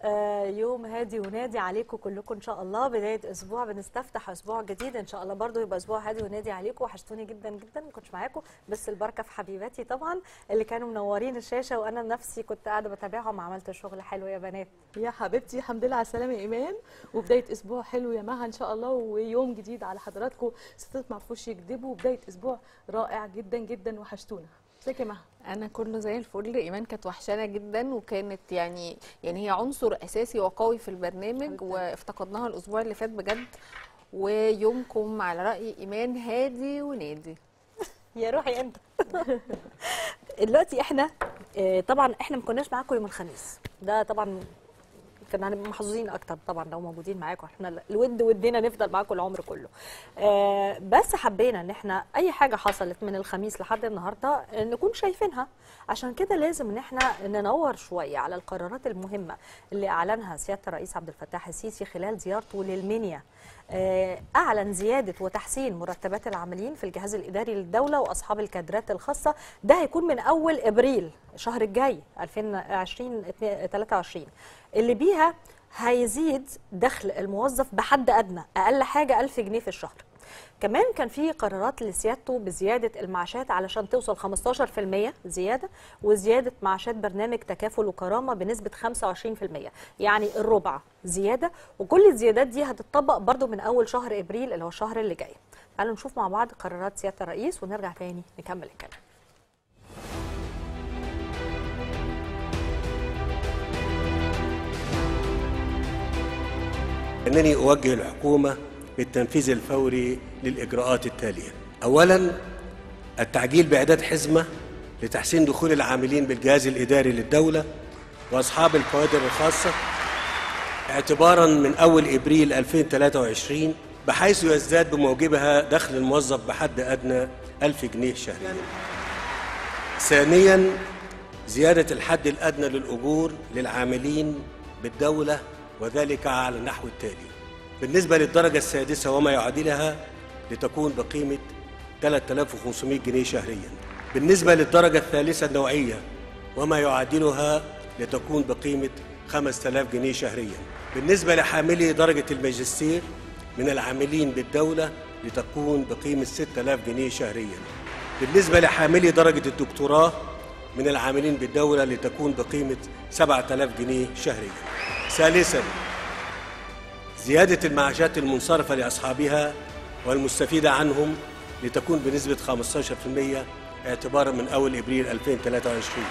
آه، يوم هادي ونادي عليكم كلكم ان شاء الله بدايه اسبوع بنستفتح اسبوع جديد ان شاء الله برضو يبقى اسبوع هادي ونادي عليكم وحشتوني جدا جدا ما كنتش معاكم بس البركه في حبيباتي طبعا اللي كانوا منورين الشاشه وانا نفسي كنت قاعده بتابعهم عملت شغل حلو يا بنات يا حبيبتي الحمد لله على السلامه يا ايمان وبدايه اسبوع حلو يا مها ان شاء الله ويوم جديد على حضراتكم ستات ما عرفوش يكذبوا وبدايه اسبوع رائع جدا جدا وحشتونا ازيك يا مها انا كله زي الفل ايمان كانت وحشانه جدا وكانت يعني يعني هي عنصر اساسي وقوي في البرنامج وافتقدناها الاسبوع اللي فات بجد ويومكم على راي ايمان هادي ونادي يا روحي انت دلوقتي احنا آه، طبعا احنا ما كناش معاكم يوم الخميس ده طبعا كنا هنبقى محظوظين اكتر طبعا لو موجودين معاكم احنا الود ودنا نفضل معاكم العمر كله آه، بس حبينا ان احنا اي حاجه حصلت من الخميس لحد النهارده آه، نكون شايفينها عشان كده لازم ان احنا ننور شويه على القرارات المهمه اللي اعلنها سياده الرئيس عبد الفتاح السيسي خلال زيارته للمنيا آه، اعلن زياده وتحسين مرتبات العاملين في الجهاز الاداري للدوله واصحاب الكادرات الخاصه ده هيكون من اول ابريل الشهر الجاي 2020 23 اللي بيها هيزيد دخل الموظف بحد ادنى اقل حاجه 1000 جنيه في الشهر كمان كان في قرارات لسيادته بزياده المعاشات علشان توصل 15% زياده وزياده معاشات برنامج تكافل وكرامه بنسبه 25% يعني الربع زياده وكل الزيادات دي هتطبق برضو من اول شهر ابريل اللي هو الشهر اللي جاي تعالوا نشوف مع بعض قرارات سياده الرئيس ونرجع تاني نكمل الكلام أنني أوجه الحكومة بالتنفيذ الفوري للإجراءات التالية أولا التعجيل بإعداد حزمة لتحسين دخول العاملين بالجهاز الإداري للدولة وأصحاب الكوادر الخاصة اعتبارا من أول إبريل 2023 بحيث يزداد بموجبها دخل الموظف بحد أدنى 1000 جنيه شهريا ثانيا زيادة الحد الأدنى للأجور للعاملين بالدولة وذلك على النحو التالي بالنسبة للدرجة السادسة وما يعادلها لتكون بقيمة 3500 جنيه شهريا بالنسبة للدرجة الثالثة النوعية وما يعادلها لتكون بقيمة 5000 جنيه شهريا بالنسبة لحاملي درجة الماجستير من العاملين بالدولة لتكون بقيمة 6000 جنيه شهريا بالنسبة لحاملي درجة الدكتوراه من العاملين بالدولة لتكون بقيمة 7000 جنيه شهريا ثالثا زيادة المعاشات المنصرفة لأصحابها والمستفيدة عنهم لتكون بنسبة 15% اعتبارا من أول إبريل 2023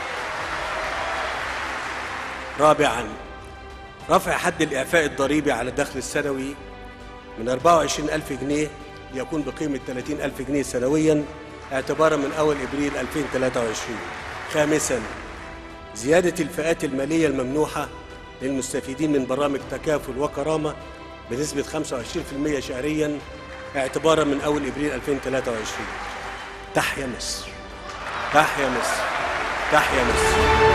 رابعا رفع حد الإعفاء الضريبي على الدخل السنوي من 24 ألف جنيه ليكون بقيمة 30 ألف جنيه سنويا اعتبارا من أول إبريل 2023 خامسا زيادة الفئات المالية الممنوحة للمستفيدين من برامج تكافل وكرامة بنسبة 25% شهريا اعتبارا من أول إبريل 2023 تحيا مصر تحيا مصر تحيا مصر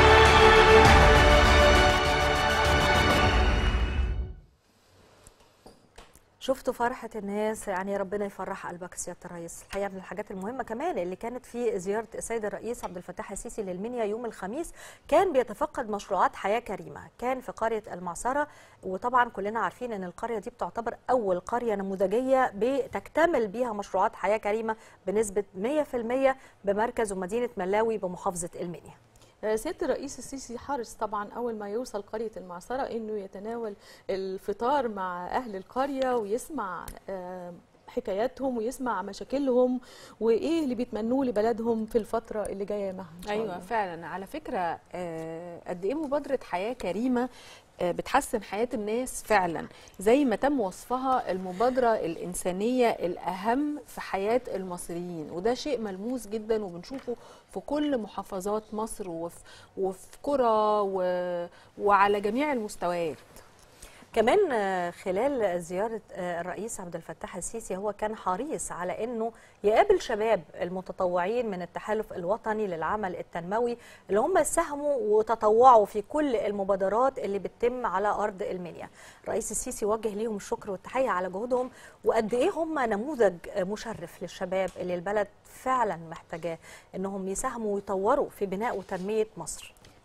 شفتوا فرحة الناس يعني ربنا يفرح قلبك سيادة الرئيس الحقيقة من الحاجات المهمة كمان اللي كانت في زيارة السيد الرئيس عبد الفتاح السيسي للمنيا يوم الخميس كان بيتفقد مشروعات حياة كريمة كان في قرية المعصرة وطبعا كلنا عارفين ان القرية دي بتعتبر أول قرية نموذجية بتكتمل بيها مشروعات حياة كريمة بنسبة 100% بمركز ومدينة ملاوي بمحافظة المنيا سياده الرئيس السيسي حرص طبعا اول ما يوصل قريه المعصره انه يتناول الفطار مع اهل القريه ويسمع آه، حكاياتهم ويسمع مشاكلهم وايه اللي بيتمنوه لبلدهم في الفتره اللي جايه معاها إن شاء ايوه الله. فعلا على فكره آه، قد ايه مبادره حياه كريمه آه، بتحسن حياه الناس فعلا زي ما تم وصفها المبادره الانسانيه الاهم في حياه المصريين وده شيء ملموس جدا وبنشوفه في كل محافظات مصر وفي وفي قرى و- وعلى جميع المستويات كمان آه، خلال زيارة آه، الرئيس عبد الفتاح السيسي هو كان حريص على أنه يقابل شباب المتطوعين من التحالف الوطني للعمل التنموي اللي هم ساهموا وتطوعوا في كل المبادرات اللي بتتم على أرض المنيا الرئيس السيسي وجه ليهم الشكر والتحية على جهودهم وقد إيه هم نموذج آه، مشرف للشباب اللي البلد فعلا محتاجاه أنهم يساهموا ويطوروا في بناء وتنمية مصر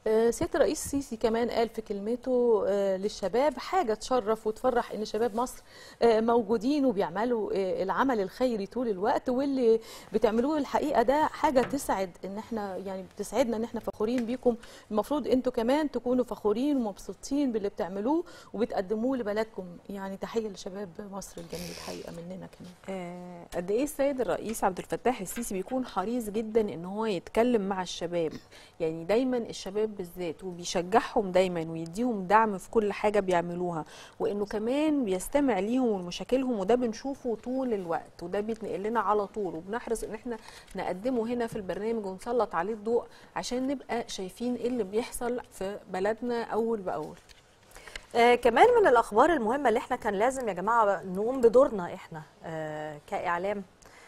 آه، سياده الرئيس السيسي كمان قال في كلمته آه، للشباب حاجه تشرف وتفرح ان شباب مصر آه، موجودين وبيعملوا آه، العمل الخيري طول الوقت واللي بتعملوه الحقيقه ده حاجه تسعد ان احنا يعني بتسعدنا ان احنا فخورين بيكم المفروض انتوا كمان تكونوا فخورين ومبسوطين باللي بتعملوه وبتقدموه لبلدكم يعني تحيه لشباب مصر الجميل الحقيقه مننا كمان آه، قد ايه السيد الرئيس عبد الفتاح السيسي بيكون حريص جدا ان هو يتكلم مع الشباب يعني دايما الشباب بالذات وبيشجعهم دايما ويديهم دعم في كل حاجه بيعملوها وانه كمان بيستمع ليهم ومشاكلهم وده بنشوفه طول الوقت وده بيتنقل لنا على طول وبنحرص ان احنا نقدمه هنا في البرنامج ونسلط عليه الضوء عشان نبقى شايفين ايه اللي بيحصل في بلدنا اول باول آه كمان من الاخبار المهمه اللي احنا كان لازم يا جماعه نقوم بدورنا احنا آه كاعلام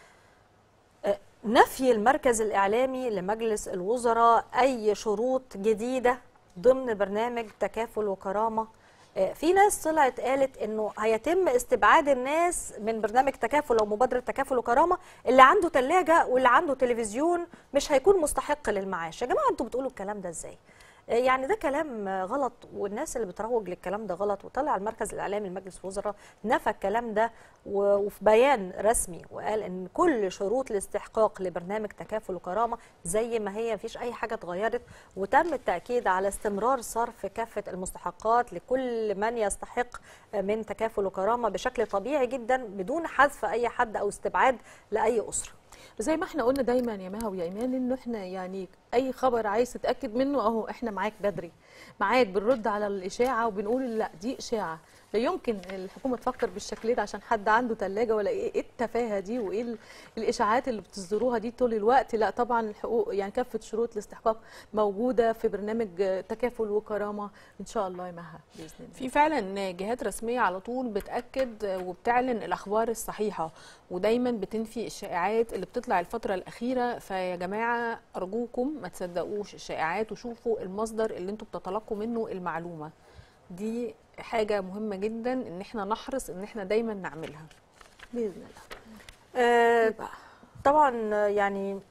آه نفي المركز الاعلامي لمجلس الوزراء اي شروط جديده ضمن برنامج تكافل وكرامه آه، في ناس طلعت قالت انه هيتم استبعاد الناس من برنامج تكافل او مبادره تكافل وكرامه اللي عنده ثلاجه واللي عنده تلفزيون مش هيكون مستحق للمعاش يا جماعه انتوا بتقولوا الكلام ده ازاي يعني ده كلام غلط والناس اللي بتروج للكلام ده غلط وطلع المركز الاعلامي لمجلس الوزراء نفى الكلام ده و- وفي بيان رسمي وقال ان كل شروط الاستحقاق لبرنامج تكافل وكرامه زي ما هي مفيش اي حاجه اتغيرت وتم التاكيد على استمرار صرف كافه المستحقات لكل من يستحق من تكافل وكرامه بشكل طبيعي جدا بدون حذف اي حد او استبعاد لاي اسره زي ما احنا قلنا دايما يا مها ويا ايمان انه احنا يعني اي خبر عايز تتاكد منه اهو احنا معاك بدري معاك بنرد على الاشاعه وبنقول لا دي اشاعه لا يمكن الحكومه تفكر بالشكل ده عشان حد عنده ثلاجه ولا ايه إيه التفاهه دي وايه ال- الاشاعات اللي بتصدروها دي طول الوقت لا طبعا الحقوق يعني كافه شروط الاستحقاق موجوده في برنامج تكافل وكرامه ان شاء الله يا مها باذن الله في فعلا جهات رسمية على طول بتأكد وبتعلن الأخبار الصحيحة ودايما بتنفي الشائعات اللي بتطلع الفترة الأخيرة فيا جماعة أرجوكم ما تصدقوش الشائعات وشوفوا المصدر اللي انتوا بتتلقوا منه المعلومة دي حاجة مهمة جدا ان احنا نحرص ان احنا دايما نعملها باذن الله آه، طبعا يعني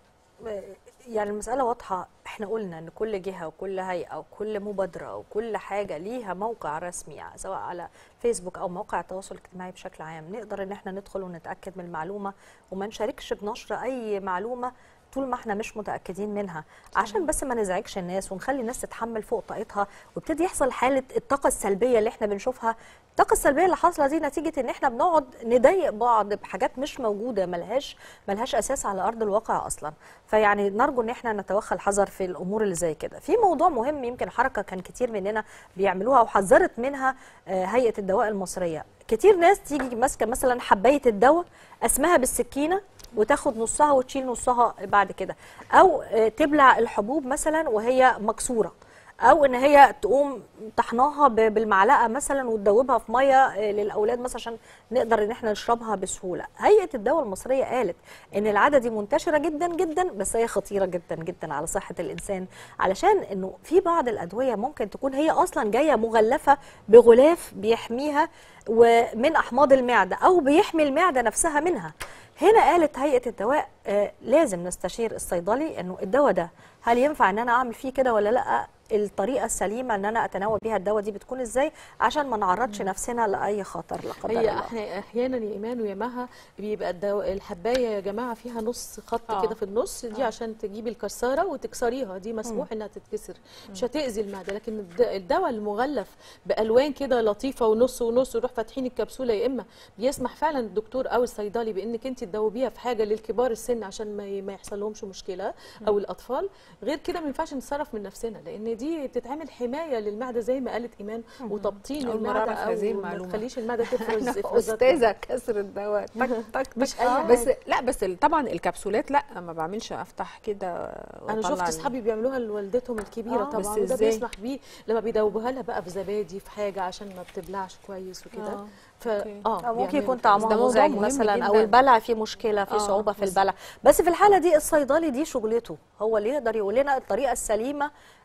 يعني المسألة واضحة احنا قلنا ان كل جهة وكل هيئة وكل مبادرة وكل حاجة ليها موقع رسمي سواء على فيسبوك او مواقع التواصل الاجتماعي بشكل عام نقدر ان احنا ندخل ونتأكد من المعلومة وما نشاركش بنشر اي معلومة طول ما احنا مش متاكدين منها عشان بس ما نزعجش الناس ونخلي الناس تتحمل فوق طاقتها ويبتدي يحصل حاله الطاقه السلبيه اللي احنا بنشوفها الطاقه السلبيه اللي حاصله دي نتيجه ان احنا بنقعد نضايق بعض بحاجات مش موجوده ملهاش ملهاش اساس على ارض الواقع اصلا فيعني نرجو ان احنا نتوخى الحذر في الامور اللي زي كده في موضوع مهم يمكن حركه كان كتير مننا بيعملوها وحذرت منها آه، هيئه الدواء المصريه كتير ناس تيجي ماسكه مثلا حبايه الدواء اسمها بالسكينه وتاخد نصها وتشيل نصها بعد كده او آه، تبلع الحبوب مثلا وهي مكسوره او ان هي تقوم طحناها ب- بالمعلقه مثلا وتدوبها في ميه آه، للاولاد مثلا عشان نقدر ان احنا نشربها بسهوله هيئه الدواء المصريه قالت ان العاده دي منتشره جدا جدا بس هي خطيره جدا جدا على صحه الانسان علشان انه في بعض الادويه ممكن تكون هي اصلا جايه مغلفه بغلاف بيحميها ومن احماض المعده او بيحمي المعده نفسها منها هنا قالت هيئه الدواء آه لازم نستشير الصيدلي انه الدواء ده هل ينفع ان انا اعمل فيه كده ولا لا الطريقه السليمه ان انا اتناول بيها الدواء دي بتكون ازاي عشان ما نعرضش نفسنا لاي خطر لا قدر هي الله احنا احيانا يا ايمان ويا مها بيبقى الدو... الحبايه يا جماعه فيها نص خط آه. كده في النص دي آه. عشان تجيبي الكساره وتكسريها دي مسموح انها تتكسر مش هتاذي المعده لكن الد- الدواء المغلف بالوان كده لطيفه ونص ونص ويروح فاتحين الكبسوله يا اما بيسمح فعلا الدكتور او الصيدلي بانك انت تدوبيها في حاجه للكبار السن عشان ما, ي- ما يحصل لهمش مشكله او الاطفال غير كده ما ينفعش نتصرف من نفسنا لان دي بتتعمل حمايه للمعده زي ما قالت ايمان وتبطين أول مرة المعده أعرف هذه او ما المعلومة. تخليش المعده تفرز أنا افرازات استاذه كسر الدواء تك تك مش تك. أي آه، حاجة. بس لا بس ال- طبعا الكبسولات لا ما بعملش افتح كده انا وأطلع شفت ال- اصحابي بيعملوها لوالدتهم الكبيره آه، طبعا بس وده إزاي؟ بيسمح بيه لما بيدوبوها لها بقى بزبادي في حاجه عشان ما بتبلعش كويس وكده آه. ف أوكي. اه أو ممكن بيعملوا يكون كده. طعمها ده موضوع مزعج مهم مثلا او جداً. البلع فيه مشكله في آه، صعوبه في بس- البلع بس في الحاله دي الصيدلي دي شغلته هو اللي يقدر يقول لنا الطريقه السليمه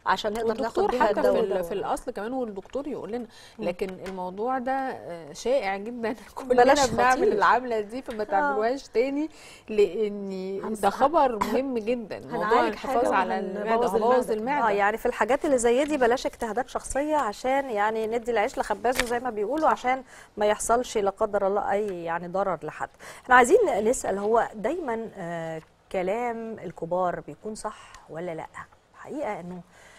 عشان نقدر ناخد والدكتور بيها حتى في, الدواء ال- في الاصل كمان والدكتور يقول لنا لكن الموضوع ده آه، شائع جدا بلاش كلنا بنعمل خطير. العمله دي فما تعملوهاش تاني لان ده خبر مهم جدا موضوع هنعالج الحفاظ حاجة على وهنبوظ المعده هنبوظ المعدة. المعده اه يعني في الحاجات اللي زي دي بلاش اجتهادات شخصيه عشان يعني ندي العيش لخبازه زي ما بيقولوا عشان ما يحصلش لا قدر الله اي يعني ضرر لحد احنا عايزين نسال هو دايما آه كلام الكبار بيكون صح ولا لا حقيقه انه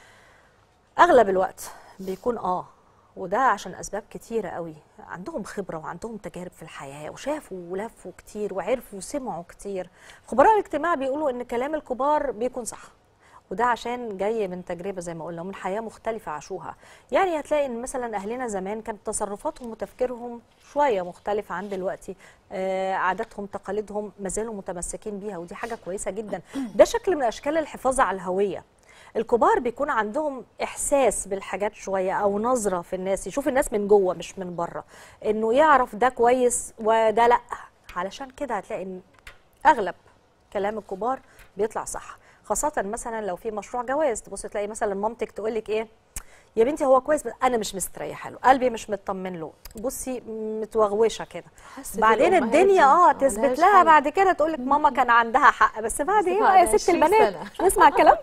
اغلب الوقت بيكون اه وده عشان اسباب كتيره قوي عندهم خبره وعندهم تجارب في الحياه وشافوا ولفوا كتير وعرفوا وسمعوا كتير خبراء الاجتماع بيقولوا ان كلام الكبار بيكون صح وده عشان جاي من تجربه زي ما قلنا ومن حياه مختلفه عاشوها يعني هتلاقي ان مثلا اهلنا زمان كانت تصرفاتهم وتفكيرهم شويه مختلفه عن دلوقتي آه عاداتهم تقاليدهم ما زالوا متمسكين بيها ودي حاجه كويسه جدا ده شكل من اشكال الحفاظ على الهويه الكبار بيكون عندهم احساس بالحاجات شويه او نظره في الناس يشوف الناس من جوه مش من بره انه يعرف ده كويس وده لا علشان كده هتلاقي ان اغلب كلام الكبار بيطلع صح خاصه مثلا لو في مشروع جواز تبص تلاقي مثلا مامتك تقول لك ايه يا بنتي هو كويس بس انا مش مستريحه له قلبي مش مطمن له بصي متوغوشه كده حاسة بعدين الأمهات الدنيا دي اه ملهاش تثبت لها حل. بعد كده تقول لك ماما كان عندها حق بس بعد ايه بقى يا بعد ست 20 البنات سنة. مش نسمع الكلام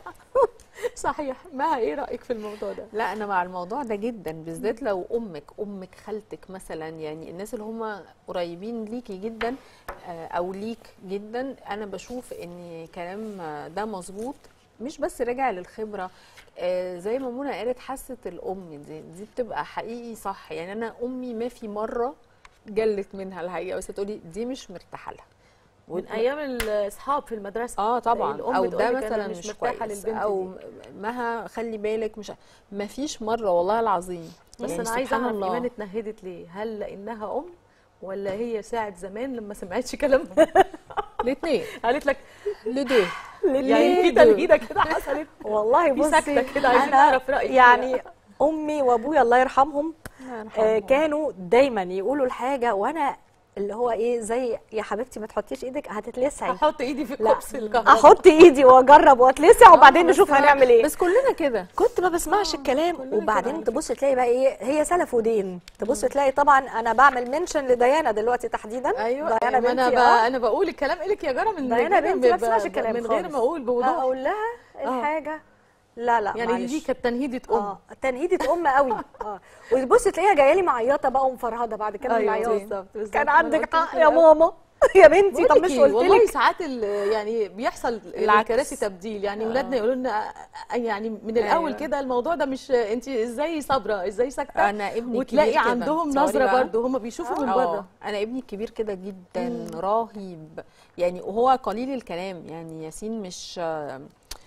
صحيح ما ايه رايك في الموضوع ده لا انا مع الموضوع ده جدا بالذات لو امك امك خالتك مثلا يعني الناس اللي هم قريبين ليكي جدا آه، او ليك جدا انا بشوف ان كلام آه، ده مظبوط مش بس راجع للخبره آه، زي ما منى قالت حاسه الام دي دي بتبقى حقيقي صح يعني انا امي ما في مره جلت منها الحقيقه بس تقولي دي مش مرتاحه لها من ايام الاصحاب في المدرسه اه طبعا الأم او تقول ده لك أنا مثلا مش مش مرتاحة كويس للبنت او دي. مها خلي بالك مش ما فيش مره والله العظيم بس يعني انا عايزه سبحان اعرف الله. ايمان اتنهدت ليه هل لانها ام ولا هي ساعه زمان لما سمعتش كلامهم الاثنين قالت لك لديه يعني في تنهيده كده حصلت والله في بصي سكتة كده، عايزين أنا نعرف رأيك يعني امي وابويا الله يرحمهم آه كانوا دايما يقولوا الحاجه وانا اللي هو ايه زي يا حبيبتي ما تحطيش ايدك هتتلسعي احط ايدي في لا كبس الكهرباء احط ايدي واجرب واتلسع وبعدين بس نشوف هو- هنعمل ايه بس كلنا كده كنت ما بسمعش الكلام كلنا كده وبعدين على تبص تلاقي بقى ايه هي سلف ودين تبص تلاقي طبعا انا بعمل منشن لديانا دلوقتي تحديدا ايوه ديانا ما انا بنتي بقى آه. انا بقول الكلام الك يا جرى من ديانا غير بنتي ما ب- بتسمعش ب- الكلام من غير خالص. ما اقول بوضوح اقول لها الحاجه لا لا يعني معلش. دي كانت تنهيده ام اه تنهيدة ام قوي اه وتبص تلاقيها جايه لي معيطه بقى ومفرهده بعد كده أيوة، العياط بالظبط، بالظبط. كان أنا عندك قلت حق لك يا الأول. ماما يا بنتي طب بقولك مش إيه، قلت والله لك ساعات ال- يعني بيحصل العكس. الكراسي تبديل يعني ولادنا يقولوا لنا يعني من الاول أيوة. كده الموضوع ده مش انت ازاي صابره ازاي ساكته انا ابني وتلاقي الكبير كده. عندهم تصوري نظره بقى؟ برضه هم بيشوفوا من آه، بره انا ابني الكبير كده جدا رهيب يعني وهو قليل الكلام يعني ياسين مش آه،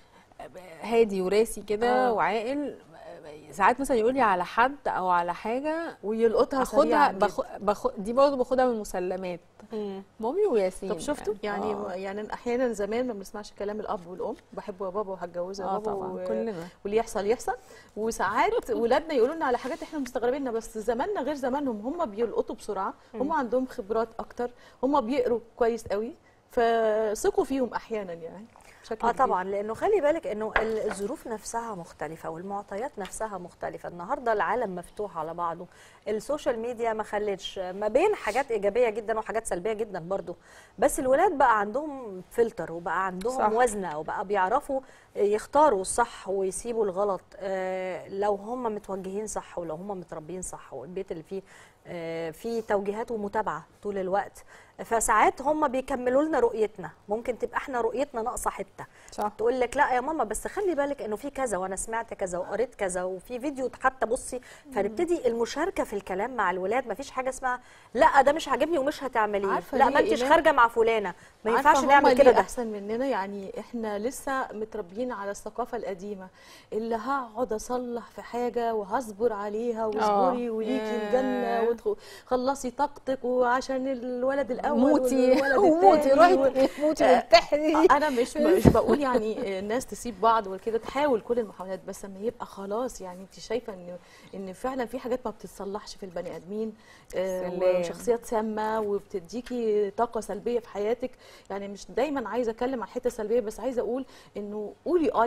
هادي وراسي كده آه. وعاقل ساعات مثلا يقول لي على حد او على حاجه ويلقطها باخدها سريعا جداً. بخ... بخ... دي برضه باخدها من مسلمات مامي وياسين طب شفتوا يعني آه. يعني احيانا زمان ما بنسمعش كلام الاب والام بحبه يا بابا وهتجوزه يا اه بابا طبعا و- كلنا واللي يحصل يحصل وساعات ولادنا يقولوا لنا على حاجات احنا مستغربينها بس زماننا غير زمانهم هم بيلقطوا بسرعه هم عندهم خبرات اكتر هم بيقروا كويس قوي فثقوا فيهم احيانا يعني بشكل اه كبير. طبعا لانه خلي بالك انه ال- الظروف نفسها مختلفه والمعطيات نفسها مختلفه النهارده العالم مفتوح على بعضه السوشيال ميديا ما خلتش ما بين حاجات ايجابيه جدا وحاجات سلبيه جدا برضو بس الولاد بقى عندهم فلتر وبقى عندهم صح. صح. وزنه وبقى بيعرفوا يختاروا الصح ويسيبوا الغلط آه لو هم متوجهين صح ولو هم متربيين صح والبيت اللي فيه آه فيه توجيهات ومتابعه طول الوقت فساعات هم بيكملوا لنا رؤيتنا ممكن تبقى احنا رؤيتنا ناقصه حته صح تقول لك لا يا ماما بس خلي بالك انه في كذا وانا سمعت كذا وقريت كذا وفي فيديو حتى بصي فنبتدي المشاركه في الكلام مع الولاد مفيش حاجه اسمها لا ده مش عاجبني ومش هتعمليه عارفة لا ليه ما انتش إيمان؟ خارجه مع فلانه ما عارفة ينفعش هما نعمل ليه كده ده احسن مننا يعني احنا لسه متربيين على الثقافه القديمه اللي هقعد اصلح في حاجه وهصبر عليها واصبري آه. وليكي ياه. الجنه وخلصي طاقتك وعشان الولد الاول موتي والولد وموتي التاني و- روحي موتي آه، وانتحري انا مش مش بقول يعني الناس تسيب بعض وكده تحاول كل المحاولات بس لما يبقى خلاص يعني انت شايفه ان ان فعلا في حاجات ما بتتصلحش في البني ادمين آه، سلام. وشخصيات سامه وبتديكي طاقه سلبيه في حياتك يعني مش دايما عايزه اتكلم عن حته سلبيه بس عايزه اقول انه قولي اي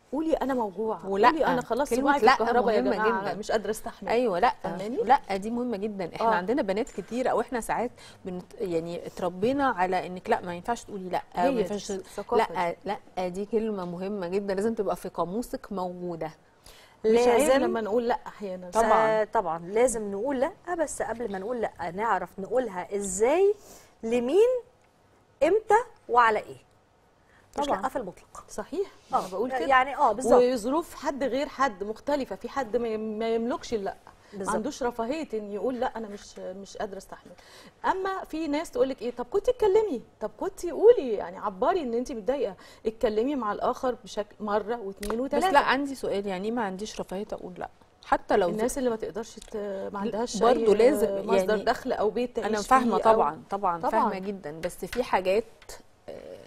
قولي انا موجوعه ولا. قولي انا خلاص كلمة صباعي في لا الكهرباء يا مهمة جماعه جداً. مش قادره استحمل ايوه لا فاهماني؟ لا دي مهمه جدا احنا آه. عندنا بنات كتير او احنا ساعات بنت يعني اتربينا على انك لا ما ينفعش تقولي لا هي ما ينفعش الثقافة لا لا دي كلمه مهمه جدا لازم تبقى في قاموسك موجوده مش عيب لازم لما نقول لا احيانا طبعاً. آه طبعا لازم نقول لا بس قبل ما نقول لا نعرف نقولها ازاي لمين امتى وعلى ايه مش طبعاً. لا في المطلق صحيح انا بقول كده يعني اه بالظبط وظروف حد غير حد مختلفه في حد ما ما يملكش لا ما بالظبط. عندوش رفاهيه ان يقول لا انا مش مش قادره استحمل اما في ناس تقول لك ايه طب كنت اتكلمي طب كنت قولي يعني عبري ان انت متضايقه اتكلمي مع الاخر بشكل مره واثنين بس وثلاثه لا عندي سؤال يعني إيه ما عنديش رفاهيه اقول لا حتى لو الناس اللي ما تقدرش ت... ما عندهاش برضو أي لازم مصدر يعني دخل او بيت تعيش انا فاهمه فيه أو- طبعا طبعا طبعاً. فاهمه جدا بس في حاجات آه،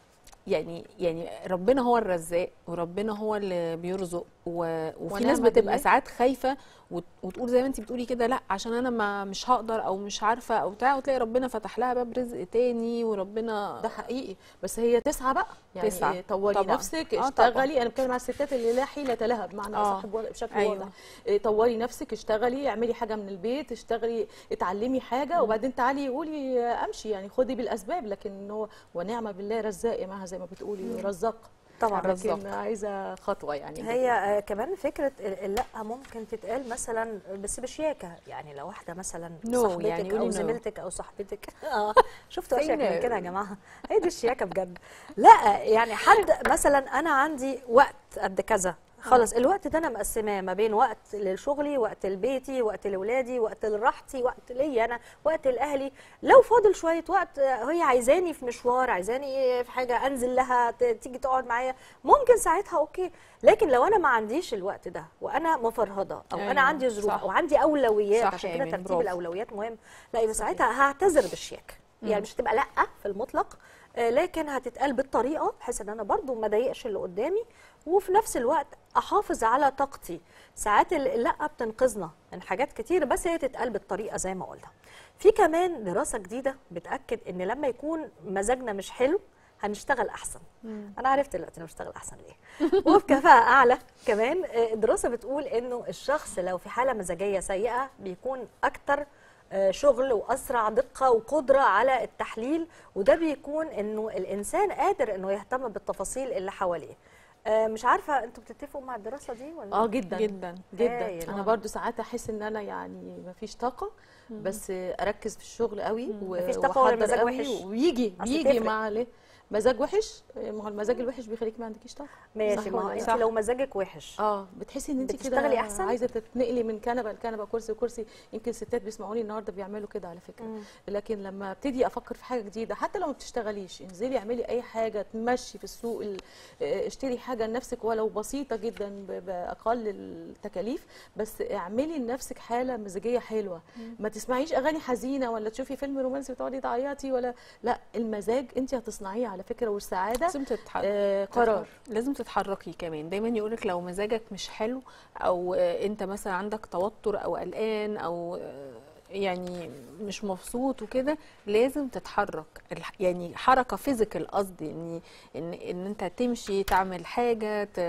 يعني يعني ربنا هو الرزاق وربنا هو اللي بيرزق و... وفي ونعم ناس بتبقى بالله. ساعات خايفه وت... وتقول زي ما انت بتقولي كده لا عشان انا ما مش هقدر او مش عارفه او بتاع وتلاقي ربنا فتح لها باب رزق تاني وربنا ده حقيقي بس هي تسعى بقى يعني تسعى. تسعى. طوري طبعاً. نفسك آه، اشتغلي انا بتكلم على الستات اللي لا حيله لها بمعنى آه. صاحب بشكل أيوة. واضح إيه، طوري نفسك اشتغلي اعملي حاجه من البيت اشتغلي اتعلمي حاجه وبعدين تعالي قولي آه، امشي يعني خدي بالاسباب لكن هو ونعم بالله رزاق يا معها زي ما بتقولي رزاق طبعا الرزاق. لكن عايزه خطوه يعني هي آه، كمان فكره ال- اللا ممكن تتقال مثلا بس بشياكه يعني لو واحده مثلا No، صاحبتك يعني قولي او no. زميلتك او صاحبتك اه شفتوا Say اشيك من no. كده يا جماعه هي دي الشياكه بجد لا يعني حد مثلا انا عندي وقت قد كذا خلاص الوقت ده انا مقسماه ما بين وقت لشغلي وقت لبيتي وقت لاولادي وقت لراحتي وقت ليا انا وقت لاهلي لو فاضل شويه وقت آه، هي عايزاني في مشوار عايزاني في حاجه انزل لها ت- تيجي تقعد معايا ممكن ساعتها اوكي لكن لو انا ما عنديش الوقت ده وانا مفرهده او أيوة، انا عندي ظروف صح. او عندي اولويات صح عشان يا كده إيمان، ترتيب برافو. الاولويات مهم لا يبقى ساعتها هعتذر بالشياكه يعني مش هتبقى لا في المطلق آه، لكن هتتقال بالطريقه بحيث ان انا برضو ما اضايقش اللي قدامي وفي نفس الوقت احافظ على طاقتي ساعات ال- لا بتنقذنا من حاجات كتير بس هي تتقال بالطريقه زي ما قلنا في كمان دراسه جديده بتاكد ان لما يكون مزاجنا مش حلو هنشتغل احسن انا عرفت دلوقتي انا بشتغل احسن ليه وبكفاءه اعلى كمان آه، الدراسه بتقول انه الشخص لو في حاله مزاجيه سيئه بيكون اكتر آه، شغل واسرع دقه وقدره على التحليل وده بيكون انه الانسان قادر انه يهتم بالتفاصيل اللي حواليه آه، مش عارفه انتوا بتتفقوا مع الدراسه دي ولا اه جدا جدا جدا هايل. انا برضو ساعات احس ان انا يعني ما فيش طاقه بس اركز في الشغل قوي و- مفيش طاقة ولا وأحضر مزاج قوي وحش؟ ويجي أصل بيجي تفرق. مع ليه مزاج وحش ما هو المزاج الوحش بيخليك ما عندكيش طاقه ماشي صح ما هو ولا انت لا؟ لو مزاجك وحش اه بتحسي ان انت كده بتشتغلي أحسن؟ عايزه تتنقلي من كنبه لكنبه كرسي لكرسي يمكن ستات بيسمعوني النهارده بيعملوا كده على فكره مم. لكن لما ابتدي افكر في حاجه جديده حتى لو ما بتشتغليش انزلي اعملي اي حاجه تمشي في السوق ال- اه، اشتري حاجه لنفسك ولو بسيطه جدا ب- باقل التكاليف بس اعملي لنفسك حاله مزاجيه حلوه ما تسمعيش اغاني حزينه ولا تشوفي فيلم رومانسي وتقعدي تعيطي ولا لا المزاج انت هتصنعيه على فكره والسعاده لازم تتحرك آه قرار لازم تتحركي كمان دايما يقولك لو مزاجك مش حلو او آه، انت مثلا عندك توتر او قلقان او آه، يعني مش مبسوط وكده لازم تتحرك الح- يعني حركه فيزيكال قصدي ان ان ان انت تمشي تعمل حاجه ت...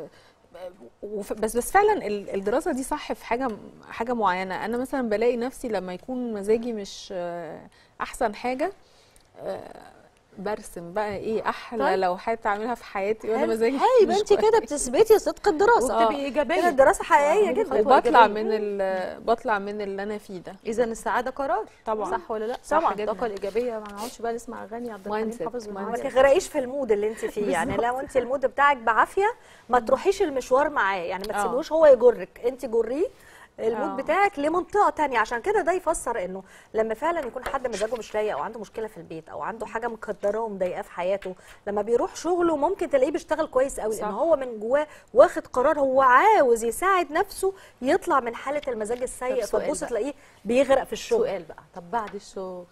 وف- بس بس فعلا ال- الدراسه دي صح في حاجه حاجه معينه انا مثلا بلاقي نفسي لما يكون مزاجي مش آه، احسن حاجه آه، برسم بقى ايه احلى طيب. لوحات اعملها في حياتي وانا حلو. مزاجي هاي يبقى مش انت كده بتثبتي صدق الدراسه وبتبقي كده ايجابيه الدراسه حقيقيه آه، جدا خطوة وبطلع إيجابية. من ال بطلع من اللي انا فيه ده اذا السعاده قرار طبعا. صح ولا لا صح الطاقه جدا. الايجابيه ما نقعدش بقى نسمع اغاني عبد الحليم Mindset، حافظ mindset. ما والناس. تغرقيش في المود اللي انت فيه يعني لو انت المود بتاعك بعافيه ما تروحيش المشوار معاه يعني ما اه. تسيبوش هو يجرك انت جريه المود اه. بتاعك لمنطقه تانية عشان كده ده يفسر انه لما فعلا يكون حد مزاجه مش رايق او عنده مشكله في البيت او عنده حاجه مكدره ومضايقاه في حياته لما بيروح شغله ممكن تلاقيه بيشتغل كويس قوي صح. لان هو من جواه واخد قرار هو عاوز يساعد نفسه يطلع من حاله المزاج السيء طب سؤال فتبص بقى. تلاقيه بيغرق في الشغل سؤال بقى طب بعد الشغل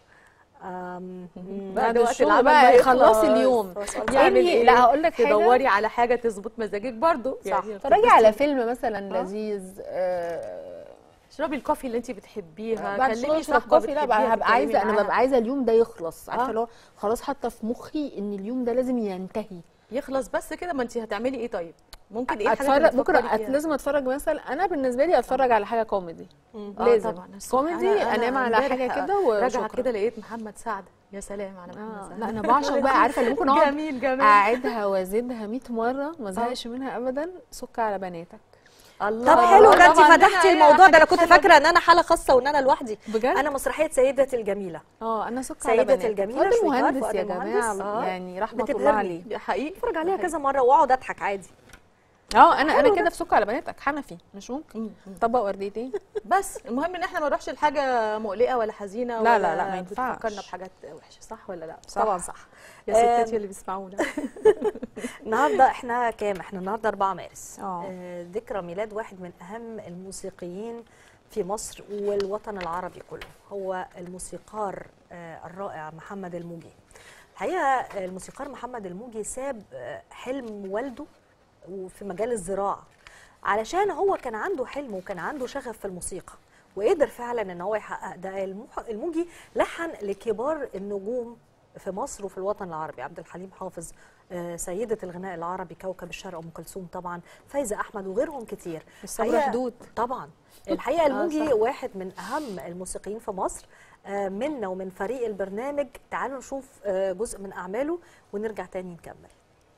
أم، بعد وقت الشغل العمل بقى ما خلصي يخلص. اليوم هو سؤال تعمل يعني ايه لا هقول لك حاجه تدوري على حاجه تظبط مزاجك برضو صح. يعني اتفرجي على فيلم مثلا لذيذ آه، اشربي الكوفي اللي انت بتحبيها بعد الشغل كلمي اشرب صاحبه كوفي لا بتحبيها بقى هبقى تتكلمي عايزه انا معاها. ببقى عايزه اليوم ده يخلص عارفه آه. اللي هو خلاص حاطه في مخي ان اليوم ده لازم ينتهي يخلص بس كده ما انت هتعملي ايه طيب ممكن ايه الحاجات اللي اتفرج ممكن بتفكري أت... فيها؟ لازم اتفرج مثلا انا بالنسبه لي اتفرج على حاجه كوميدي آه لازم طبعا كوميدي انام على حاجه امبارح كده راجعه وشكرا كده لقيت محمد سعد يا سلام على محمد آه سعد لا انا بعشق بقى عارفه اللي ممكن اقعد جميل جميل اعيدها وازيدها 100 مره ما زهقش منها ابدا سك على بناتك الله طب حلو ده انت طبعاً فتحتي عندنا الموضوع ده انا حاجات كنت حلوة فاكره ان انا حاله خاصه وان انا لوحدي بجد انا مسرحيه سيدتي الجميله اه انا سك على سيدتي بناتك الجميلة فؤاد شويكار، المهندس فؤاد يا المهندس، جماعه آه. يعني رحمه الله بتبهرني. عليه دي حقيقي اتفرج عليها كذا مره واقعد اضحك عادي اه انا انا كده في سك على بناتك حنفي مش ممكن مم. طبق ورديتين بس المهم ان احنا ما نروحش لحاجه مقلقه ولا حزينه لا، ولا لا، لا، ما ينفعش. بتفكرنا بحاجات وحشه صح ولا لا صح. طبعا صح يا آم، ستات اللي بيسمعونا النهارده احنا كام احنا النهارده 4 مارس آه. آه، ذكرى ميلاد واحد من اهم الموسيقيين في مصر والوطن العربي كله هو الموسيقار آه، الرائع محمد الموجي الحقيقه آه، الموسيقار محمد الموجي ساب آه، حلم والده وفي مجال الزراعه علشان هو كان عنده حلم وكان عنده شغف في الموسيقى وقدر فعلا ان هو يحقق ده المح- الموجي لحن لكبار النجوم في مصر وفي الوطن العربي عبد الحليم حافظ آه، سيدة الغناء العربي كوكب الشرق أم كلثوم طبعا فايزة أحمد وغيرهم كتير الصبر الحقيقة- حدود. طبعا الحقيقة الموجي صح. واحد من أهم الموسيقيين في مصر آه، منا ومن فريق البرنامج تعالوا نشوف آه، جزء من أعماله ونرجع تاني نكمل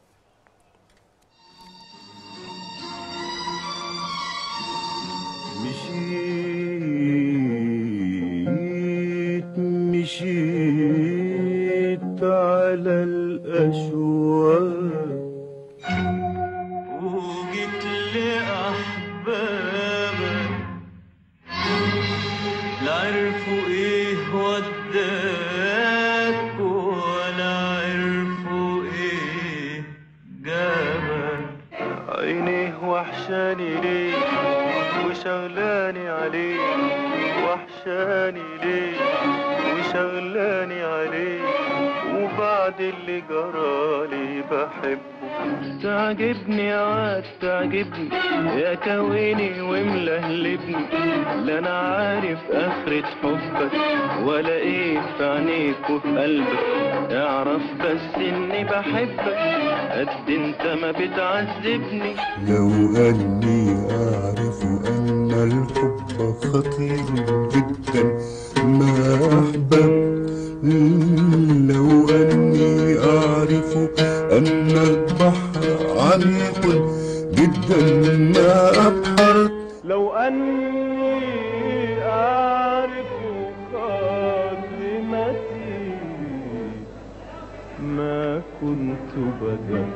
مشيت مشيت على الأشواق وجيت لأحبابك لا عرفوا إيه وداك ولا عرفوا إيه جابك عينيه وحشاني ليه وشغلاني عليه وحشاني ليه وشغلاني عليه وبعد اللي جرالي بحبه تعجبني عاد تعجبني يا كويني وملهلبني لا انا عارف اخرة حبك ولا ايه في عينيك وفي قلبك اعرف بس اني بحبك قد انت ما بتعذبني لو أني أعرف أن الحب خطير جدا ما أحببت لو أني أعرف أن البحر عميق جدا ما أبحرت لو أني أعرف خاتمتي ما كنت بدأت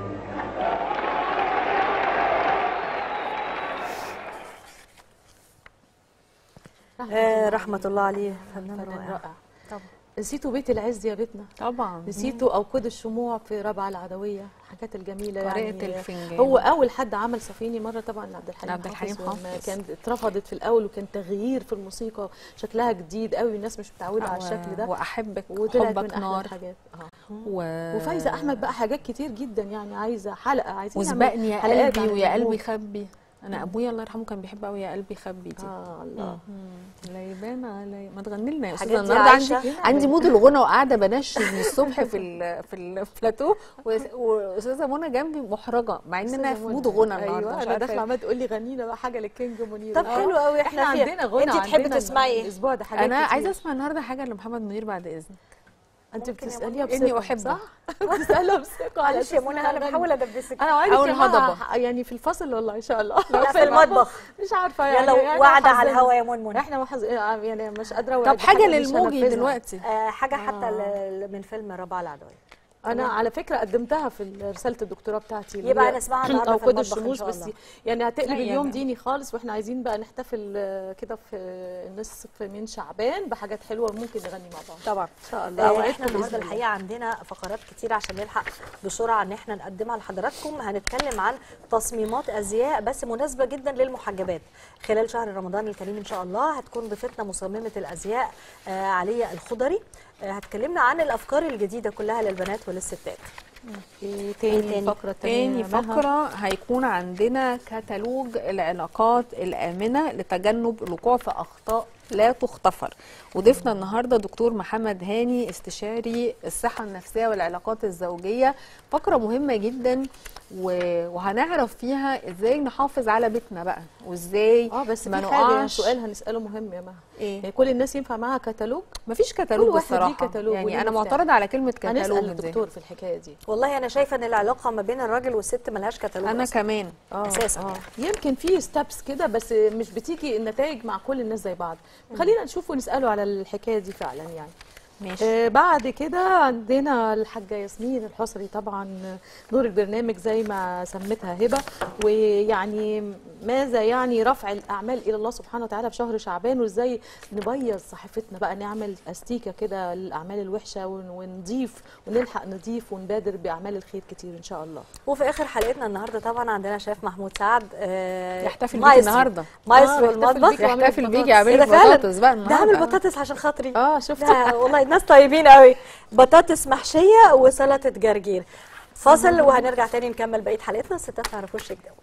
آه، رحمة الله عليه فنان فنان رائع رائع طبعا نسيتوا بيت العز يا بيتنا طبعا نسيتوا اوقود الشموع في ربع العدويه الحاجات الجميله قارئة يعني الفنجان. هو اول حد عمل صفيني مره طبعا لعبد الحليم لعبد الحليم وما حافظ. كانت اترفضت في الاول وكان تغيير في الموسيقى شكلها جديد قوي الناس مش متعوده على الشكل ده واحبك وطلعت من حبك احلى نار الحاجات اه و... وفايزه احمد بقى حاجات كتير جدا يعني عايزه حلقه عايزين نعمل وسبقني يا حلقات قلبي عن ويا النجوم. قلبي خبي انا ابويا الله يرحمه كان بيحب قوي يا قلبي خبي دي اه الله لا يبان علي ما تغني لنا يا الحاجات استاذه دي النهارده عندي عايشة. عندي مود الغنى وقاعده بنشد من الصبح في ال في البلاتو وأس- واستاذه منى جنبي محرجه مع ان انا في أستاذة مود منى. غنى النهارده ايوه مش انا عارفة داخله عماله تقول لي غني لنا بقى حاجه للكينج منير طب آه. حلو قوي احنا احنا فيها. عندنا غنى انت تحبي عندنا تسمعي ايه؟ الاسبوع ده حاجات انا كتير. عايزه اسمع النهارده حاجه لمحمد منير بعد اذنك انت ممكن يا بتساليها منى. بثقه إني أحبه. صح بتساليها بثقه على معلش يا أساس منى إنها انا غني. بحاول ادبسك انا عايزه أول أسمعها هضبة. يعني في الفصل والله ان شاء الله لا في المطبخ مش عارفه يعني يلا يعني وعد على حظنا. الهوا يا منمن احنا محظ... يعني مش قادره طب أوعد حاجه بحاجة مش للموجي هنفذها. دلوقتي آه، حاجة حتى ل- من فيلم ربع العدوية انا على فكره قدمتها في رساله الدكتوراه بتاعتي اللي يبقى هي هنسمعها النهارده او في كود المطبخ ان الشموس شاء بس الله يعني هتقلب لا يا اليوم جماعة. ديني خالص واحنا عايزين بقى نحتفل آه، كده في النصف من شعبان بحاجات حلوه ممكن نغني مع بعض طبعا ان شاء الله آه، أوعدكم احنا النهارده بإذن الله. الحقيقه عندنا فقرات كتير عشان نلحق بسرعه ان احنا نقدمها لحضراتكم هنتكلم عن تصميمات ازياء بس مناسبه جدا للمحجبات خلال شهر رمضان الكريم ان شاء الله هتكون ضيفتنا مصممه الازياء آه، عليا الخضري آه، هتكلمنا عن الافكار الجديده كلها للبنات وللستات في تاني؟ تاني فقره تانية تاني مها. فقرة هيكون عندنا كتالوج العلاقات الآمنة لتجنب الوقوع في أخطاء لا تغتفر وضيفنا النهارده دكتور محمد هاني استشاري الصحه النفسيه والعلاقات الزوجيه فقره مهمه جدا و- وهنعرف فيها ازاي نحافظ على بيتنا بقى وازاي اه بس ما في حاجه يعني نقعش سؤال هنساله مهم يا مها ايه يعني كل الناس ينفع معاها كتالوج مفيش كتالوج كل واحد ليه الصراحه كتالوج وليه يعني انا مفتاح. معترضه على كلمه كتالوج هنسال دي. الدكتور في الحكايه دي والله انا شايفه ان العلاقه ما بين الراجل والست ملهاش كتالوج انا أصلاً. كمان اه أساساً آه. يعني. يمكن في ستابس كده بس مش بتيجي النتائج مع كل الناس زي بعض خلينا نشوف ونساله على الحكايه دي فعلا يعني ماشي آه بعد كده عندنا الحاجة ياسمين الحصري طبعا نور البرنامج زي ما سمتها هبة ويعني ماذا يعني رفع الأعمال إلى الله سبحانه وتعالى في شهر شعبان وإزاي نبيض صحيفتنا بقى نعمل أستيكة كده للأعمال الوحشة ون- ونضيف ونلحق نضيف ونبادر بأعمال الخير كتير إن شاء الله وفي اخر حلقتنا النهارده طبعا عندنا شيف محمود سعد آه، يحتفل بيك مايسترو. النهارده مايسترو آه، يحتفل المطبخ بيك وعامل يحتفل بطاطس. بيك يعمل إيه ده فعلا؟ بطاطس بقى ده النهارده عامل بطاطس عشان خاطري اه شفت ده والله الناس طيبين قوي بطاطس محشيه وسلطه جرجير فاصل وهنرجع تاني نكمل بقيه حلقتنا الستات ما يعرفوش يكدبوا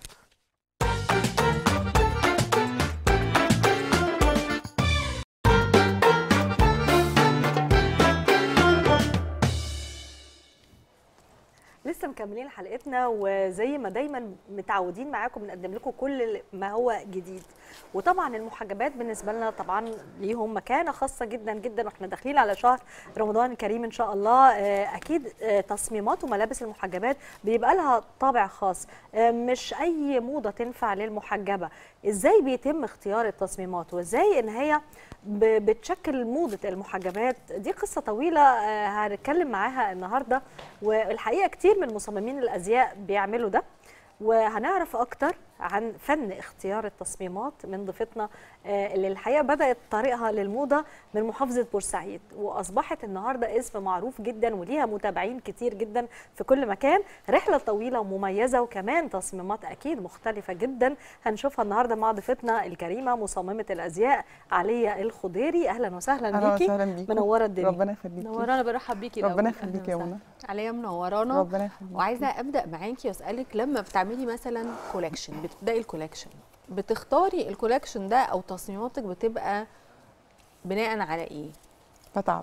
لسه مكملين حلقتنا وزي ما دايما متعودين معاكم بنقدم لكم كل ما هو جديد وطبعا المحجبات بالنسبه لنا طبعا ليهم مكانه خاصه جدا جدا واحنا داخلين على شهر رمضان الكريم ان شاء الله آه، اكيد آه، تصميمات وملابس المحجبات بيبقى لها طابع خاص آه، مش اي موضه تنفع للمحجبه ازاي بيتم اختيار التصميمات وازاي ان هي ب- بتشكل موضه المحجبات دي قصه طويله آه، هنتكلم معاها النهارده والحقيقه كتير من مصممين الازياء بيعملوا ده وهنعرف اكتر عن فن اختيار التصميمات من ضيفتنا آه، اللي الحقيقه بدات طريقها للموضه من محافظه بورسعيد واصبحت النهارده اسم معروف جدا وليها متابعين كتير جدا في كل مكان رحله طويله ومميزه وكمان تصميمات اكيد مختلفه جدا هنشوفها النهارده مع ضيفتنا الكريمه مصممه الازياء عليا الخضيري اهلا وسهلا اهلا بيكي وسهلا بيكي منوره الدنيا ربنا يخليكي نورانا برحب بيكي ربنا الأول. يخليكي يا أهلاً منى عليا منورانا ربنا يخليكي وعايزه ابدا معاكي واسالك لما بتعملي مثلا كولكشن بتبداي الكولكشن بتختاري الكولكشن ده او تصميماتك بتبقى بناء على ايه بتعب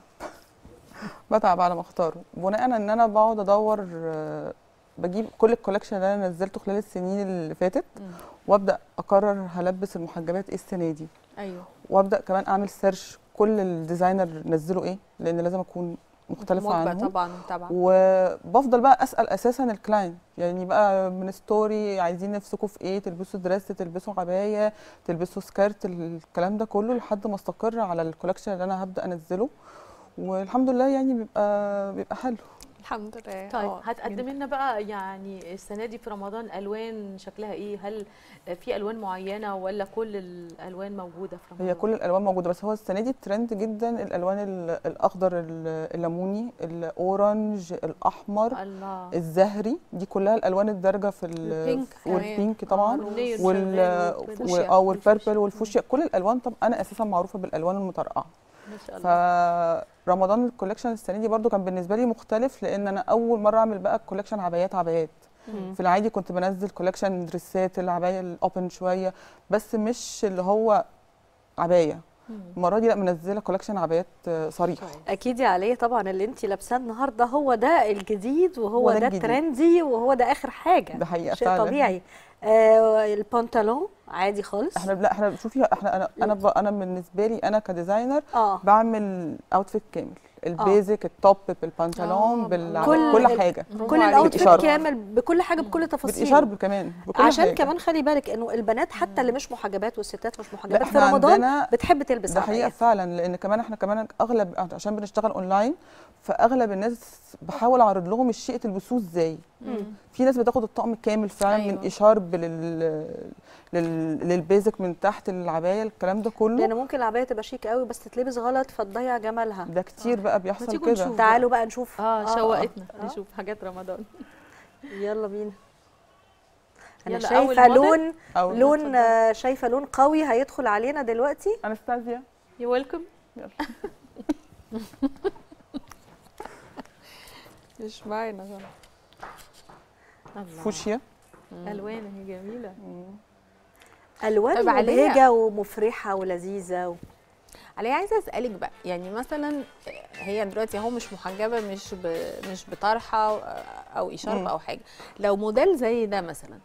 بتعب على ما اختاره بناء ان انا بقعد ادور آه، بجيب كل الكولكشن اللي انا نزلته خلال السنين اللي فاتت وابدا اقرر هلبس المحجبات ايه السنه دي ايوه وابدا كمان اعمل سيرش كل الديزاينر نزلوا ايه لان لازم اكون مختلفه مواكبة عنهم طبعا طبعا وبفضل بقى اسال اساسا الكلاينت يعني بقى من ستوري عايزين نفسكم في ايه تلبسوا دريس تلبسوا عبايه تلبسوا سكرت الكلام ده كله لحد ما استقر على الكولكشن اللي انا هبدا انزله والحمد لله يعني بيبقى بيبقى حلو الحمد لله طيب آه، هتقدم لنا بقى يعني السنه دي في رمضان الوان شكلها ايه هل في الوان معينه ولا كل الالوان موجوده في رمضان هي كل الالوان موجوده بس هو السنه دي الترند جدا الالوان ال- الاخضر ال- الليموني الاورنج الاحمر الله الزهري دي كلها الالوان الدارجه في ال- البينك كمان. والبينك طبعا والنيل وال شغال وكده. و- والفوشيا. اه والبربل والفوشيا كل الالوان طب انا اساسا معروفه بالالوان المطرقعه ما شاء الله فرمضان الكوليكشن السنه دي برضو كان بالنسبه لي مختلف لان انا اول mره اعمل بقى الكوليكشن عبايات عبايات في العادي كنت بنزل كوليكشن دريسات العبايه الاوبن شويه بس مش اللي هو عبايه المره دي لا منزله كوليكشن عبايات آه، صريح اكيد يا عليه طبعا اللي انت لابساه النهارده هو ده الجديد وهو هو ده ده الجديد. الترندي وهو ده اخر حاجه ده حقيقه شيء فعلا طبيعي آه البنطلون عادي خالص احنا لا احنا شوفي احنا انا انا ب- انا بالنسبه لي انا كديزاينر اه بعمل اوتفيت كامل البيزك التوب بالبنطلون آه، بال كل كل ال- حاجه كل عليك. الاوتفيت بالإشارة. كامل بكل حاجه بكل تفاصيل بالاشارب كمان بكل عشان حاجة. كمان خلي بالك انه البنات حتى اللي مش محجبات والستات مش لا محجبات في احنا رمضان عندنا بتحب تلبس ده حقيقه عباية فعلا لان كمان احنا كمان اغلب عشان بنشتغل اونلاين فاغلب الناس بحاول اعرض لهم الشيء تلبسوه ازاي في ناس بتاخد الطقم كامل فعلا أيوة. من أيوة. اشارب لل... لل... للبيزك من تحت للعبايه الكلام ده كله لان ممكن العبايه تبقى شيك قوي بس تتلبس غلط فتضيع جمالها ده كتير بقى بيحصل تيجوا كده نشوف. تعالوا بقى نشوف اه شوقتنا آه. نشوف حاجات رمضان يلا بينا انا يلا، شايفه أول موديل. لون أو لون آه، شايفه لون قوي هيدخل علينا دلوقتي انستازيا يو ويلكم مش باينه غلط فوشيا الوان هي جميله الوان طب عليا- مبهجه ومفرحه ولذيذه و... علي عايزه اسالك بقى يعني مثلا هي دلوقتي اهو مش محجبه مش ب... مش بطرحه او اشارب مم. او حاجه لو موديل زي ده مثلا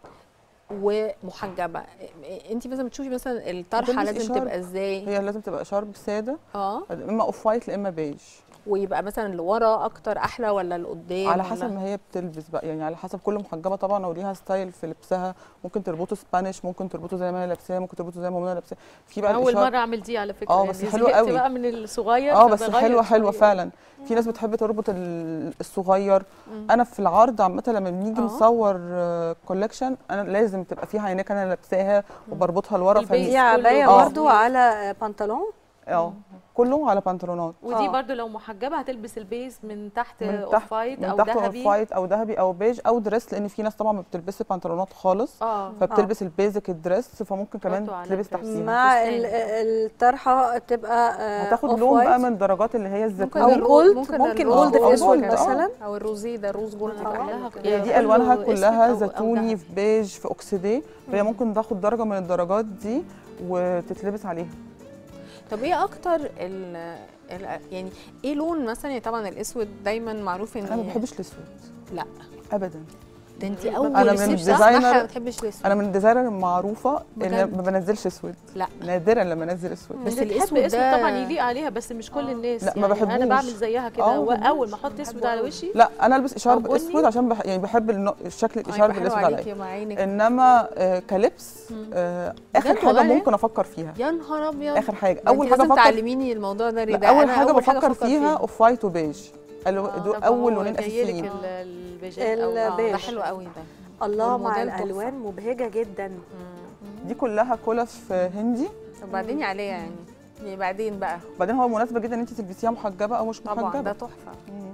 ومحجبه انت مثلا بتشوفي مثلا الطرحه هتلبس لازم إشارب. تبقى ازاي هي لازم تبقى شارب ساده اه اما اوف وايت يا اما بيج ويبقى مثلا لورا اكتر احلى ولا لقدام على ولا- حسب ما هي بتلبس بقى يعني على حسب كل محجبه طبعا وليها ستايل في لبسها ممكن تربطه سبانيش ممكن تربطه زي ما هي لابساه ممكن تربطه زي ما منى لابساه في بقى اول الإشارة- مره اعمل دي على فكره آه، يعني بس حلوة زهقت قوي. بقى من الصغير اه بس فبغير حلوه حلوه شوية. فعلا في ناس بتحب تربط ال- الصغير انا في العرض عامه لما بنيجي آه. نصور كولكشن انا لازم تبقى فيها عينيك انا لابساها وبربطها لورا البيز. دي فدي عبايه آه. برضو على بنطلون اه كله على بنطلونات ودي آه. برضو لو محجبه هتلبس البيز من تحت من اوف تحت وايت من او تحت اوف ذهبي وايت او ذهبي او بيج او دريس لان في ناس طبعا ما بتلبسش بنطلونات خالص اه فبتلبس البيزك الدريس فممكن كمان برضو على تلبس الدريس. تحتيها مع فستان. ال- الطرحه تبقى آه، هتاخد off لون بقى white. من درجات اللي هي الزيتون أو الرو- جولد، ممكن ممكن الرو- جولد في أو أسود جولد، مثلاً. او الروزي ده روز جولد آه. يبقى كلها حلو. كده. هي دي كله الوانها أسود كلها أو- أو زيتوني ذهبي. في بيج في اوكسيديه فهي ممكن تاخد درجه من الدرجات دي وتتلبس عليها طب ايه اكتر ال ال يعني ايه لون مثلا يعني طبعا الاسود دايما معروف ان انا ما بحبش الاسود لا ابدا ده انت أنا اول من ست الديزاينر- صح ما بتحبش الاسود انا من الديزاينر المعروفه ان بجد؟ ما بنزلش اسود لا نادرا لما انزل اسود بس بس الاسود الاسود اسود ده طبعا يليق عليها بس مش كل الناس لا، ما يعني انا بحبوش. بعمل زيها كده آه، ما واول ما احط اسود على وشي لا انا البس اشارب أو بني؟ اسود عشان بح يعني بحب النوع- الشكل الاشارب حلو الاسود عليك عليا يا مع عينك انما آه كلبس آه اخر بجد حاجه والله؟ ممكن افكر فيها يا نهار ابيض اخر حاجه ده اول انت حاجه لازم افكر تعلميني الموضوع ده لا ده اول أنا حاجه أول بفكر فيها اوف وايت وبيج قالوا آه، دول طب اول هو لونين جايلك اساسيين ال- البيجات أو- البيج. ده آه. حلو قوي ده الله مع والموديل تحفة. الالوان مبهجه جدا دي كلها كلف هندي وبعدين عليها يعني يعني بعدين بقى بعدين هو مناسبه جدا ان انت تلبسيها محجبه او مش طبعا محجبه ده تحفه مم.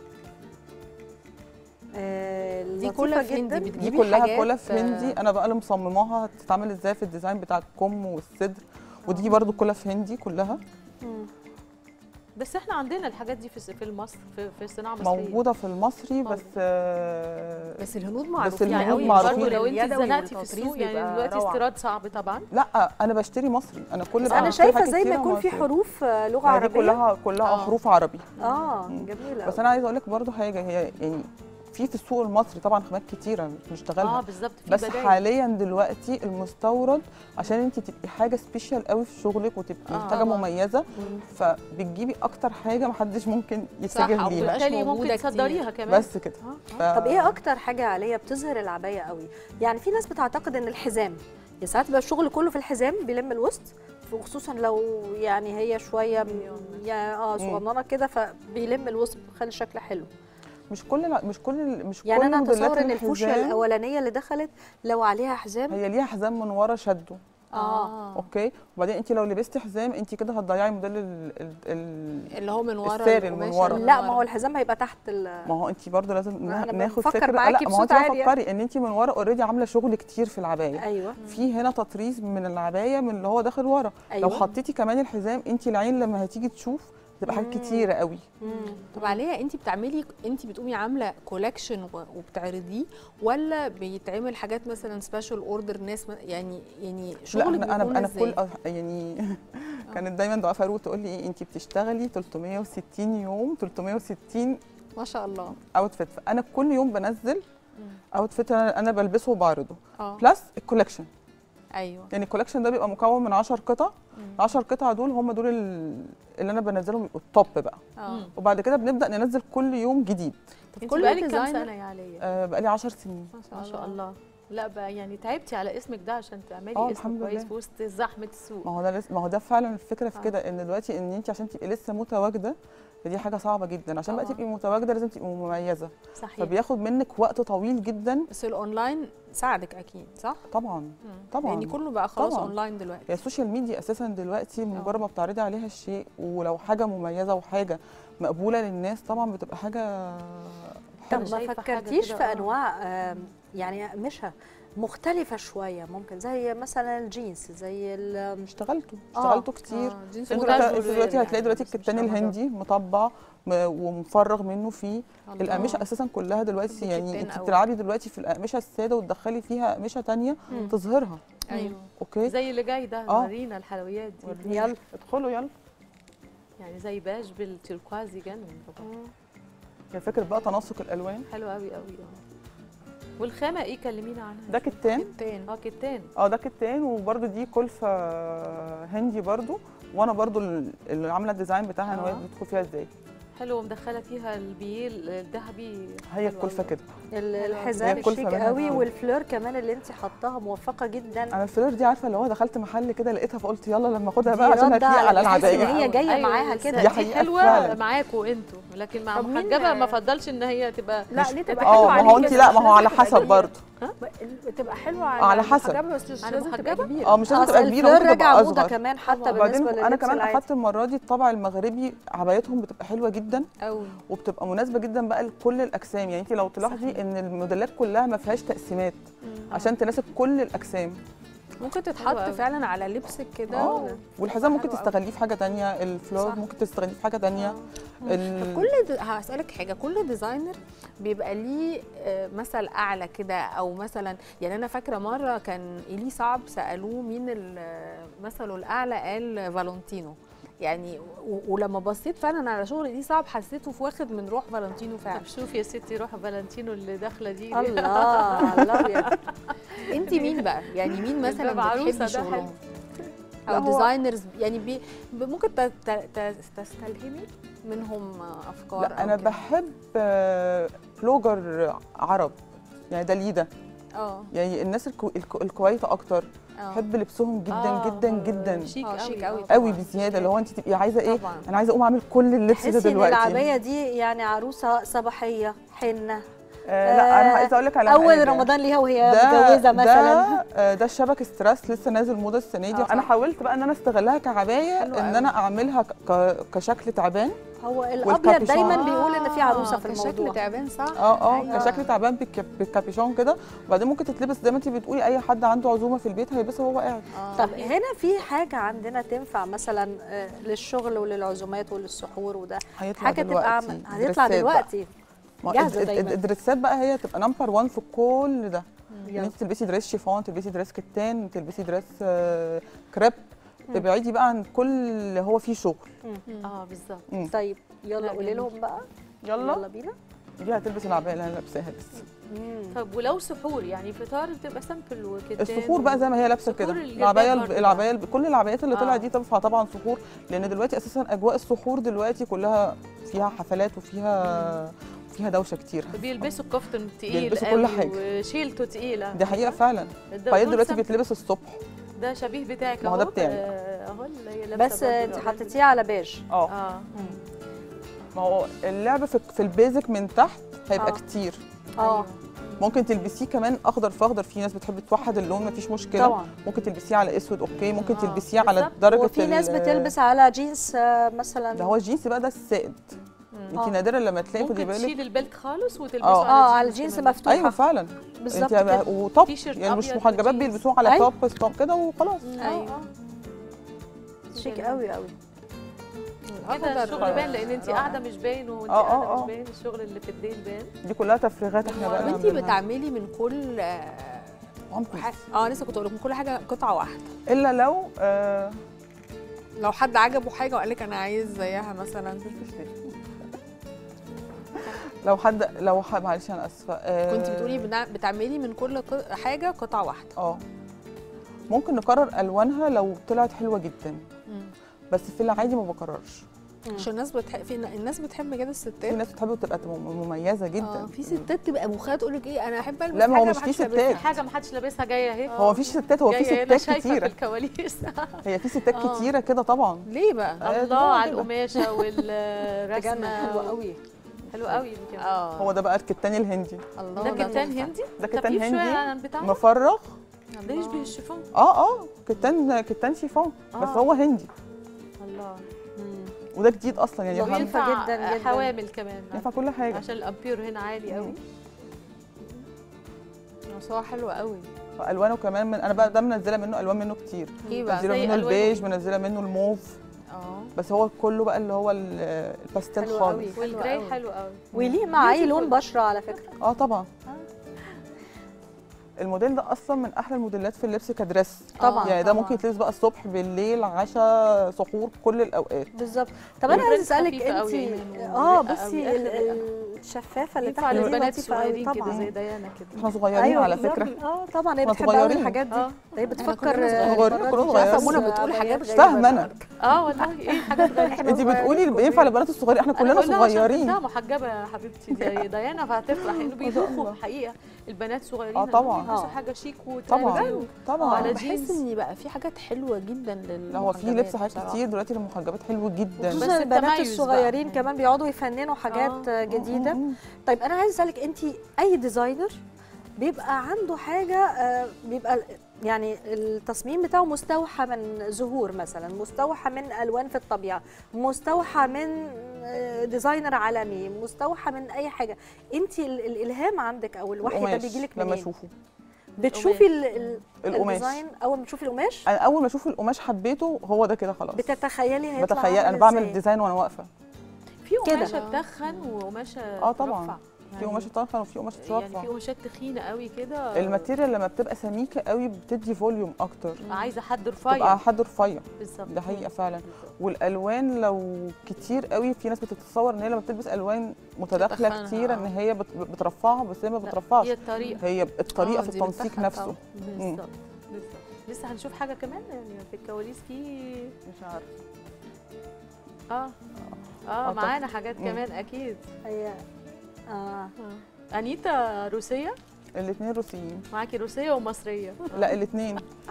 آه، دي لطيفة كلها جدا. هندي دي بتجيبي كلها حاجات كلف هندي انا بقى اللي مصمماها هتتعمل ازاي في الديزاين بتاع الكم والصدر ودي برضو كلف هندي كلها بس احنا عندنا الحاجات دي في س- في مصر في, في الصناعه المصريه موجوده في المصري بس موجودة. آه بس الهنود بس معروفين الهنود قوي معروفين. برضه لو انت اليدوي اتزنقتي في والتطريز السوق يعني بيبقى دلوقتي روعة. استيراد صعب طبعا لا انا بشتري مصري انا كل بس بقى انا بشتري شايفه حاجات زي ما كتيرة يكون في مصري. حروف آه، لغه ما هي دي عربيه كلها كلها آه. حروف عربي اه مم. جميله بس انا عايزه اقول لك برضو حاجه هي يعني في في السوق المصري طبعا خامات كتيره بنشتغلها اه بالظبط في بس بدايل. حاليا دلوقتي المستورد عشان انت تبقي حاجه سبيشال قوي في شغلك وتبقي آه. حاجه طبعاً. مميزه فبتجيبي اكتر حاجه محدش ممكن يتجه أو ليها بتبقاش وبالتالي موجودة ممكن كتير. تصدريها كمان بس كده ف... طب ايه اكتر حاجه عليا بتظهر العبايه قوي يعني في ناس بتعتقد ان الحزام يا ساعات بيبقى الشغل كله في الحزام بيلم الوسط وخصوصا لو يعني هي شويه م- يعني اه صغننه كده فبيلم الوسط بيخلي الشكل حلو مش كل مش كل مش يعني كل انا موديلات اتصور ان الفوشيا الحزام الاولانيه اللي دخلت لو عليها حزام هي ليها حزام من ورا شده اه اوكي وبعدين انت لو لبستي حزام انت كده هتضيعي موديل ال... ال... ال... اللي هو من ورا الساري من القماشة ورا. اللي لا ما هو الحزام هيبقى تحت ال ما هو انت برضه لازم ما أنا ناخد بفكر فكره معاكي لا ما هو بصوت انت عالي فكري ان انت من ورا اوريدي عامله شغل كتير في العبايه ايوه في هنا تطريز من العبايه من اللي هو داخل ورا أيوة. لو حطيتي كمان الحزام انت العين لما هتيجي تشوف تبقى حاجات كتيره قوي مم. طب عليها انت بتعملي انت بتقومي عامله كولكشن وبتعرضيه ولا بيتعمل حاجات مثلا سبيشال اوردر ناس م- يعني يعني لا شغلك انا انا بيكون انا ازاي؟ كل يعني كانت دايما دعاء فاروق تقول لي ايه انت بتشتغلي 360 يوم 360 ما شاء الله اوتفيت فانا كل يوم بنزل اوتفيت انا أنا بلبسه وبعرضه اه بلس الكولكشن ايوه يعني الكولكشن ده بيبقى مكون من 10 قطع 10 قطع دول هم دول ال- اللي انا بنزلهم يبقوا التوب بقى اه وبعد كده بنبدا ننزل كل يوم جديد انت كل بقالك كام designer- سنه يا عليا آه بقى لي 10 سنين ما شاء الله لا بقى يعني تعبتي على اسمك ده عشان تعملي آه، اسم الحمد كويس لله. في وسط زحمه السوق ما هو ده لس- ما هو ده فعلا الفكره في آه. كده ان دلوقتي ان انت عشان تبقي لسه متواجده فدي حاجه صعبه جدا عشان بقى طبعاً. تبقي متواجده لازم تبقي مميزه صحيح فبياخد منك وقت طويل جدا بس الاونلاين ساعدك اكيد صح؟ طبعا طبعا يعني كله بقى خلاص طبعاً. اونلاين دلوقتي هي السوشيال ميديا اساسا دلوقتي آه. مجرد ما بتعرضي عليها الشيء ولو حاجه مميزه وحاجه مقبوله للناس طبعا بتبقى حاجه طب أنا ما شايفة حاجة فكرتيش كده، في آه. انواع آم، يعني اقمشه مختلفه شويه ممكن زي مثلا الجينز زي ال- اشتغلته آه. اشتغلته كتير آه، جنس انتوا الكاجوال دلوقتي- انتوا دلوقتي يعني، هتلاقي دلوقتي بس مش الكتان رمضان. الهندي مطبع م- ومفرغ منه فيه الله. القماشه اساسا كلها دلوقتي بحب يعني الكتان انت أوي. بتلعبي دلوقتي في القماشه الساده وتدخلي فيها قماشه تانية تظهرها ايوه اوكي زي اللي جاي ده آه. ورينا الحلويات دي يلا ادخلوا يلا يعني زي باج بالتركواز يجنن طبعا هي فكره بقى تناسق الالوان حلو قوي قوي اه والخامه ايه كلمينا عنها ده كتان تاني اه كتان اه ده كتان وبرده دي كلفه هندي برده وانا برده اللي عامله الديزاين بتاعها انا آه. وهي بتدخل فيها ازاي حلو ومدخله فيها البييل الذهبي هي حلو الكلفه أوي. كده ال- حلوة. الحزام هي كلفة شيك منها قوي كتير. والفلور كمان اللي انت حطاها موفقه جدا انا الفلور دي عارفه اللي هو دخلت محل كده لقيتها فقلت يلا لما اخدها دي بقى عشان رد هتليق على تحس ان العبايه هي جايه أيوة، معاها بس كده دي دي حقيقة حلوه فعلا. معاكوا انتوا لكن مع طب مين- محجبه ما فضلش ان هي تبقى لا مش- ليه تبقى حلوة اه ما عليك هو انت كده، لا مش ما هو على لازم تبقى حسب كبيرة. برضه تبقى حلوه على على حسب. محجبة بس مش أنا لازم تبقى محجبة؟ كبيره اه مش لازم أصل تبقى كبيره الفلور ممكن راجع تبقى موضه اصغر كمان حتى وبعدين بالنسبه انا لللبس كمان العادي اخدت المره دي الطبع المغربي عبايتهم بتبقى حلوه جدا قوي وبتبقى مناسبه جدا بقى لكل الاجسام يعني انت لو تلاحظي ان الموديلات كلها ما فيهاش تقسيمات عشان تناسب كل الاجسام ممكن حلوة تتحط أوي. فعلا على لبسك كده اه و- والحزام ممكن حلوة أوي. تستغليه في حاجه تانية الفلور صح. ممكن تستغليه في حاجه تانية ال... كل د... هسألك حاجة كل ديزاينر بيبقى ليه آه، مثل أعلى كده أو مثلا يعني أنا فاكرة مرة كان إيلي صعب سألوه مين ال- مثله الأعلى قال فالنتينو يعني و... ولما بصيت فعلا على شغل إيلي صعب حسيته في واخد من روح فالنتينو فعلا طب شوفي يا ستي روح فالنتينو اللي داخله دي الله الله يا أنت مين بقى؟ يعني مين مثلا الباب عروسة بتحبي ده شغلهم؟ لا أو هو- ديزاينرز يعني بي... ب- ممكن ت... ت... ت... تستلهمي منهم أفكار لا أو انا كده؟ بحب آه، بلوجر عرب يعني ده ليدا اه يعني الناس الكو... الكو... الكويته اكتر اه بحب لبسهم جدا آه، جدا جدا شيك آه، قوي شيك قوي قوي طبعاً. بزياده اللي هو انت تبقي عايزه ايه طبعا انا عايزه اقوم اعمل كل اللبس ده تحسي ان دلوقتي العبايه دي يعني عروسه صباحيه حنه آه لا انا عايزه اقول لك على اول حاجة. رمضان ليها وهي ده متجوزه مثلا ده, آه، ده الشبك ستريس لسه نازل موضه السنه دي آه، انا صح. حاولت بقى ان انا استغلها كعبايه حلو ان قوي. انا اعملها ك... ك- كشكل تعبان هو الابيض والكابيشون. دايما بيقول ان في عروسه في كشكل الموضوع تعبان صح؟ اه اه أيوة. كشكل تعبان بالك... بالكابيشون كده وبعدين ممكن تتلبس زي ما انت بتقولي اي حد عنده عزومه في البيت هيلبسها وهو قاعد آه. طب هنا في حاجه عندنا تنفع مثلا آه، للشغل وللعزومات وللسحور وده هيطلع حاجه تبقى دلوقتي عم- هتطلع دريسات بقى. دلوقتي ما جاهزة الد- دايماً. الد- الدريسات بقى هي تبقى نمبر 1 في كل ده ان يلا. انت تلبسي دريس شيفون تلبسي دريس كتان تلبسي دريس آه، كريب تبعدي بقى عن كل اللي هو فيه شغل اه بالظبط طيب يلا لا، قولي جميل. لهم بقى يلا يلا بينا دي هتلبس العبايه اللي انا لابساها لسه طب ولو سحور يعني فطار بتبقى سامبل وكتان السحور بقى زي ما هي لابسه سحور كده الجلباب العبايه برضه. العبايه كل العبايات اللي آه. طلعت دي تنفع طبعا سحور لان دلوقتي اساسا اجواء السحور دلوقتي كلها فيها حفلات وفيها فيها دوشه كتير بيلبسوا كفتن تقيل بيلبسوا قوي كل حاجة. وشيلته تقيله دي حقيقه فعلا ده- فهي دول دلوقتي سامبل. بيتلبس الصبح ده شبيه بتاعك ما هو ده اهو بتاعي. آه، اهو اللي هي لابسه بس برضه انت الأولاد. حطيتيه على بيج اه اه ما هو اللعب في, في البيزك من تحت هيبقى آه. كتير اه ممكن تلبسيه كمان اخضر في اخضر في ناس بتحب توحد اللون مفيش مشكله طبعا ممكن تلبسيه على اسود اوكي ممكن آه، تلبسيه على بالظبط. درجه وفي ناس ال- بتلبس على جينز آه، مثلا ده هو الجينز بقى ده السائد انت آه. نادرا لما تلاقي خدي ممكن بالك تشيل البلت خالص وتلبسه آه. اه على الجينز كمان. مفتوحه ايوه فعلا بالظبط انت كده وطب تيشيرت يعني مش أبيض محجبات وجينز. بيلبسوه على أيوة. توب ستوب كده وخلاص ايوه شيك جميل. قوي قوي كده أخضر الشغل باين لان انت رائع. قاعده مش باين وانت آه، آه، قاعده آه. مش باين الشغل اللي في الدين باين دي كلها تفريغات احنا بقى وانت نعملها. بتعملي من كل آه، One piece. حاجة- اه لسه كنت اقول لك من كل حاجه قطعه واحده الا لو آه لو حد عجبه حاجه وقال لك انا عايز زيها مثلا لو حد لو حد معلش انا اسفه آه كنت بتقولي بنع- بتعملي من كل ق- حاجه قطعه واحده اه ممكن نكرر الوانها لو طلعت حلوه جدا بس في العادي ما بكررش عشان الناس بتحب في الناس بتحب كده في الستات ناس بتحب تبقى مم- مميزه جدا اه في ستات تبقى مخها تقول لك ايه انا احب البس لا، ما هو حاجة مش في محدش لابسها. ستات. حاجه ما حدش لابسها جايه اهي هو مفيش ستات هو في جايه هنا ستات شايفه في كتيره الكواليس هي في ستات آه. كتيره كده طبعا ليه بقى آه، الله طبعاً على كده. القماشه تجنن والرسمه حلوه قوي حلو قوي يمكن اه هو ده بقى الكتان الهندي الله ده كتان تحفة. هندي ده خفيف كتان شويه هندي عن بتاعنا مفرغ ده يشبه الشيفون اه اه كتان كتان شيفون بس آه. هو هندي الله وده جديد اصلا يعني لطيف. هم- وينفع جداً جداً. حوامل كمان ينفع كل حاجه عشان الامبير هنا عالي قوي بس هو حلو قوي والوانه كمان من انا بقى ده منزله منه الوان منه كتير ايه بقى منزله زي منه ألوانه. البيج منزله منه الموف اه بس هو كله بقى اللي هو ال- الباستيل حلو خالص قوي. والجراي قوي. حلو قوي وليه مع اي لون بشره على فكره اه طبعا الموديل ده اصلا من احلى الموديلات في اللبس كدرس طبعا يعني ده طبعاً. ممكن يتلبس بقى الصبح بالليل عشاء سحور كل الاوقات بالظبط طب انا عايز والبنت اسالك خفيفة انت أوي يا إيمان اه ورقة بصي أوي، ال- آخر ال- الشفافه اللي ينفع تحت دي للبنات لطيفه قوي الصغيرين كده طبعا زي ديانا كده احنا صغيرين على بالظبط. فكره اه طبعا هي احنا بتحب قوي صغيرين. الحاجات دي اه هي بتفكر كلنا آه، صغيرين، مرات كلنا مش عارفة صغيرين. منى بتقول حاجات مش غريبة فاهمه انا اه والله ايه حاجات غريبه انت بتقولي بينفع للبنات الصغيرين احنا كلنا صغيرين لا محجبه يا حبيبتي دي ديانا فهتفرح انه بيدوخوا حقيقه البنات صغيرين آه طبعاً. بيلبسوا آه. حاجه شيك طبعا وترندي طبعا على بحس جينز. ان بقى في حاجات حلوه جدا لل لا هو في لبس حاجات كتير دلوقتي للمحجبات حلو جدا بس خصوصا البنات التميز الصغيرين بقى. كمان بيقعدوا يفننوا حاجات آه. آه. جديده مم. طيب انا عايز اسالك انت اي ديزاينر بيبقى عنده حاجه آه، بيبقى يعني التصميم بتاعه مستوحى من زهور مثلا مستوحى من الوان في الطبيعه مستوحى من آه، ديزاينر عالمي مستوحى من اي حاجه انت ال- الالهام عندك او الوحي ده القماش بيجي لك لما منين اشوفه بتشوفي ال- ال- القماش. الديزاين اول ما تشوفي القماش انا اول ما اشوف القماش حبيته هو ده كده خلاص بتتخيلي هيطلع بتخيل انا عامل بعمل إزاي. الديزاين وانا واقفه في كده. قماشه تدخن وقماشه اه طبعاً. ترفع. في يعني- قماش طرفه وفي قماش يعني ترفع في قماشات تخينه قوي كده الماتيريال لما بتبقى سميكه قوي بتدي فوليوم اكتر عايزه حد رفيع تبقى حد رفيع بالظبط ده حقيقه فعلا والالوان لو كتير قوي في ناس بتتصور ان هي لما بتلبس الوان متداخله بتدخلها، كتير ان آه. هي بت- بترفعها بس هي ما لا، بترفعش هي الطريقه هي الطريقه آه، في دي التنسيق بتدخل نفسه طبعاً. بالظبط بالظبط لسه هنشوف حاجه كمان يعني في الكواليس في مش عارفه اه اه آه، معانا حاجات مم. كمان اكيد هي اه انيتا روسيه الاثنين روسيين معاكي روسيه ومصريه لا الاثنين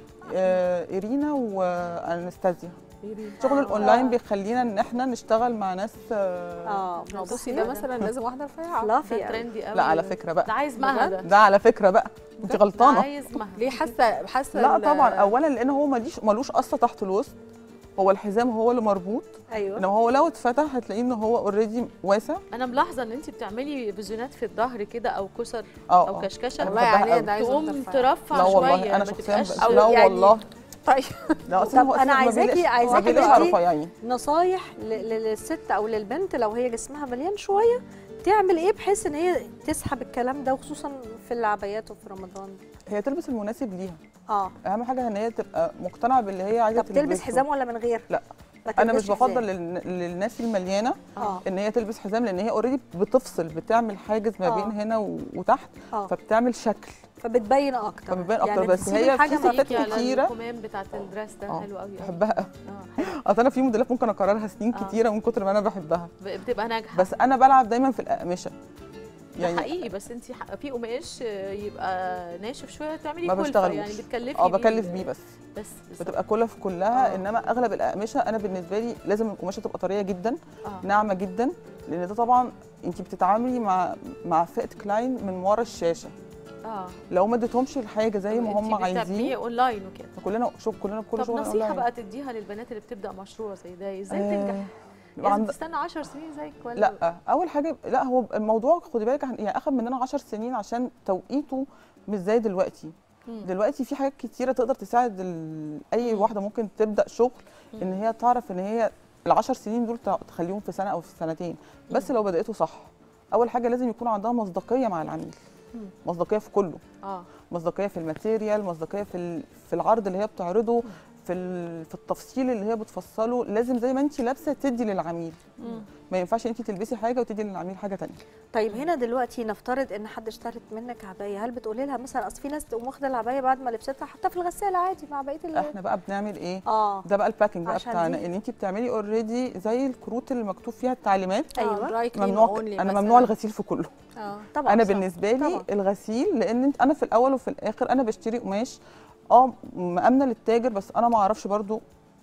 آه ايرينا وانستازيا إيرين. شغل آه. الاونلاين بيخلينا ان احنا نشتغل مع ناس آه اه هو بصي ده مثلا لازم واحده رفيعه فلافي ده قوي. ترندي قوي لا على فكره ده بقى عايز مها ده ده على فكره بقى انت ده غلطانه عايز مها ليه حاسه حاسه لا ال- طبعا اولا لان هو ماليش ملوش قصه تحت الوسط هو الحزام هو اللي مربوط ايوه انما هو لو اتفتح هتلاقيه ان هو اوريدي واسع انا ملاحظه ان انت بتعملي فيزيونات في الظهر كده او كسر اه او آه. كشكشه أنا والله بحبها عليها قوي. ده عايزه تقوم واحدة رفيعة. ترفع لا شويه والله انا ما شخصيا تبقاش ب- أو لا يعني- والله طيب لا اصلا طب هو أنا أصلاً ما عايزاكي- بيلاقيش- عايزاكي ما بيلاقيش تدي- رفيعين نصايح ل- ل- للست او للبنت لو هي جسمها مليان شويه تعمل ايه بحيث ان هي تسحب الكلام ده وخصوصا في العبايات وفي رمضان هي تلبس المناسب ليها اه اهم حاجه ان هي تبقى مقتنعه باللي هي عايزه طب تلبس تلبسه. حزام ولا من غير لا. ما انا مش تلبسش بفضل حزام. للن- للناس المليانه اه ان هي تلبس حزام لان هي اوريدي بتفصل بتعمل حاجز ما آه. بين هنا و- وتحت اه فبتعمل شكل فبتبين اكتر فبتبين أكتر، يعني بس تسيب هي الحاجه في ما ستات تيجي على كتيرة. الكمام بتاعت الدرس ده آه. حلو قوي قوي. بحبها قوي اه حلو اصل انا في موديلات ممكن اكررها سنين آه. كتيره من كتر ما انا بحبها ب- بتبقى ناجحه بس انا بلعب دايما في الاقمشه يعني حقيقي بس انت في قماش آه، يبقى ناشف شويه تعملي ما كلفه بشتغلوش. يعني بتكلفي اه بكلف بيه بس بس بالظبط. بتبقى كلف كلها آه. انما اغلب الاقمشه انا بالنسبه لي لازم القماشه تبقى طريه جدا اه ناعمه جدا لان ده طبعا انت بتتعاملي مع مع فئه كلاين من ورا الشاشه اه لو ما اديتهمش الحاجه زي ما هم انتي بتتابعيه عايزين اونلاين وكده كلنا شوف كلنا كل طب شغل نصيحه أونلاين. بقى تديها للبنات اللي بتبدا مشروع زي ده ازاي آه، تنجح يبقى لازم عند... تستنى 10 سنين زيك ولا لا اول حاجه لا هو الموضوع خدي بالك عن- يعني اخذ مننا 10 سنين عشان توقيته مش زي دلوقتي مم. دلوقتي في حاجات كتيره تقدر تساعد ال... اي واحده ممكن تبدا شغل ان هي تعرف ان هي العشر سنين دول تع- تخليهم في سنه او في سنتين بس لو بداته صح اول حاجه لازم يكون عندها مصداقيه مع العميل مم. مصداقيه في كله اه مصداقيه في الماتيريال مصداقيه في ال- في العرض اللي هي بتعرضه في ال- في التفصيل اللي هي بتفصله لازم زي ما انت لابسه تدي للعميل مم. ما ينفعش انت تلبسي حاجه وتدي للعميل حاجه تانية طيب هنا دلوقتي نفترض ان حد اشترت منك عبايه هل بتقولي لها مثلا اصل في ناس تقوم واخده العبايه بعد ما لبستها حتى في الغساله عادي مع بقيه ال- احنا بقى بنعمل ايه اه ده بقى الباكينج بقى عشان بتاعنا دي- ان انت بتعملي اوريدي زي الكروت اللي مكتوب فيها التعليمات ايوه ممنوع انا ممنوع الغسيل في كله اه طبعا انا صح. بالنسبه لي طبعا. الغسيل لان انت انا في الاول وفي الاخر انا بشتري قماش اه مامنه للتاجر بس انا ما اعرفش برضو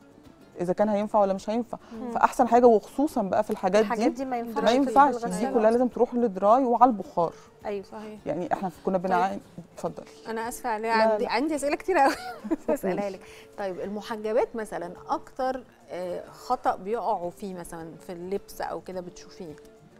اذا كان هينفع ولا مش هينفع فاحسن حاجه وخصوصا بقى في الحاجات, الحاجات دي دي ما ينفعش ما في ينفعش الغسالة. دي كلها لازم تروح للدراي وعلى البخار ايوه صحيح يعني احنا كنا بنعاني اتفضلي انا اسفه عليها لا، عندي لا. عندي اسئله كتير قوي اسالها لك طيب المحجبات مثلا اكتر آه، خطا بيقعوا فيه مثلا في اللبس او كده بتشوفيه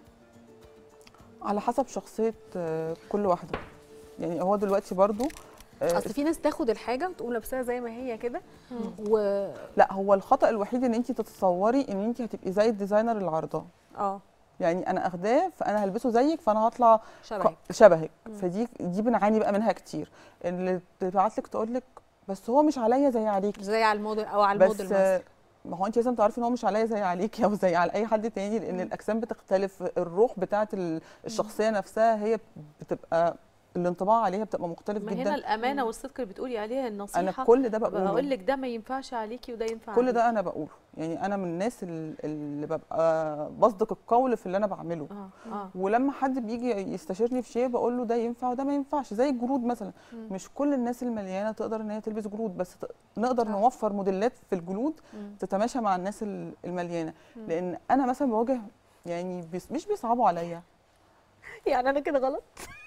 على حسب شخصيه آه، كل واحده يعني هو دلوقتي برضو آه، اصل في ناس تاخد الحاجه وتقوم لابساها زي ما هي كده و لا هو الخطا الوحيد ان انت تتصوري ان انت هتبقي زي الديزاينر اللي عارضاه اه يعني انا اخداه فانا هلبسه زيك فانا هطلع شبهك ك- شبهك فدي دي بنعاني بقى منها كتير اللي تبعت لك تقول لك بس هو مش عليا زي عليكي زي على الموديل او على بس الموديل مثلا ما هو انت لازم تعرفي ان هو مش عليا زي عليكي او زي على اي حد تاني لان الاجسام بتختلف الروح بتاعت ال- الشخصيه نفسها هي بتبقى الانطباع عليها بتبقى مختلف ما هنا جدا الامانه والصدق اللي بتقولي عليها النصيحه انا كل ده بقول بقوله لك ده ما ينفعش عليكي وده ينفع كل عليكي. ده انا بقوله يعني انا من الناس ال- اللي ببقى بصدق القول في اللي انا بعمله اه اه ولما حد بيجي يستشيرني في شيء بقول له ده ينفع وده ما ينفعش زي الجرود مثلا مم. مش كل الناس المليانه تقدر ان هي تلبس جرود بس ت- نقدر نوفر موديلات في الجلود مم. تتماشى مع الناس ال- المليانه مم. لان انا مثلا بواجه يعني بيس مش بيصعبوا عليا يعني انا كده غلط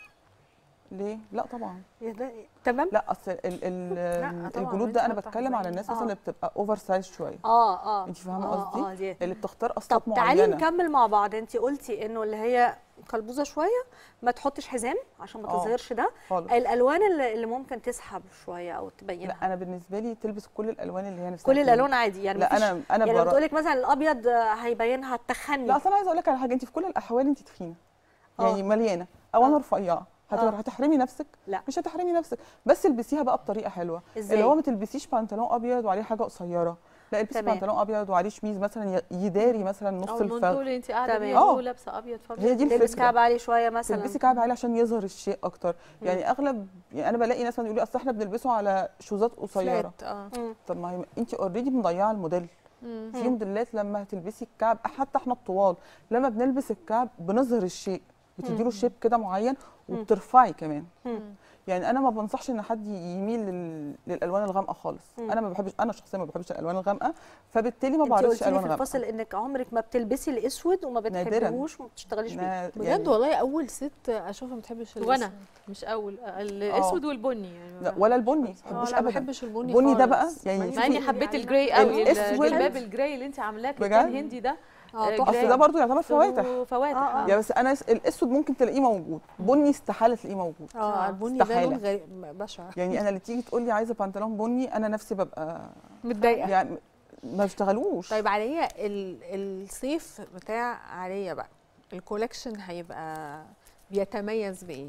ليه لا طبعا يا ده تمام لا اصل ال- ال- لا طبعاً، الجلود انت ده انا بتفتح بتكلم على زي- الناس آه. مثلا اللي بتبقى اوفر سايز شويه اه اه انت فاهمه آه، قصدي اه دي اللي بتختار طب اصوات تعالي معينه نكمل مع بعض انت قلتي انه اللي هي قلبوزه شويه ما تحطش حزام عشان ما آه. تظهرش ده خالص الالوان اللي اللي ممكن تسحب شويه او تبينها لا انا بالنسبه لي تلبس كل الالوان اللي هي نفسها كل فيها. الالوان عادي يعني لا مفيش- انا انا يعني لما برا- تقول لك مثلا الابيض آه، هيبينها التخني لا اصل انا عايزه اقول لك على حاجه انت في كل الاحوال انت تخينه آه. يعني مليانه او انا آه. رفيعه هت- آه. هتحرمي نفسك لا. مش هتحرمي نفسك بس البسيها بقى بطريقه حلوه ازاي اللي هو ما تلبسيش بنطلون ابيض وعليه حاجه قصيره لا البسي تمام. بنطلون ابيض وعليه شميز مثلا ي- يداري مثلا نص او الفخذ المنطول اللي انت قاعده تمام. بيه آه. وهو لابسه ابيض فابيض هي دي تلبس الفكره كعب عالي شويه مثلا تلبسي كعب عالي عشان يظهر الشيء اكتر يعني اغلب يعني انا بلاقي ناس مثلا يقولوا اصل احنا بنلبسه على شوزات قصيره فلات اه مم. طب ما هي انت اوريدي مضيعه الموديل مم. في موديلات لما هتلبسي الكعب حتى احنا الطوال لما بنلبس الكعب بنظهر الشيء بتديله شيب كده معين وبترفعي كمان مم. يعني انا ما بنصحش ان حد يميل لل... للالوان الغامقه خالص مم. انا ما بحبش انا شخصيا ما بحبش الالوان الغامقه فبالتالي ما انت بعرفش قلتي لي الوان في غامقه الفصل انك عمرك ما بتلبسي الاسود وما نادراً. بتحبيهوش وما بتشتغليش بيه نا- بجد يعني والله اول ست اشوفها ما بتحبش وانا الأسود. مش اول الاسود والبني يعني لا ولا البني ما اه بحبوش لا ما ابدا بحبش البني البني ده بقى خالص. يعني مع مع اني شوفي حبيت عليه الجراي قوي الأسود. الجلباب الجراي اللي انت عاملاه بجد؟ كتان هندي ده اه آه، طبعا اصل ده برضو يعتبر فواتح فواتح آه، آه. يا بس انا س- الاسود ممكن تلاقيه موجود بني استحاله تلاقيه موجود اه البني ده استحالة. لون غريب بشع يعني انا اللي تيجي تقول لي عايزه بنطلون بني انا نفسي ببقى متضايقه يعني ما اشتغلوش طيب عليا ال- الصيف بتاع عليا بقى الكولكشن هيبقى بيتميز بايه؟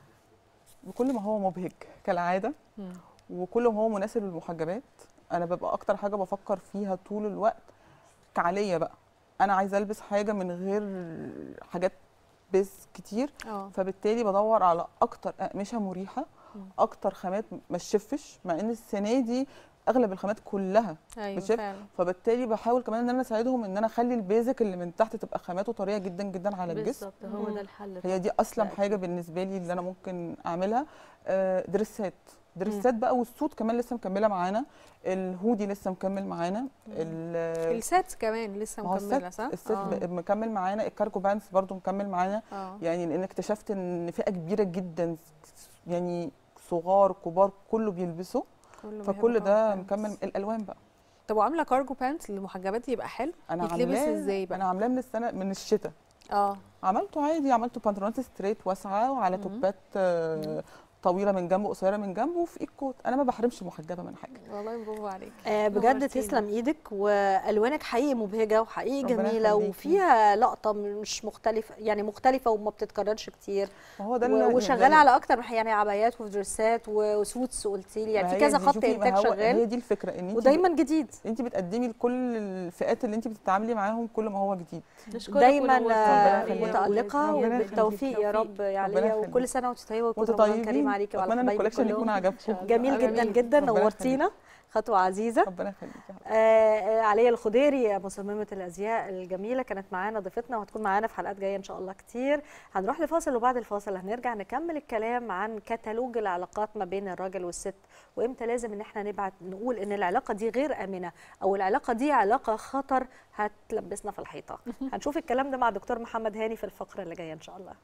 بكل ما هو مبهج كالعاده مم. وكل ما هو مناسب للمحجبات انا ببقى اكتر حاجه بفكر فيها طول الوقت كعليا بقى انا عايزه البس حاجه من غير حاجات بيز كتير اه فبالتالي بدور على اكتر اقمشه مريحه مم. اكتر خامات ما تشفش مع ان السنه دي اغلب الخامات كلها ايوه بتشف فعلا فبالتالي بحاول كمان ان انا اساعدهم ان انا اخلي البيزك اللي من تحت تبقى خاماته طريه جدا جدا على الجسم بالظبط هو ده الحل هي دي اسلم بالتأكيد. حاجه بالنسبه لي اللي انا ممكن اعملها آه، دريسات دريسات بقى والسوت كمان لسه مكمله معانا الهودي لسه مكمل معانا ال- السات كمان لسه ما هو مكمله الست صح؟ الست آه. ب- مكمل معانا الكارجو بانس برضو مكمل معانا اه يعني لان اكتشفت ان فئه كبيره جدا يعني صغار كبار كله بيلبسوا كله فكل بيحب ده الكارجو مكمل بانس. الالوان بقى طب وعامله كارجو بانت للمحجبات يبقى حلو انا يتلبس عاملاه ازاي بقى؟ انا عاملاه من السنه من الشتاء اه عملته عادي عملته بنطلونات ستريت واسعه وعلى مم. توبات آه، طويله من جنب وقصيره من جنب وفي الكوت انا ما بحرمش محجبه من حاجه والله برافو عليك آه بجد نورتينا. تسلم ايدك والوانك حقيقي مبهجه وحقيقي ربنا جميله يخليكي. وفيها لقطه مش مختلفه يعني مختلفه وما بتتكررش كتير ما هو ده و- اللي- وشغاله ده على اكتر من حاجة، يعني عبايات ودريسات وسوتس قلتي لي يعني ما في هي كذا دي- خط شوفي، ما انتاج هو- شغال هي دي الفكره ان انت ودايما جديد انت بتقدمي لكل الفئات اللي انت بتتعاملي معاهم كل ما هو جديد نشكرك دايما ونورتينا آه، ربنا يخليك. متالقه ربنا يخليك. وبالتوفيق يا رب يا عليا يخليك. وكل سنه وانت طيبه وكل وانتوا رمضان طيبين كريم عليكي وعلى اتمنى ان حبايبك الكولكشن يكون كلهم عجبكم جميل جدا جميل. جدا ربنا نورتينا خطوه عزيزه ربنا يخليك يا حبيبتي. آه، آه، عليا الخضيري مصممة الأزياء الجميلة كانت معانا ضيفتنا وهتكون معانا في حلقات جاية إن شاء الله كتير هنروح لفاصل وبعد الفاصل هنرجع نكمل الكلام عن كتالوج العلاقات ما بين الراجل والست وإمتى لازم إن احنا نبعت نقول إن العلاقة دي غير آمنة أو العلاقة دي علاقة خطر هتلبسنا في الحيطة هنشوف الكلام ده مع دكتور محمد هاني في الفقرة اللي جاية إن شاء الله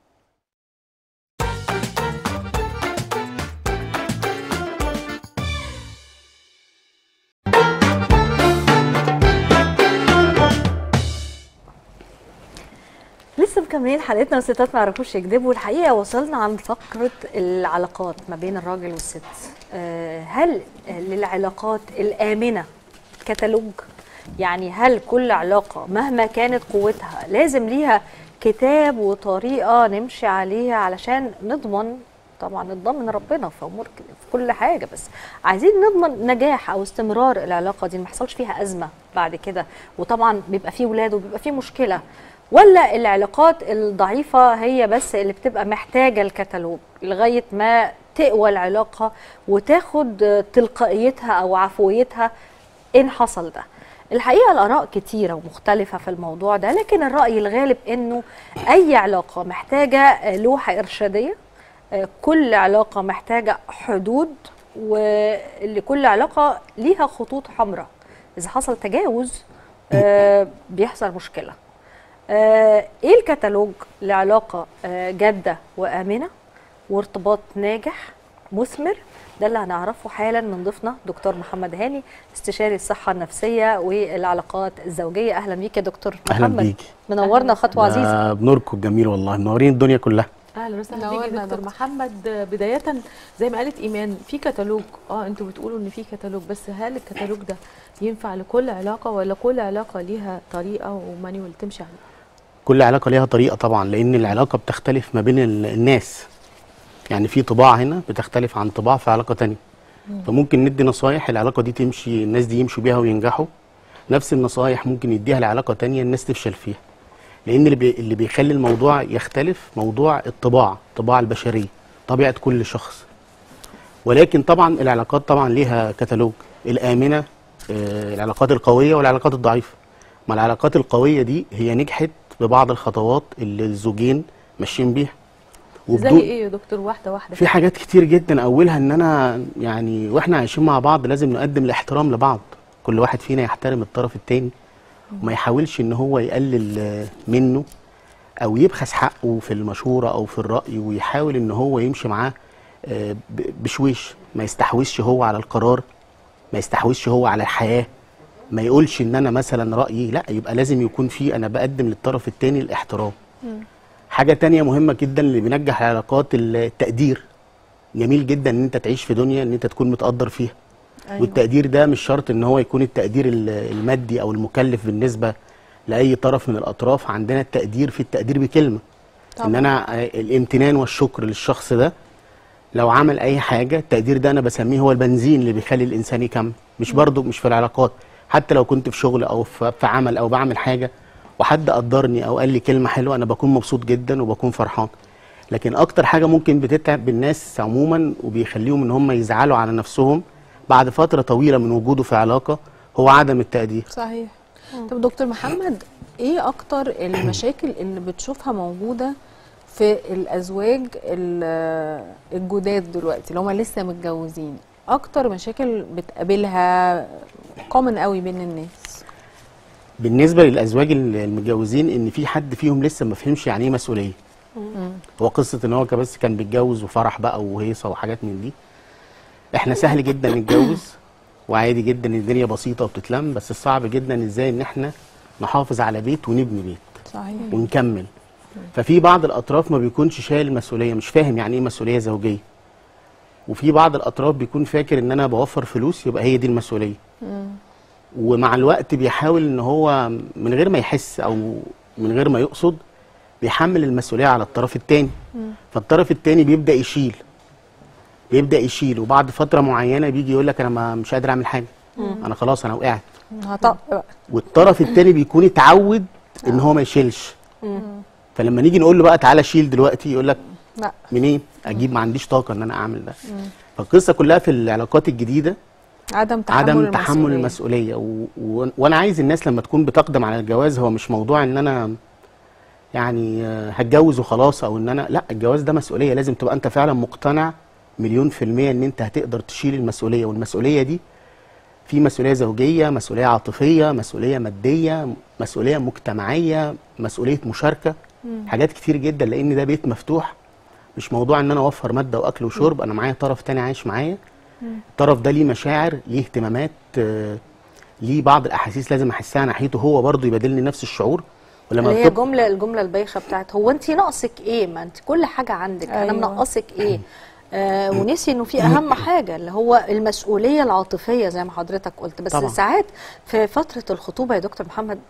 لسه مكملين حلقتنا والستات ما يعرفوش يكذبوا الحقيقه وصلنا عند فقره العلاقات ما بين الراجل والست آه، هل للعلاقات الامنه كتالوج يعني هل كل علاقه مهما كانت قوتها لازم ليها كتاب وطريقه نمشي عليها علشان نضمن طبعا نضمن ربنا في امور ك- في كل حاجه بس عايزين نضمن نجاح او استمرار العلاقه دي ما يحصلش فيها ازمه بعد كده وطبعا بيبقى فيه ولاد وبيبقى فيه مشكله ولا العلاقات الضعيفه هي بس اللي بتبقى محتاجه الكتالوج لغايه ما تقوى العلاقه وتاخد تلقائيتها او عفويتها ان حصل ده الحقيقه الاراء كتيره ومختلفه في الموضوع ده لكن الراي الغالب انه اي علاقه محتاجه لوحه ارشاديه آه، كل علاقه محتاجه حدود ولكل علاقه ليها خطوط حمراء اذا حصل تجاوز آه، بيحصل مشكله آه، ايه الكتالوج لعلاقه آه، جاده وامنه وارتباط ناجح مثمر ده اللي هنعرفه حالا من ضيفنا دكتور محمد هاني استشاري الصحه النفسيه والعلاقات الزوجيه اهلا بيك يا دكتور اهلا محمد بيكي منورنا خطوه عزيزه ده بنوركم الجميل والله منورين الدنيا كلها اهلا وسهلا بيك نورنا يا يا دكتور دكتور. محمد بدايه زي ما قالت ايمان في كتالوج اه انتوا بتقولوا ان في كتالوج بس هل الكتالوج ده ينفع لكل علاقه ولا كل علاقه ليها طريقه ومانيوال تمشي عليه كل علاقه ليها طريقه طبعا لان العلاقه بتختلف ما بين ال- الناس يعني في طباع هنا بتختلف عن طباع في علاقه تانية فممكن ندي نصايح العلاقه دي تمشي الناس دي يمشوا بيها وينجحوا نفس النصايح ممكن يديها لعلاقه تانية الناس تفشل فيها لان اللي, بي اللي بيخلي الموضوع يختلف موضوع الطباع الطباع البشريه طبيعه كل شخص ولكن طبعا العلاقات طبعا ليها كتالوج الامنه آه، العلاقات القويه والعلاقات الضعيفه ما العلاقات القويه دي هي نجحت ببعض الخطوات اللي الزوجين ماشيين بيها زي ايه يا دكتور واحده واحده في حاجات كتير جدا اولها ان انا يعني واحنا عايشين مع بعض لازم نقدم الاحترام لبعض كل واحد فينا يحترم الطرف التاني وما يحاولش ان هو يقلل آه، منه او يبخس حقه في المشوره او في الراي ويحاول ان هو يمشي معاه آه، ب- بشويش ما يستحوذش هو على القرار ما يستحوذش هو على الحياه ما يقولش ان انا مثلا رايي لا يبقى لازم يكون في انا بقدم للطرف التاني الاحترام حاجه تانية مهمه جدا اللي بينجح العلاقات التقدير جميل جدا ان انت تعيش في دنيا ان انت تكون متقدر فيها أيوة. والتقدير ده مش شرط ان هو يكون التقدير ال- المادي او المكلف بالنسبه لاي طرف من الاطراف عندنا التقدير في التقدير بكلمه طبعا. ان انا آه، الامتنان والشكر للشخص ده لو عمل اي حاجه التقدير ده انا بسميه هو البنزين اللي بيخلي الانسان يكمل مش برضو مش في العلاقات حتى لو كنت في شغل او في في عمل او بعمل حاجه وحد قدرني او قال لي كلمه حلوه انا بكون مبسوط جدا وبكون فرحان لكن اكتر حاجه ممكن بتتعب الناس عموما وبيخليهم ان هم يزعلوا على نفسهم بعد فتره طويله من وجوده في علاقه هو عدم التقدير صحيح طب دكتور محمد ايه اكتر المشاكل اللي بتشوفها موجوده في الازواج ال- الجداد دلوقتي اللي هم لسه متجوزين اكتر مشاكل بتقابلها كومن قوي بين الناس بالنسبه للازواج المتجوزين ان في حد فيهم لسه ما فهمش يعني ايه مسؤوليه هو قصه ان هو بس كان بيتجوز وفرح بقى وهيصه وحاجات من دي احنا سهل جدا نتجوز وعادي جدا الدنيا بسيطه وبتتلم بس الصعب جدا ازاي ان احنا نحافظ على بيت ونبني بيت صحيح ونكمل ففي بعض الاطراف ما بيكونش شايل المسؤوليه مش فاهم يعني ايه مسؤوليه زوجيه وفي بعض الاطراف بيكون فاكر ان انا بوفر فلوس يبقى هي دي المسؤوليه ومع الوقت بيحاول ان هو من غير ما يحس او من غير ما يقصد بيحمل المسؤوليه على الطرف الثاني فالطرف الثاني بيبدا يشيل بيبدا يشيل وبعد فتره معينه بيجي يقول لك انا ما مش قادر اعمل حاجه انا خلاص انا وقعت هطق بقى والطرف الثاني بيكون اتعود ان هو ما يشيلش فلما نيجي نقول له بقى تعالى شيل دلوقتي يقول لك لا منين اجيب ما عنديش طاقه ان انا اعمل ده فالقصه كلها في العلاقات الجديده عدم تحمل عدم تحمل المسؤولية. المسؤوليه و... و... وانا عايز الناس لما تكون بتقدم على الجواز هو مش موضوع ان انا يعني آه، هتجوز وخلاص او ان انا لا الجواز ده مسؤوليه لازم تبقى انت فعلا مقتنع مليون في المية ان انت هتقدر تشيل المسؤوليه والمسؤوليه دي في مسؤوليه زوجيه مسؤوليه عاطفيه مسؤوليه ماديه مسؤوليه مجتمعيه مسؤوليه مشاركه حاجات كتير جدا لان ده بيت مفتوح مش موضوع ان انا اوفر ماده واكل وشرب انا معايا طرف تاني عايش معايا الطرف ده ليه مشاعر ليه اهتمامات آه، ليه بعض الاحاسيس لازم احسها ناحيته هو برضه يبادلني نفس الشعور ولما اللي هي بتبقى- جمله الجمله البايخه بتاعت هو انت ناقصك ايه ما انت كل حاجه عندك انا أيوة. منقصك ايه آه ونسي انه في اهم حاجه اللي هو المسؤوليه العاطفيه زي ما حضرتك قلت بس طبعا. ساعات في فتره الخطوبه يا دكتور محمد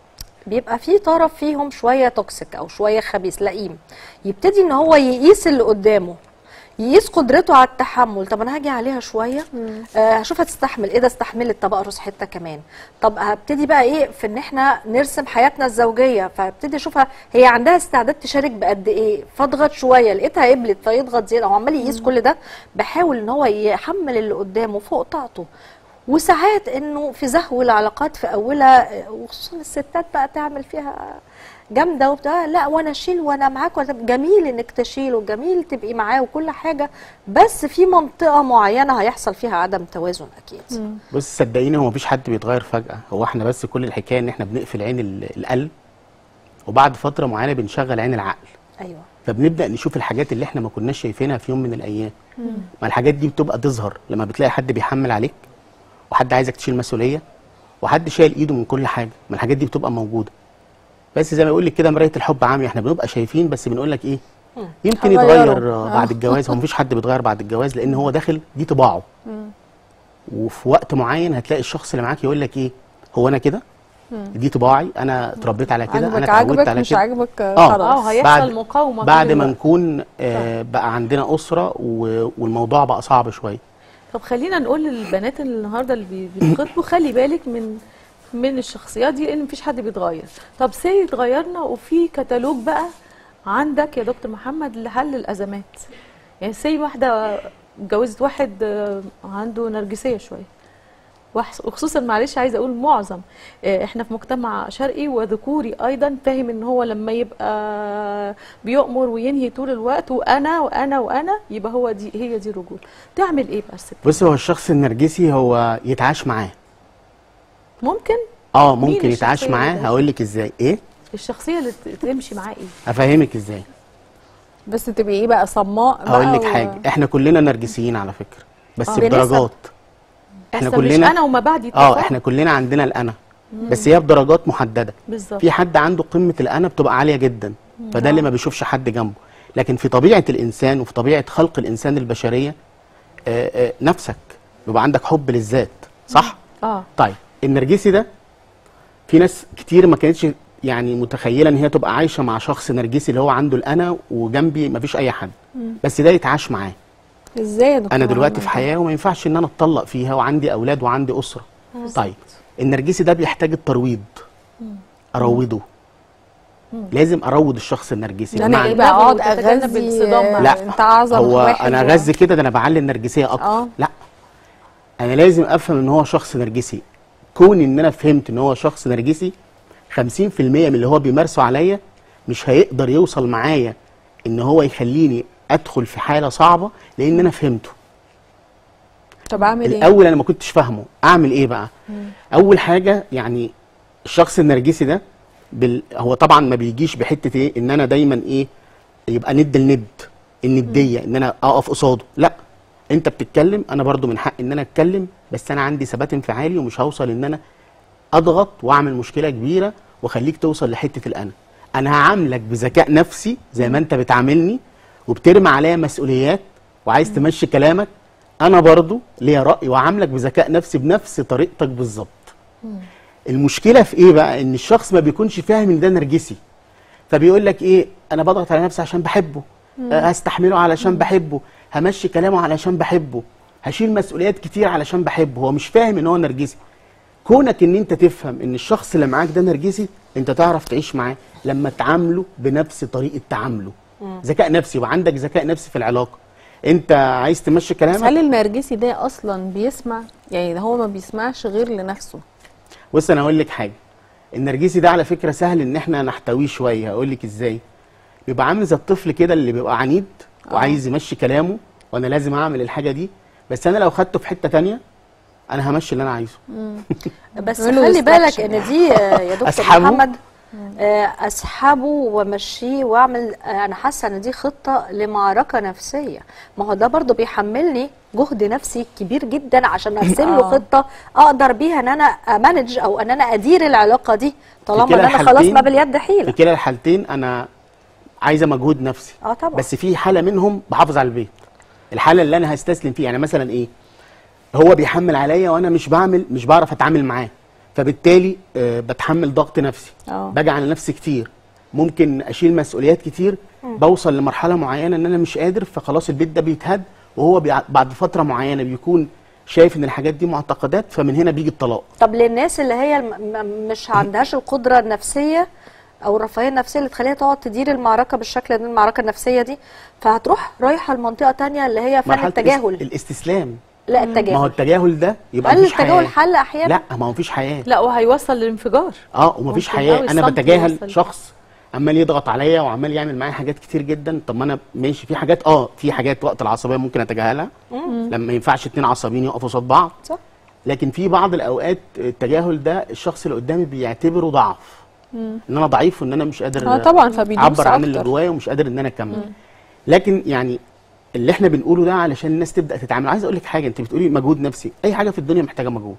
بيبقى في طرف فيهم شويه توكسيك او شويه خبيث لئيم يبتدي ان هو يقيس اللي قدامه يقيس قدرته على التحمل طب انا هاجي عليها شويه آه هشوفها تستحمل ايه ده استحملت طب اقرص حته كمان طب هبتدي بقى ايه في ان احنا نرسم حياتنا الزوجيه فابتدي اشوفها هي عندها استعداد تشارك بقد ايه فاضغط شويه لقيتها قبلت فيضغط زياده او عمال يقيس كل ده بحاول ان هو يحمل اللي قدامه فوق طاقته وساعات انه في زهو العلاقات في اولها آه، وخصوصا الستات بقى تعمل فيها جامده وبتاع لا وانا اشيل وانا معاك وأنا جميل انك تشيل وجميل تبقي معاه وكل حاجه بس في منطقه معينه هيحصل فيها عدم توازن اكيد بص صدقيني هو مفيش حد بيتغير فجأة هو احنا بس كل الحكاية ان احنا بنقفل عين ال- القلب وبعد فترة معينة بنشغل عين العقل ايوه فبنبدأ نشوف الحاجات اللي احنا ما كناش شايفينها في يوم من الأيام ما الحاجات دي بتبقى تظهر لما بتلاقي حد بيحمل عليك وحد عايزك تشيل مسؤولية وحد شايل ايده من كل حاجة ما الحاجات دي بتبقى موجودة بس زي ما يقول لك كده مراية الحب عامية احنا بنبقى شايفين بس بنقول لك ايه يمكن هغيره. يتغير آه، بعد الجواز هو مفيش حد بيتغير بعد الجواز لان هو داخل دي طباعه وفي وقت معين هتلاقي الشخص اللي معاك يقول لك ايه هو انا كده دي طباعي انا اتربيت على كده انا عاجبك اتعودت عاجبك على مش كده عاجبك آه. خلاص اه هيحصل بعد- مقاومه بعد طول ما الوقت. نكون آه بقى عندنا اسره و- والموضوع بقى صعب شويه طب خلينا نقول للبنات اللي النهارده اللي بي- بيتخطبوا خلي بالك من من الشخصيات دي لان مفيش حد بيتغير طب سي اتغيرنا وفي كتالوج بقى عندك يا دكتور محمد لحل الازمات يعني سي واحده اتجوزت واحد آه، عنده نرجسيه شويه وحس- وخصوصا معلش عايزه اقول معظم آه، احنا في مجتمع شرقي وذكوري ايضا فاهم ان هو لما يبقى بيؤمر وينهي طول الوقت وانا وانا وانا يبقى هو دي هي دي الرجوله تعمل ايه بقى الست بص هو الشخص النرجسي هو يتعاش معاه ممكن اه مين ممكن يتعاش الشخصية معاه اللي- هقول لك ازاي ايه الشخصيه اللي ت- تمشي معاه ايه افهمك ازاي بس تبقي ايه بقى صماء بقى هقول لك و- حاجه احنا كلنا نرجسيين على فكره بس آه. بدرجات احنا بس مش كلنا انا وما بعد اه يتفق. احنا كلنا عندنا الانا بس هي بدرجات محدده بالظبط في حد عنده قمه الانا بتبقى عاليه جدا فده اللي ما بيشوفش حد جنبه لكن في طبيعه الانسان وفي طبيعه خلق الانسان البشريه آه آه نفسك بيبقى عندك حب للذات صح اه طيب النرجسي ده في ناس كتير ما كانتش يعني متخيله ان هي تبقى عايشه مع شخص نرجسي اللي هو عنده الانا وجنبي ما فيش اي حد بس ده يتعاش معاه ازاي يا دكتور انا دلوقتي في محمد؟ حياه وما ينفعش ان انا اتطلق فيها وعندي اولاد وعندي اسره طيب النرجسي ده بيحتاج الترويض اروضه لازم اروض الشخص النرجسي ده انا بمعنى- ايه بقى اقعد تتجنب اغذي الصدام مع- لا انت اعظم هو واحد انا و- اغذي كده ده انا بعلي النرجسيه اكتر اه. لا انا لازم افهم ان هو شخص نرجسي كون ان انا فهمت ان هو شخص نرجسي 50% من اللي هو بيمارسه عليا مش هيقدر يوصل معايا ان هو يخليني ادخل في حاله صعبه لان انا فهمته طب اعمل ايه؟ الاول انا ما كنتش فاهمه اعمل ايه بقى اول حاجه يعني الشخص النرجسي ده بال... هو طبعا ما بيجيش بحته ايه ان انا دايما ايه يبقى ند لند النديه ان انا اقف قصاده لا انت بتتكلم انا برضو من حق ان انا اتكلم بس انا عندي ثبات انفعالي ومش هوصل ان انا اضغط واعمل مشكله كبيره واخليك توصل لحته الانا انا هعاملك بذكاء نفسي زي ما انت بتعاملني وبترمي عليا مسؤوليات وعايز تمشي كلامك انا برضو ليا راي وعاملك بذكاء نفسي بنفس طريقتك بالظبط المشكله في ايه بقى ان الشخص ما بيكونش فاهم ان ده نرجسي فبيقول لك ايه انا بضغط على نفسي عشان بحبه آه، هستحمله علشان بحبه همشي كلامه علشان بحبه هشيل مسؤوليات كتير علشان بحبه هو مش فاهم ان هو نرجسي كونك ان انت تفهم ان الشخص اللي معاك ده نرجسي انت تعرف تعيش معاه لما تعامله بنفس طريقه تعامله ذكاء نفسي وعندك ذكاء نفسي في العلاقه انت عايز تمشي بس كلامك هل النرجسي ده اصلا بيسمع؟ يعني ده هو ما بيسمعش غير لنفسه بص انا اقول لك حاجه النرجسي ده على فكره سهل ان احنا نحتويه شويه هقول لك ازاي بيبقى عامل زي الطفل كده اللي بيبقى عنيد وعايز يمشي كلامه وانا لازم اعمل الحاجه دي بس انا لو خدته في حته تانية انا همشي اللي انا عايزه بس نعمله خلي بالك distraction. ان دي آه، يا دكتور أسحبه؟ محمد آه، اسحبه وامشيه واعمل آه، انا حاسه ان دي خطه لمعركه نفسيه ما هو ده برضو بيحملني جهد نفسي كبير جدا عشان ارسم له آه. خطه اقدر بيها ان انا امانج او ان انا ادير العلاقه دي طالما كلا ان انا خلاص الحالتين- ما باليد في حيله كلا الحالتين انا عايزه مجهود نفسي اه طبعا بس في حاله منهم بحافظ على البيت الحاله اللي انا هستسلم فيها يعني مثلا ايه هو بيحمل عليا وانا مش بعمل مش بعرف اتعامل معاه فبالتالي آه، بتحمل ضغط نفسي اه باجي على نفسي كتير ممكن اشيل مسؤوليات كتير بوصل لمرحله معينه ان انا مش قادر فخلاص البيت ده بيتهد وهو بيع- بعد فتره معينه بيكون شايف ان الحاجات دي معتقدات فمن هنا بيجي الطلاق طب للناس اللي هي الم- م- مش عندهاش القدره النفسيه او الرفاهيه النفسيه اللي تخليها تقعد تدير المعركه بالشكل ده المعركه النفسيه دي فهتروح رايحه لمنطقه تانية اللي هي فن مرحله التجاهل الاس- الاستسلام لا ما هو التجاهل التجاهل ده يبقى هل مفيش التجاهل حياه حل احيانا لا ما هو مفيش حياه لا وهيوصل للانفجار اه ومفيش ممكن حياه أوي انا الصمت بتجاهل يوصل. شخص عمال يضغط عليا وعمال يعمل معايا حاجات كتير جدا طب ما انا ماشي في حاجات اه في حاجات وقت العصبيه ممكن اتجاهلها لما ما ينفعش اتنين عصبيين يقفوا قصاد بعض صح. لكن في بعض الاوقات التجاهل ده الشخص اللي قدامي بيعتبره ضعف ان انا ضعيف وان انا مش قادر اه طبعا فبيدوس اعبر عن اللي اكتر جوايا ومش قادر ان انا اكمل لكن يعني اللي احنا بنقوله ده علشان الناس تبدا تتعامل عايز اقول لك حاجه انت بتقولي مجهود نفسي اي حاجه في الدنيا محتاجه مجهود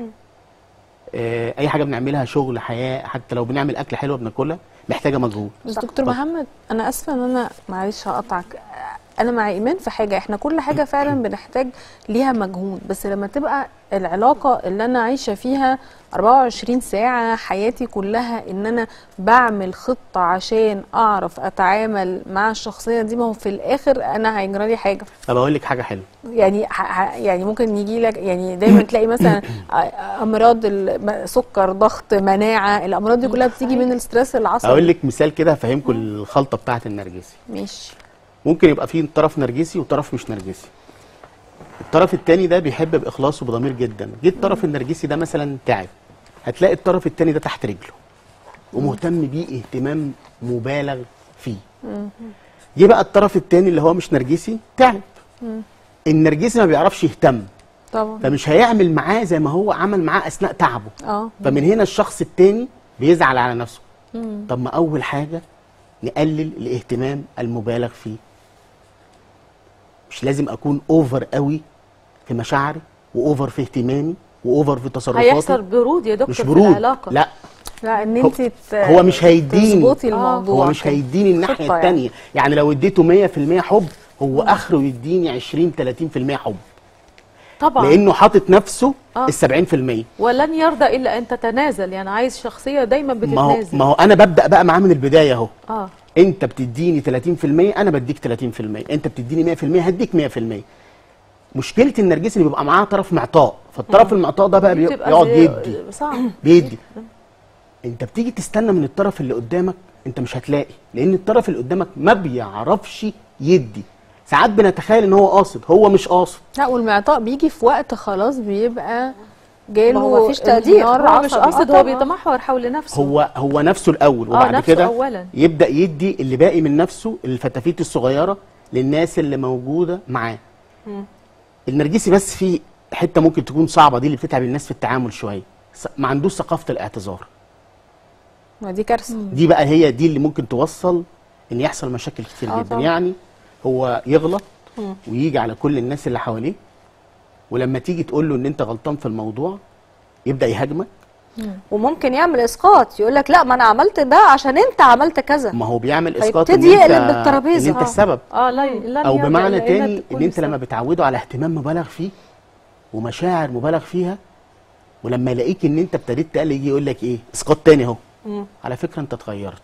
آه، اي حاجه بنعملها شغل حياه حتى لو بنعمل اكل حلوه بناكلها محتاجه مجهود بس دكتور محمد انا اسفه ان انا معلش هقطعك انا مع ايمان في حاجه احنا كل حاجه فعلا بنحتاج ليها مجهود بس لما تبقى العلاقه اللي انا عايشه فيها 24 ساعه حياتي كلها ان انا بعمل خطه عشان اعرف اتعامل مع الشخصيه دي ما هو في الاخر انا هيجرى لي حاجه طب اقول لك حاجه حلوه يعني ح- ح- يعني ممكن يجي لك يعني دايما تلاقي مثلا امراض ال- سكر ضغط مناعه الامراض دي كلها بتيجي من الاسترس العصبي اقول لك مثال كده هفهمكم الخلطه بتاعه النرجسي ماشي ممكن يبقى فيه طرف نرجسي وطرف مش نرجسي الطرف التاني ده بيحب باخلاص وبضمير جدا جه الطرف النرجسي ده مثلا تعب هتلاقي الطرف التاني ده تحت رجله ومهتم بيه اهتمام مبالغ فيه جه بقى الطرف التاني اللي هو مش نرجسي تعب النرجسي ما بيعرفش يهتم طبعا فمش هيعمل معاه زي ما هو عمل معاه اثناء تعبه اه فمن هنا الشخص التاني بيزعل على نفسه طب ما اول حاجه نقلل الاهتمام المبالغ فيه مش لازم اكون اوفر قوي في مشاعري واوفر في اهتمامي واوفر في تصرفاتي هيحصل برود يا دكتور مش في برود العلاقه لا لا ان هو- انت ت- هو مش هيديني. تظبطي آه. الموضوع هو مش كده. هيديني الناحيه خطة يعني. التانيه يعني لو اديته 100% حب هو اخره يديني 20 30% حب طبعا لانه حاطط نفسه آه. ال 70% ولن يرضى الا ان تتنازل يعني عايز شخصيه دايما ما هو بتتنازل ما هو انا ببدا بقى معاه من البدايه اهو اه انت بتديني 30% انا بديك 30% انت بتديني 100% هديك 100% مشكله النرجسي اللي بيبقى معاه طرف معطاء فالطرف المعطاء ده بقى دي بي- بتبقى بيقعد زي- يدي صعب بيدي انت بتيجي تستنى من الطرف اللي قدامك انت مش هتلاقي لان الطرف اللي قدامك ما بيعرفش يدي ساعات بنتخيل ان هو قاصد هو مش قاصد لا والمعطاء بيجي في وقت خلاص بيبقى جاله ما هو مفيش تقدير. انهيار هو مش عصبي. قاصد آه هو طبعاً. بيتمحور حول نفسه هو هو نفسه الاول آه، وبعد نفسه كده أولاً. يبدا يدي اللي باقي من نفسه الفتافيت الصغيره للناس اللي موجوده معاه النرجسي بس في حته ممكن تكون صعبه دي اللي بتتعب الناس في التعامل شويه س- ما عندوش ثقافه الاعتذار ما دي كارثه دي بقى هي دي اللي ممكن توصل ان يحصل مشاكل كتير آه جدا طبعاً. يعني هو يغلط ويجي على كل الناس اللي حواليه ولما تيجي تقول له ان انت غلطان في الموضوع يبدا يهاجمك وممكن يعمل اسقاط يقول لك لا ما انا عملت ده عشان انت عملت كذا ما هو بيعمل اسقاط ان فيبتدي انت يقلب بالترابيزة. ان انت آه. السبب اه لا لن او يرضى بمعنى إلا تاني تكون ان انت السبب. لما بتعوده على اهتمام مبالغ فيه ومشاعر مبالغ فيها ولما يلاقيك ان انت ابتديت تقل يجي يقول لك ايه اسقاط تاني اهو على فكره انت اتغيرت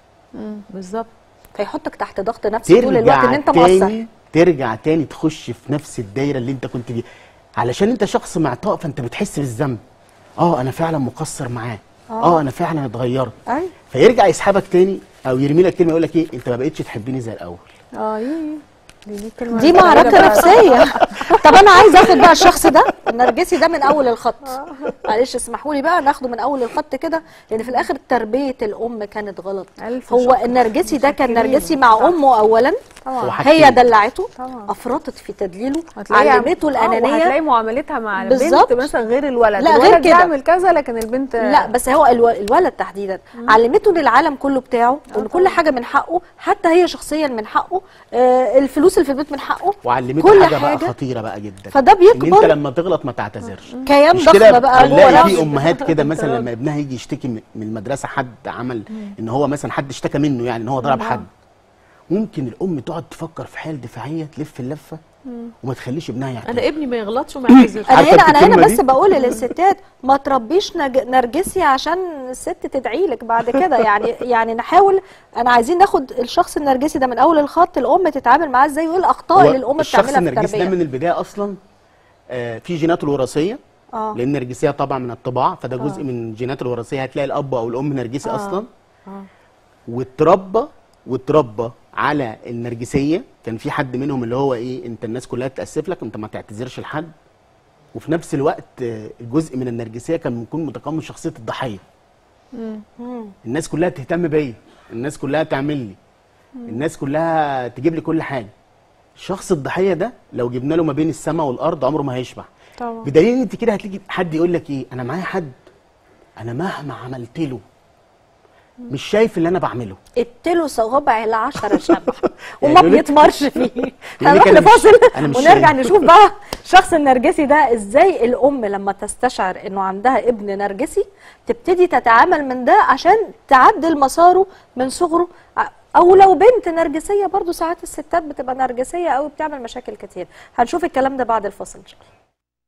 بالظبط فيحطك تحت ضغط نفسي طول الوقت ان انت مقصر تاني ترجع تاني تخش في نفس الدايره اللي انت كنت فيها علشان انت شخص معطاء فانت بتحس بالذنب اه انا فعلا مقصر معاه اه انا فعلا اتغيرت أيوة. فيرجع يسحبك تاني او يرمي لك كلمه يقول لك ايه انت ما بقتش تحبني زي الاول اه يي دي دي كلمه دي معركه نفسيه طب انا عايز اخد بقى الشخص ده النرجسي ده من اول الخط معلش اسمحوا لي بقى ناخده من اول الخط كده لان في الاخر تربيه الام كانت غلط ألف هو شكر. النرجسي ده كان متشكرين. نرجسي مع امه اولا هو هي حاجتين. دلعته طبعا. افرطت في تدليله هتلاقي علمته آه، الانانيه وهتلاقي معاملتها مع البنت بالظبط. مثلا غير الولد لا، غير الولد كده. بيعمل كذا لكن البنت لا بس هو الو- الولد تحديدا علمته ان العالم كله بتاعه وان كل حاجه من حقه حتى هي شخصيا من حقه آه الفلوس اللي في البيت من حقه وعلمته كل حاجه بقى حاجة. خطيره بقى جدا فده ان انت بيكبر لما تغلط ما تعتذرش كيان مش ضخم كده بقى جوه هنلاقي في نفسه امهات كده مثلا لما ابنها يجي يشتكي من من المدرسه حد عمل ان هو مثلا حد اشتكى منه يعني ان هو ضرب حد ممكن الام تقعد تفكر في حيل دفاعيه تلف اللفه وما تخليش ابنها يعترف انا ابني ما يغلطش وما يعتذرش انا عارفة هنا انا هنا الكلمة بس دي؟ بقول للستات ما تربيش نج- نرجسي عشان الست تدعي لك بعد كده يعني يعني نحاول انا عايزين ناخد الشخص النرجسي ده من اول الخط الام تتعامل معاه ازاي وايه الاخطاء هو اللي الام الشخص بتعملها في النرجسي ده التربيه من البدايه اصلا آه، في جيناته الوراثيه اه لان النرجسيه طبعا من الطباع فده جزء من الجينات الوراثيه هتلاقي الاب او الام نرجسي آه. اصلا واتربى واتربى على النرجسيه كان في حد منهم اللي هو ايه انت الناس كلها تاسف لك انت ما تعتذرش لحد وفي نفس الوقت آه، الجزء من النرجسيه كان بيكون متقمص شخصيه الضحيه الناس كلها تهتم بيا الناس كلها تعمل لي الناس كلها تجيب لي كل حاجه الشخص الضحيه ده لو جبنا له ما بين السماء والارض عمره ما هيشبع طبعا بدليل ان انت كده هتيجي حد يقول لك ايه انا معايا حد انا مهما عملت له مش شايف اللي انا بعمله اديله صوابع العشرة شبع وما يقول لك- بيتمرش فيه يقول هنروح لك أنا مش- لفاصل أنا مش ونرجع شايف. نشوف بقى الشخص النرجسي ده ازاي الام لما تستشعر انه عندها ابن نرجسي تبتدي تتعامل من ده عشان تعدل مساره من صغره ع- او لو بنت نرجسيه برضو ساعات الستات بتبقى نرجسيه قوي بتعمل مشاكل كتير هنشوف الكلام ده بعد الفاصل ان شاء الله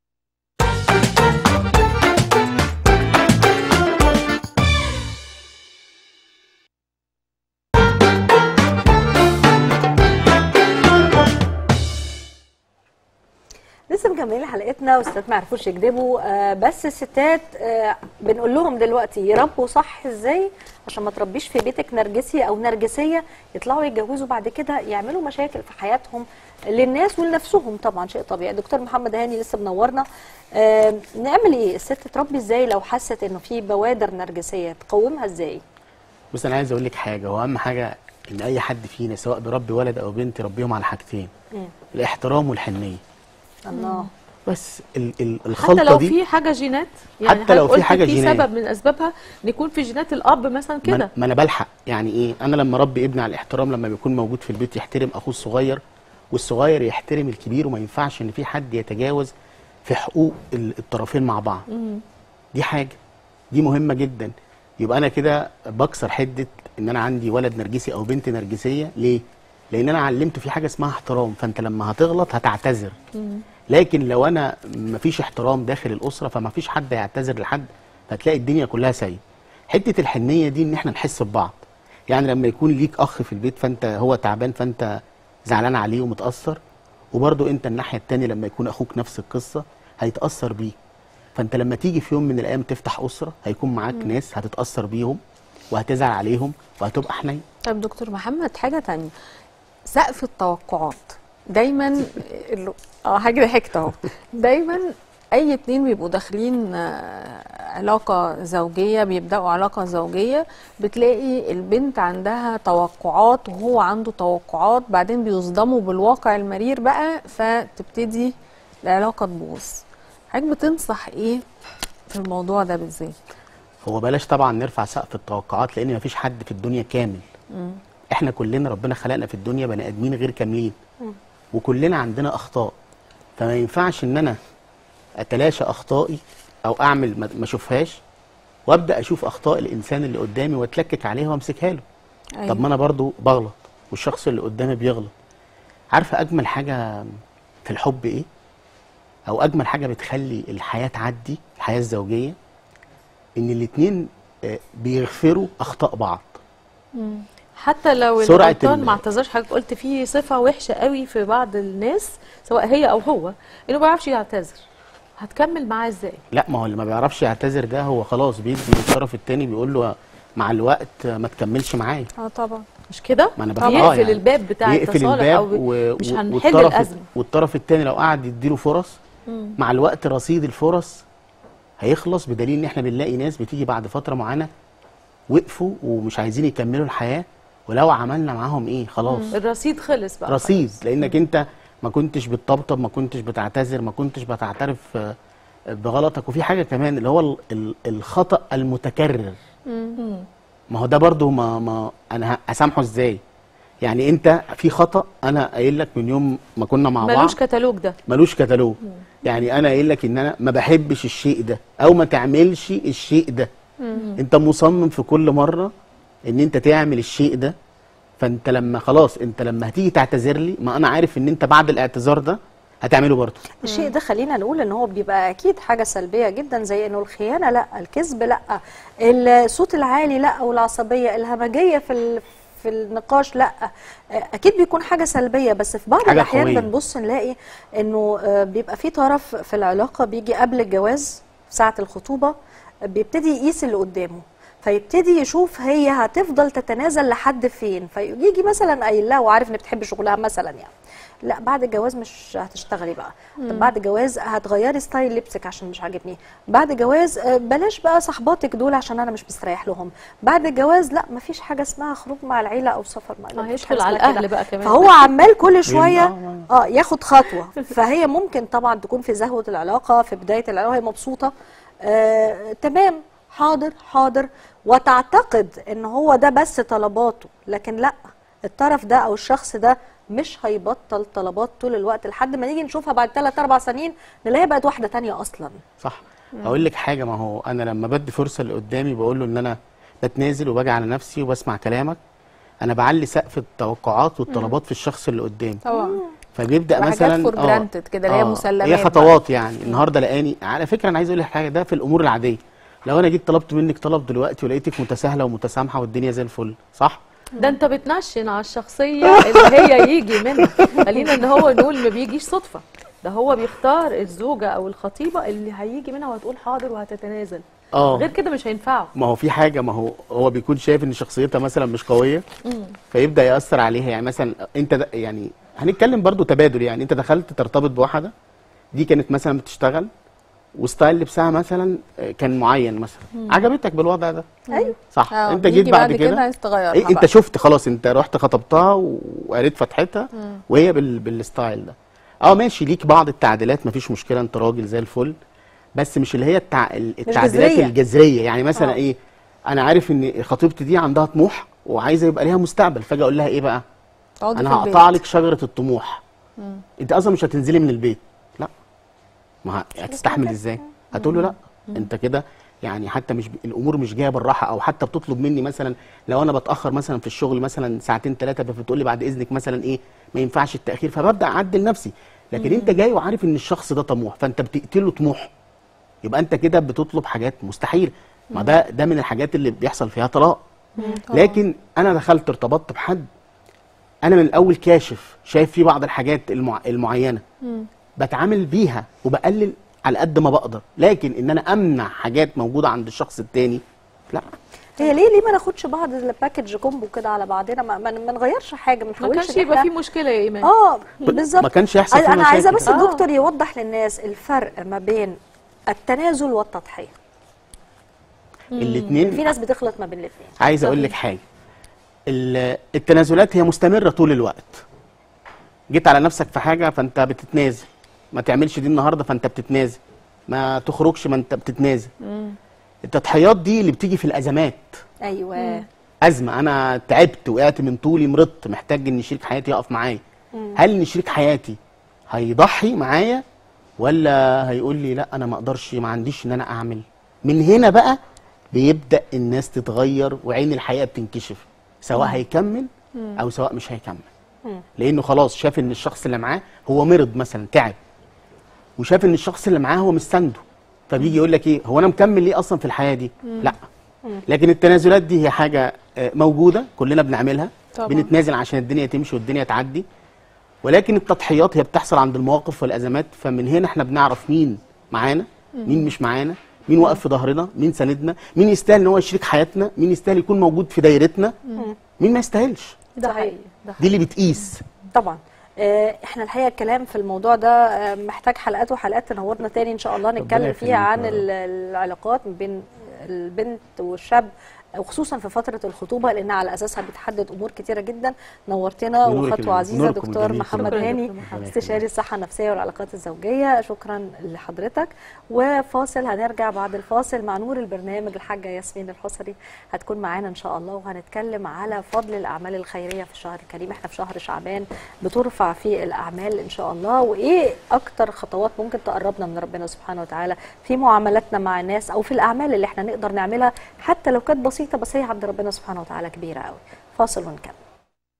لسه مكملين حلقتنا والستات ما يعرفوش يكذبوا آه بس الستات آه بنقول لهم دلوقتي يربوا صح ازاي عشان ما تربيش في بيتك نرجسي او نرجسيه يطلعوا يتجوزوا بعد كده يعملوا مشاكل في حياتهم للناس ولنفسهم طبعا شيء طبيعي دكتور محمد هاني لسه منورنا آه نعمل ايه الست تربي ازاي لو حست انه في بوادر نرجسيه تقومها ازاي بص انا عايز اقول لك حاجه هو اهم حاجه ان اي حد فينا سواء بيربي ولد او بنت يربيهم على حاجتين مم. الاحترام والحنيه الله بس ال ال الخلطه حتى لو دي في حاجه جينات حتى لو حضرتك في قلت حاجة في جينات. سبب من اسبابها ان يكون في جينات الاب مثلا ما كده أنا- ما انا بلحق يعني ايه انا لما اربي ابني على الاحترام لما بيكون موجود في البيت يحترم اخوه الصغير والصغير يحترم الكبير وما ينفعش ان في حد يتجاوز في حقوق ال- الطرفين مع بعض دي حاجه دي مهمه جدا يبقى انا كده بكسر حده ان انا عندي ولد نرجسي او بنت نرجسيه ليه لان انا علمته في حاجه اسمها احترام فانت لما هتغلط هتعتذر لكن لو انا مفيش احترام داخل الاسره فمفيش حد هيعتذر لحد فتلاقي الدنيا كلها سيء حته الحنيه دي ان احنا نحس ببعض يعني لما يكون ليك اخ في البيت فانت هو تعبان فانت زعلان عليه ومتاثر وبرضه انت الناحيه التانية لما يكون اخوك نفس القصه هيتاثر بيك فانت لما تيجي في يوم من الايام تفتح اسره هيكون معاك ناس هتتاثر بيهم وهتزعل عليهم وهتبقى حنين طب دكتور محمد حاجة تانية سقف التوقعات دايما ال- اه حاجة ضحكت اهو دايما اي اتنين بيبقوا داخلين آه، علاقة زوجية بيبدأوا علاقة زوجية بتلاقي البنت عندها توقعات وهو عنده توقعات بعدين بيصدموا بالواقع المرير بقى فتبتدي العلاقة تبوظ حضرتك بتنصح ايه في الموضوع ده بالذات هو بلاش طبعا نرفع سقف التوقعات لان مفيش حد في الدنيا كامل احنا كلنا ربنا خلقنا في الدنيا بني ادمين غير كاملين وكلنا عندنا اخطاء فما ينفعش ان انا اتلاشى اخطائي او اعمل ما ما اشوفهاش وابدا اشوف اخطاء الانسان اللي قدامي واتلكك عليها وامسكها له طب ما انا برضو بغلط والشخص اللي قدامي بيغلط عارفه اجمل حاجه في الحب ايه او اجمل حاجه بتخلي الحياه تعدي الحياه الزوجيه ان الاتنين آه، بيغفروا اخطاء بعض حتى لو سرعة الغلطان ال- ما اعتذرش حضرتك قلت في صفه وحشه قوي في بعض الناس سواء هي او هو انه ما بيعرفش يعتذر هتكمل معاه ازاي لا ما هو اللي ما بيعرفش يعتذر ده هو خلاص بيدي للطرف التاني بيقول له مع الوقت ما تكملش معايا اه طبعا مش كده ما انا طبعاً. بقى- آه يقفل الباب بتاع يقفل التصالح الباب او و... مش و- هنحل والطرف الازمه والطرف التاني لو قعد يديله فرص مع الوقت رصيد الفرص هيخلص بدليل ان احنا بنلاقي ناس بتيجي بعد فتره معينه وقفوا ومش عايزين يكملوا الحياه ولو عملنا معاهم ايه خلاص الرصيد خلص بقى رصيد خلاص. لانك انت ما كنتش بتطبطب ما كنتش بتعتذر ما كنتش بتعترف آه، بغلطك وفي حاجه كمان اللي هو ال- ال- الخطا المتكرر ما هو ده برضو ما ما انا ه- اسامحه ازاي يعني انت في خطا انا قايل لك من يوم ما كنا مع بعض ملوش كتالوج ده ملوش كتالوج يعني انا قايل لك ان انا ما بحبش الشيء ده او ما تعملش الشيء ده انت مصمم في كل مره ان انت تعمل الشيء ده فانت لما خلاص انت لما هتيجي تعتذر لي ما انا عارف ان انت بعد الاعتذار ده هتعمله برضه الشيء ده خلينا نقول ان هو بيبقى اكيد حاجه سلبيه جدا زي انه الخيانه لا الكذب لا الصوت العالي لا والعصبيه الهمجيه في ال- في النقاش لا اكيد بيكون حاجه سلبيه بس في بعض حاجة الاحيان قوية. بنبص نلاقي انه آه، بيبقى في طرف في العلاقه بيجي قبل الجواز ساعه الخطوبه بيبتدي يقيس اللي قدامه فيبتدي يشوف هي هتفضل تتنازل لحد فين فيجي مثلا قايل لها وعارف ان بتحب شغلها مثلا يعني لا بعد الجواز مش هتشتغلي بقى طب بعد الجواز هتغيري ستايل لبسك عشان مش عاجبني بعد الجواز آه، بلاش بقى صحباتك دول عشان انا مش مستريح لهم بعد الجواز لا مفيش حاجه اسمها خروج مع العيله او سفر مع لا، آه، مفيش هيدخل حاجة على اسمها الأهل كده. بقى كمان. فهو عمال كل شويه آه، اه ياخد خطوه فهي ممكن طبعا تكون في زهوه العلاقه في بدايه العلاقه هي مبسوطه آه تمام حاضر حاضر وتعتقد ان هو ده بس طلباته لكن لا الطرف ده او الشخص ده مش هيبطل طلبات طول الوقت لحد ما نيجي نشوفها بعد 3 4 سنين نلاقيها بقت واحده تانية اصلا صح اقول لك حاجه ما هو انا لما بدي فرصه اللي قدامي بقول له ان انا بتنازل وباجي على نفسي وبسمع كلامك انا بعلي سقف التوقعات والطلبات في الشخص اللي قدامي طبعا فبيبدا حاجات مثلا for granted كده، اللي هي مسلمات هي بقى. خطوات يعني النهارده لقاني على فكره انا عايز اقول لك حاجه ده في الامور العاديه لو انا جيت طلبت منك طلب دلوقتي ولقيتك متساهله ومتسامحه والدنيا زي الفل صح ده انت بتنشن على الشخصيه اللي هي يجي منها خلينا ان هو نقول ما بيجيش صدفه ده هو بيختار الزوجه او الخطيبه اللي هيجي منها وهتقول حاضر وهتتنازل اه غير كده مش هينفعه ما هو في حاجه ما هو هو بيكون شايف ان شخصيتها مثلا مش قويه فيبدا ياثر عليها يعني مثلا انت د- يعني هنتكلم برضو تبادل يعني انت دخلت ترتبط بواحده دي كانت مثلا بتشتغل وستايل لبسها مثلا آه، كان معين مثلا عجبتك بالوضع ده ايوه صح آه، انت بيجي جيت بعد بعد كده كده عايز تغيرها إيه انت بقى. شفت خلاص انت رحت خطبتها و- وقريت فتحتها وهي بال... بالستايل ده اه ماشي ليك بعض التعديلات مفيش مشكله انت راجل زي الفل بس مش اللي هي التع... التعديلات جذرية. الجذريه يعني مثلا آه. ايه انا عارف ان خطيبتي دي عندها طموح وعايزه يبقى ليها مستقبل فاجي اقول لها ايه بقى اقعدي انا في البيت. هقطع لك شجره الطموح انت اصلا مش هتنزلي من البيت لا ما ه- هتستحمل ازاي هتقول له لا انت كده يعني حتى مش ب... الامور مش جايه بالراحه او حتى بتطلب مني مثلا لو انا بتاخر مثلا في الشغل مثلا ساعتين ثلاثه فبتقول لي بعد اذنك مثلا ايه ما ينفعش التاخير فببدا اعدل نفسي لكن انت جاي وعارف ان الشخص ده طموح فانت بتقتله طموحه يبقى انت كده بتطلب حاجات مستحيله ما ده ده من الحاجات اللي بيحصل فيها طلاق لكن انا دخلت ارتبطت بحد انا من الاول كاشف شايف فيه بعض الحاجات المع... المعينه بتعامل بيها وبقلل على قد ما بقدر لكن ان انا امنع حاجات موجوده عند الشخص التاني لا هي ليه ليه ما ناخدش بعض الباكج كومبو كده على بعضنا ما, ما, ما نغيرش حاجه ما ما نحاولش كانش إن يبقى إحنا- في مشكله يا ايمان اه بالظبط ما كانش يحصل فيه انا عايزه مشاكل. بس آه. الدكتور يوضح للناس الفرق ما بين التنازل والتضحيه في الاثنين ناس بتخلط ما بين الاثنين عايز اقول لك حاجه ال- التنازلات هي مستمره طول الوقت جيت على نفسك في حاجه فانت بتتنازل ما تعملش دي النهارده فانت بتتنازل ما تخرجش ما انت بتتنازل التضحيات دي اللي بتيجي في الازمات ايوه ازمه انا تعبت وقعت من طولي مرضت محتاج ان شريك حياتي يقف معايا هل ان شريك حياتي هيضحي معايا ولا هيقول لي لا انا ما اقدرش ما عنديش ان انا اعمل من هنا بقى بيبدا الناس تتغير وعين الحقيقه بتنكشف سواء هيكمل او سواء مش هيكمل لانه خلاص شاف ان الشخص اللي معاه هو مرض مثلا تعب وشاف ان الشخص اللي معاه هو مستنده فبيجي يقول لك ايه هو انا مكمل ليه اصلا في الحياه دي لا لكن التنازلات دي هي حاجه آه، موجوده كلنا بنعملها طبعا. بنتنازل عشان الدنيا تمشي والدنيا تعدي ولكن التضحيات هي بتحصل عند المواقف والازمات فمن هنا احنا بنعرف مين معانا مين مش معانا مين واقف في ظهرنا مين ساندنا مين يستاهل ان هو شريك حياتنا مين يستاهل يكون موجود في دايرتنا مين ما يستاهلش ده حقيقي ده دي اللي بتقيس طبعا آه، احنا الحقيقه الكلام في الموضوع ده آه، محتاج حلقات وحلقات تنورنا تاني ان شاء الله نتكلم يخليك فيها عن يا رب. ال- العلاقات بين البنت والشاب وخصوصا في فتره الخطوبه لان على اساسها بتحدد امور كتيره جدا نورتنا بنورك وخطوه ال- عزيزه بنوركم دكتور الجميل. محمد شكراً هاني دكتور محمد. استشاري الصحه النفسيه والعلاقات الزوجيه شكرا لحضرتك وفاصل هنرجع بعد الفاصل مع نور البرنامج الحاجه ياسمين الحصري هتكون معانا ان شاء الله وهنتكلم على فضل الاعمال الخيريه في الشهر الكريم احنا في شهر شعبان بترفع فيه الاعمال ان شاء الله وايه اكتر خطوات ممكن تقربنا من ربنا سبحانه وتعالى في معاملاتنا مع الناس او في الاعمال اللي احنا نقدر نعملها حتى لو كانت بسيطه بس هي عند ربنا سبحانه وتعالى كبيره قوي فاصل ونكمل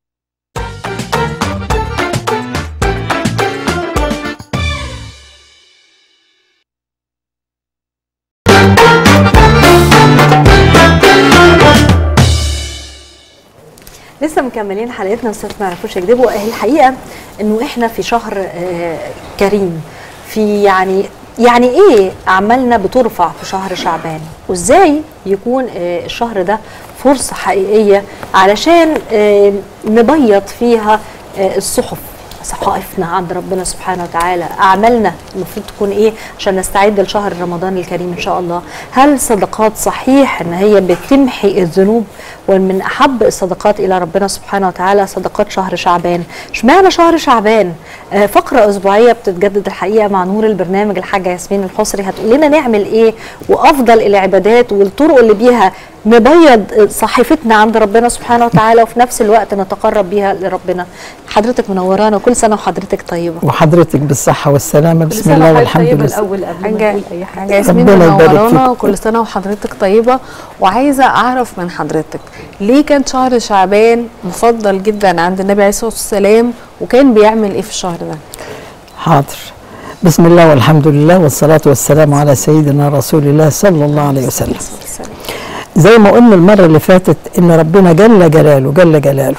لسه مكملين حلقتنا استاذ ما يعرفوش يكذبوا الحقيقه انه احنا في شهر آه، كريم في يعني يعني ايه اعمالنا بترفع في شهر شعبان وازاي يكون آه، الشهر ده فرصه حقيقيه علشان آه، نبيض فيها آه، الصحف صحائفنا عند ربنا سبحانه وتعالى اعمالنا المفروض تكون ايه عشان نستعد لشهر رمضان الكريم ان شاء الله هل صدقات صحيح ان هي بتمحي الذنوب ومن احب الصدقات الى ربنا سبحانه وتعالى صدقات شهر شعبان اشمعنى شهر شعبان آه فقره اسبوعيه بتتجدد الحقيقه مع نور البرنامج الحاجه ياسمين الحصري هتقول لنا نعمل ايه وافضل العبادات والطرق اللي بيها نبيض صحيفتنا عند ربنا سبحانه وتعالى وفي نفس الوقت نتقرب بيها لربنا حضرتك منورانا وكل سنه وحضرتك طيبه وحضرتك بالصحة والسلامة كل بسم سنة الله وحضرتك والحمد طيبة لله الاول قبل ما حاجة نقول اي حاجه حاجة ياسمين ربنا يبارك منورانا فيك. وكل سنة وحضرتك طيبة وعايزة أعرف من حضرتك ليه كان شهر شعبان مفضل جدا عند النبي عليه الصلاة والسلام وكان بيعمل إيه في الشهر ده؟ حاضر بسم الله والحمد لله والصلاة والسلام على سيدنا رسول الله صلى الله عليه وسلم زي ما قلنا المرة اللي فاتت إن ربنا جل جلاله جل جلاله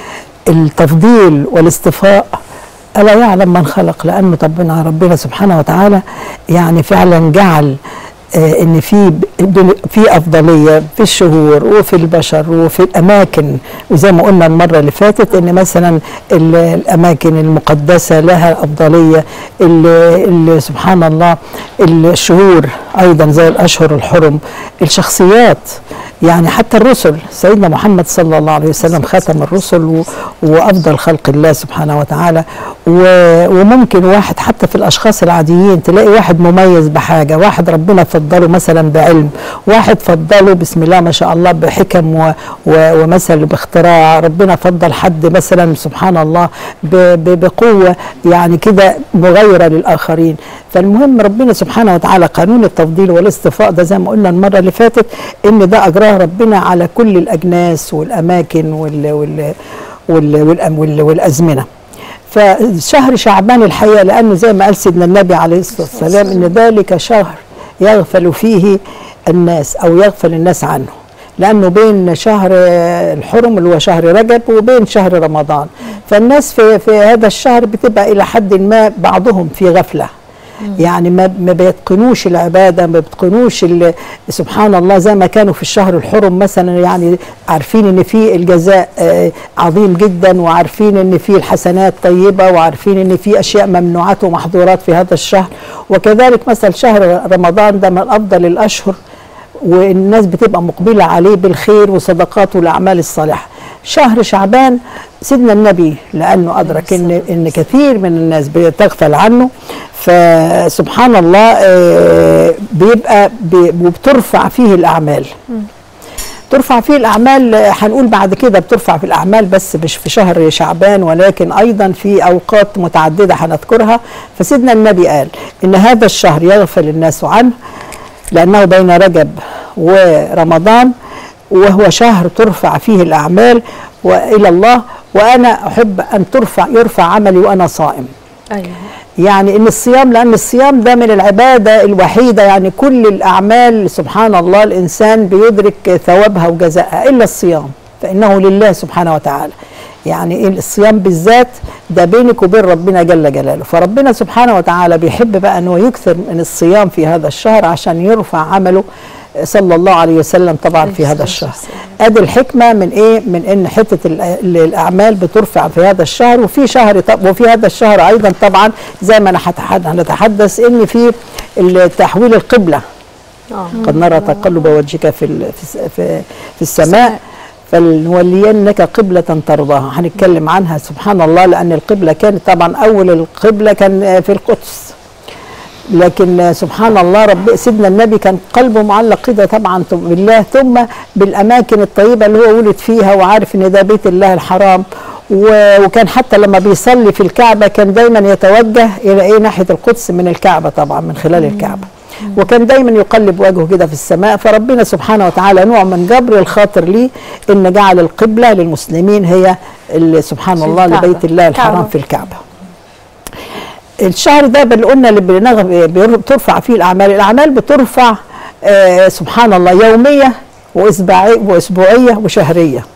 التفضيل والاصطفاء ألا يعلم من خلق لأن ربنا ربنا سبحانه وتعالى يعني فعلا جعل آه، ان في ب- في افضليه في الشهور وفي البشر وفي الاماكن وزي ما قلنا المره اللي فاتت ان مثلا ال- الاماكن المقدسه لها افضليه اللي اللي سبحان الله الشهور ايضا زي الاشهر الحرم الشخصيات يعني حتى الرسل سيدنا محمد صلى الله عليه وسلم ختم الرسل و- وافضل خلق الله سبحانه وتعالى و- وممكن واحد حتى في الاشخاص العاديين تلاقي واحد مميز بحاجه واحد ربنا فضله مثلا بعلم واحد فضله بسم الله ما شاء الله بحكم و و ومثل باختراع ربنا فضل حد مثلا سبحان الله ب ب بقوه يعني كده مغايره للاخرين فالمهم ربنا سبحانه وتعالى قانون التفضيل والاصطفاء ده زي ما قلنا المره اللي فاتت ان ده اجراه ربنا على كل الاجناس والاماكن وال وال وال والأم- وال والازمنه فشهر شعبان الحقيقه لانه زي ما قال سيدنا النبي عليه الصلاه والسلام ان ذلك شهر يغفل فيه الناس او يغفل الناس عنه لانه بين شهر الحرم اللي هو شهر رجب وبين شهر رمضان فالناس في في هذا الشهر بتبقى الى حد ما بعضهم في غفله يعني ما ما بيتقنوش العباده ما بيتقنوش ال- سبحان الله زي ما كانوا في الشهر الحرم مثلا يعني عارفين ان في الجزاء آه، عظيم جدا وعارفين ان في الحسنات طيبه وعارفين ان في اشياء ممنوعات ومحظورات في هذا الشهر وكذلك مثلا شهر رمضان ده من افضل الاشهر والناس بتبقى مقبلة عليه بالخير وصدقات والأعمال الصالحة شهر شعبان سيدنا النبي لأنه أدرك إن, إن كثير من الناس بتغفل عنه فسبحان الله آه، بيبقى بي- وبترفع فيه الأعمال ترفع فيه الأعمال آه، هنقول بعد كده بترفع في الأعمال بس مش في شهر شعبان ولكن أيضا في أوقات متعددة هنذكرها فسيدنا النبي قال إن هذا الشهر يغفل الناس عنه لأنه بين رجب ورمضان وهو شهر ترفع فيه الأعمال وإلى الله وأنا أحب أن ترفع يرفع عملي وأنا صائم ايوه يعني ان الصيام لان الصيام ده من العباده الوحيده يعني كل الاعمال سبحان الله الانسان بيدرك ثوابها وجزائها الا الصيام فانه لله سبحانه وتعالى يعني الصيام بالذات ده بينك وبين ربنا جل جلاله فربنا سبحانه وتعالى بيحب بقى انه يكثر من الصيام في هذا الشهر عشان يرفع عمله صلى الله عليه وسلم طبعا في هذا الشهر ادي الحكمه من ايه من ان حته ال- ال- الاعمال بترفع في هذا الشهر وفي شهر طب وفي هذا الشهر ايضا طبعا زي ما أنا هتحد- هنتحدث ان في ال- تحويل القبله اه قد نرى تقلب وجهك في ال- في الس- في, في السماء فلنولينك قبلة ترضاها هنتكلم عنها سبحان الله لأن القبلة كانت طبعا أول القبلة كان في القدس لكن سبحان الله رب سيدنا النبي كان قلبه معلق كده طبعا بالله ثم بالاماكن الطيبه اللي هو ولد فيها وعارف ان ده بيت الله الحرام و- وكان حتى لما بيصلي في الكعبه كان دايما يتوجه الى ايه ناحيه القدس من الكعبه طبعا من خلال الكعبه وكان دايما يقلب وجهه كده في السماء فربنا سبحانه وتعالى نوع من جبر الخاطر ليه ان جعل القبله للمسلمين هي اللي سبحان الله الكعبة. لبيت الله الحرام الكعبة. في الكعبه الشهر ده اللي قلنا اللي بنغ- بير- بترفع فيه الاعمال الاعمال بترفع آه سبحان الله يوميه واسبوعيه واسبوعيه وشهريه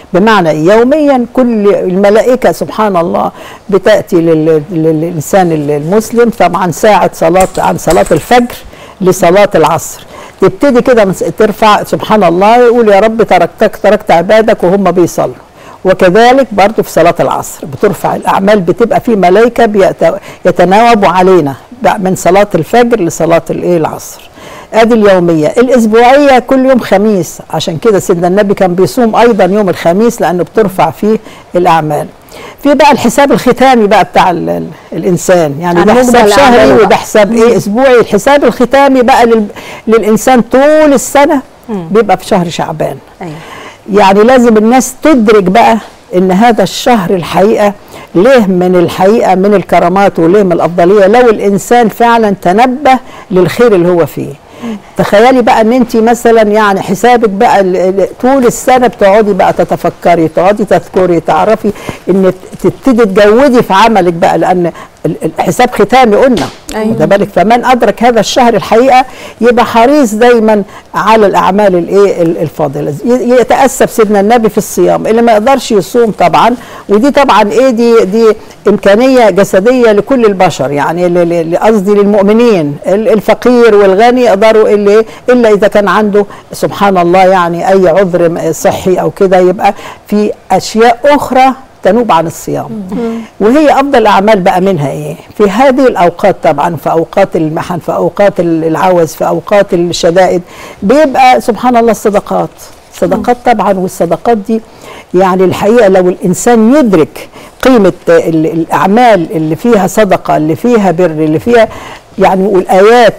بمعنى إيه؟ يوميا كل الملائكة سبحان الله بتأتي لل- للإنسان المسلم طبعا ساعة صلاة عن صلاة الفجر لصلاة العصر تبتدي كده من- ترفع سبحان الله يقول يا رب تركتك تركت عبادك وهم بيصلوا وكذلك برضو في صلاة العصر بترفع الأعمال بتبقى في ملائكة بيت- يتناوبوا علينا بقى من صلاة الفجر لصلاة الإيه العصر ادي اليوميه الاسبوعيه كل يوم خميس عشان كده سيدنا النبي كان بيصوم ايضا يوم الخميس لانه بترفع فيه الاعمال في بقى الحساب الختامي بقى بتاع ال ال الانسان يعني ده يعني حساب مجمل شهري أعماله وده بقى. حساب ايه اسبوعي الحساب الختامي بقى لل للانسان طول السنه بيبقى في شهر شعبان ايوه يعني لازم الناس تدرك بقى ان هذا الشهر الحقيقه ليه من الحقيقه من الكرامات وليه من الافضليه لو الانسان فعلا تنبه للخير اللي هو فيه تخيلي بقى ان انت مثلا يعني حسابك بقى ال- ال- طول السنه بتقعدي بقى تتفكري تقعدي تذكري تعرفي ان تبتدي تجودي في عملك بقى لان ال- الحساب ختامي قلنا أيوة. واخده بالك فمن ادرك هذا الشهر الحقيقه يبقى حريص دايما على الاعمال الايه ال- الفاضله ي- يتاسف سيدنا النبي في الصيام اللي ما يقدرش يصوم طبعا ودي طبعا ايه دي دي امكانيه جسديه لكل البشر يعني ل- ل- ل- قصدي للمؤمنين ال- الفقير والغني يقدروا اللي الا اذا كان عنده سبحان الله يعني اي عذر م- صحي او كده يبقى في اشياء اخرى تنوب عن الصيام وهي افضل الاعمال بقى منها ايه في هذه الاوقات طبعا في اوقات المحن في اوقات ال- العوز في اوقات الشدائد بيبقى سبحان الله الصدقات صدقات طبعا والصدقات دي يعني الحقيقه لو الانسان يدرك قيمه ال- الاعمال اللي فيها صدقه اللي فيها بر اللي فيها يعني والايات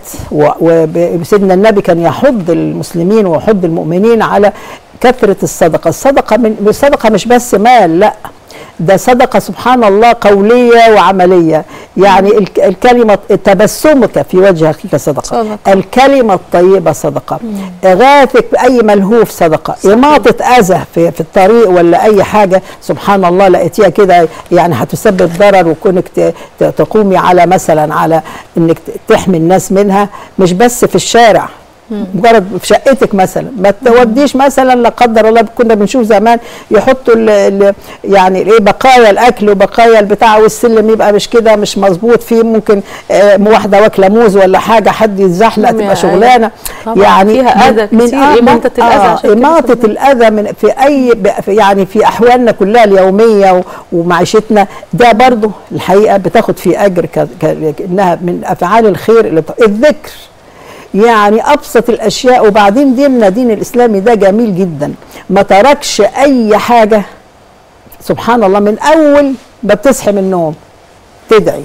وسيدنا النبي كان يحض المسلمين ويحض المؤمنين على كثره الصدقه الصدقه من الصدقه مش بس مال لا ده صدقة سبحان الله قولية وعملية يعني الك- الكلمة تبسمك في وجه أخيك صدقة صدقة. الكلمة الطيبة صدقة إغاثك بأي ملهوف صدقة إماطة أذى في, في الطريق ولا أي حاجة سبحان الله لقيتيها كده يعني هتسبب ضرر وكونك ت- ت- تقومي على مثلا على إنك ت- تحمي الناس منها مش بس في الشارع مجرد في شقتك مثلا ما توديش مثلا لا قدر الله كنا بنشوف زمان يحطوا ال ال يعني ايه بقايا الاكل وبقايا البتاع والسلم يبقى مش كده مش مظبوط فيه ممكن آه واحده واكله موز ولا حاجه حد يتزحلق تبقى شغلانه طبعاً يعني فيها أذى من- كتير، آه، من- إماطة الأذى آه عشان كده إماطة سموها. الأذى من في أي ب- في يعني في أحوالنا كلها اليومية و- ومعيشتنا ده برضو الحقيقة بتاخد فيه أجر ك- ك- كأنها من أفعال الخير اللي بت- الذكر يعني أبسط الأشياء وبعدين ديننا الدين الإسلامي ده جميل جدا ما تركش أي حاجة سبحان الله من أول ما بتصحي من النوم تدعي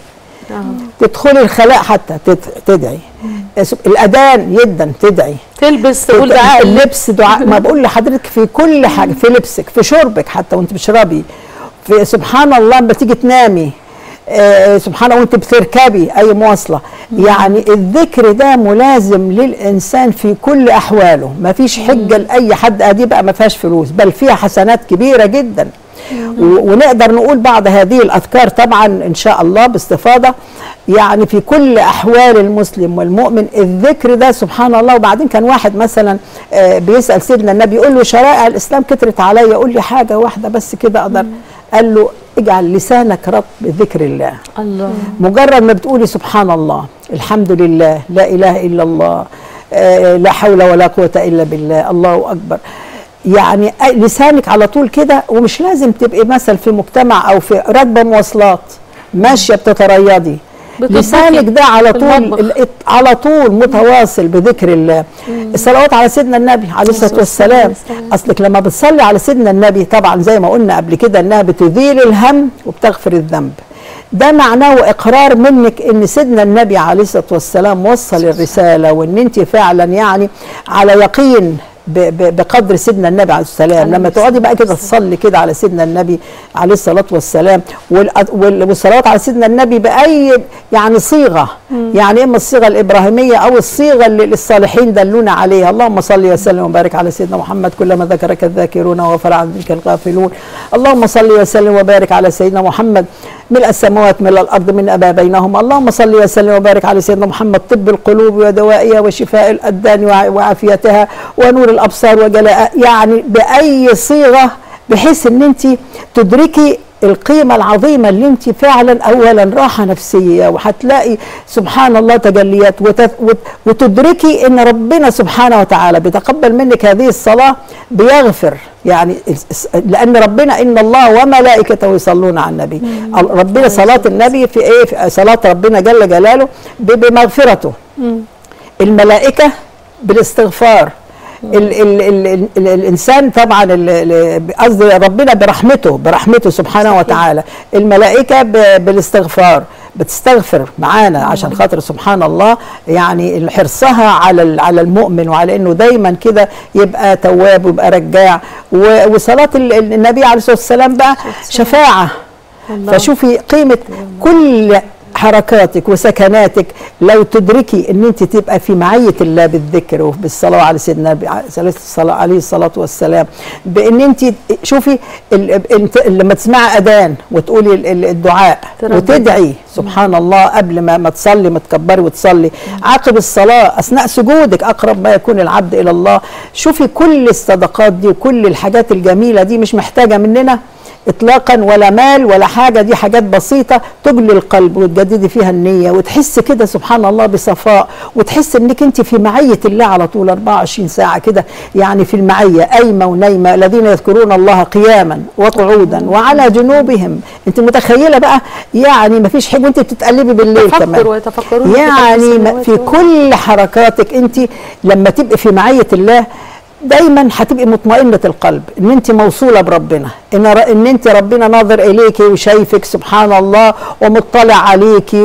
تدخلي الخلاء حتى تد- تدعي الأذان جدا تدعي تلبس تقول دعاء اللبس اللبس دعاء ما بقول لحضرتك في كل حاجه في لبسك في شربك حتى وانت بتشربي في سبحان الله لما تيجي تنامي آه سبحان الله وانت بتركبي اي مواصله يعني الذكر ده ملازم للانسان في كل احواله ما فيش حجه لاي حد ادي بقى ما فيهاش فلوس بل فيها حسنات كبيره جدا و- ونقدر نقول بعض هذه الاذكار طبعا ان شاء الله باستفاضه يعني في كل احوال المسلم والمؤمن الذكر ده سبحان الله وبعدين كان واحد مثلا آه، بيسال سيدنا النبي يقول له شرائع الاسلام كترت عليا قول لي حاجه واحده بس كده اقدر قال له اجعل لسانك رطب بذكر الله الله مجرد ما بتقولي سبحان الله الحمد لله لا اله الا الله آه، لا حول ولا قوه الا بالله الله اكبر يعني أي- لسانك على طول كده ومش لازم تبقي مثلا في مجتمع او في راكبه مواصلات ماشيه بتتريضي بتطبخي لسانك ده على في طول المطبخ. ال- على طول متواصل بذكر الله الصلوات على سيدنا النبي عليه الصلاه والسلام اصلك لما بتصلي على سيدنا النبي طبعا زي ما قلنا قبل كده انها بتزيل الهم وبتغفر الذنب ده معناه اقرار منك ان سيدنا النبي عليه الصلاه والسلام وصل الرساله وان انت فعلا يعني على يقين ب- ب- بقدر سيدنا النبي عليه السلام لما تقعدي بقى كده تصلي كده على سيدنا النبي عليه الصلاه والسلام والأ- وال- والصلوات على سيدنا النبي باي يعني صيغه يعني اما الصيغه الابراهيميه او الصيغه اللي الصالحين دلونا عليها اللهم صل وسلم وبارك على سيدنا محمد كلما ذكرك الذاكرون وغفر عن ذلك الغافلون اللهم صل وسلم وبارك على سيدنا محمد ملء السماوات ملء الارض من ابا بينهم اللهم صل وسلم وبارك على سيدنا محمد طب القلوب ودوائها وشفاء الابدان وع- وعافيتها ونور الابصار وجلاء يعني باي صيغه بحيث ان انت تدركي القيمة العظيمة اللي انت فعلا اولا راحة نفسية وهتلاقي سبحان الله تجليات وت- وت- وتدركي ان ربنا سبحانه وتعالى بيتقبل منك هذه الصلاة بيغفر يعني الس- الس- لان ربنا ان الله وملائكته يصلون على النبي ال- ربنا صلاة النبي في ايه في صلاة ربنا جل جلاله ب- بمغفرته الملائكة بالاستغفار ال ال ال ال ال الانسان طبعا ال- ال- قصدي ربنا برحمته برحمته سبحانه وتعالى الملائكه ب- بالاستغفار بتستغفر معانا عشان خاطر سبحان الله يعني حرصها على ال- على المؤمن وعلى انه دايما كده يبقى تواب ويبقى رجاع و- وصلاه ال- ال- النبي عليه الصلاه والسلام بقى شفاعه فشوفي قيمه كل حركاتك وسكناتك لو تدركي ان انت تبقى في معيه الله بالذكر وبالصلاه على سيدنا النبي عليه الصلاه عليه الصلاه والسلام بان انت شوفي ال- انت لما تسمعي اذان وتقولي ال- ال- الدعاء ترددي. وتدعي سبحان الله قبل ما ما تصلي ما تكبري وتصلي عقب الصلاه اثناء سجودك اقرب ما يكون العبد الى الله شوفي كل الصدقات دي وكل الحاجات الجميله دي مش محتاجه مننا اطلاقا ولا مال ولا حاجه دي حاجات بسيطه تجلي القلب وتجددي فيها النيه وتحس كده سبحان الله بصفاء وتحس انك انت في معيه الله على طول 24 ساعه كده يعني في المعيه قايمه ونايمه الذين يذكرون الله قياما وقعودا وعلى جنوبهم انت متخيله بقى يعني ما فيش حاجه وانت بتتقلبي بالليل تفكر كمان ويتفكرون في خلق يعني ما- السماوات في والأرض. كل حركاتك انت لما تبقي في معيه الله دايما هتبقي مطمئنه القلب ان انت موصوله بربنا ان ر- ان انت ربنا ناظر اليكي وشايفك سبحان الله ومطلع عليكي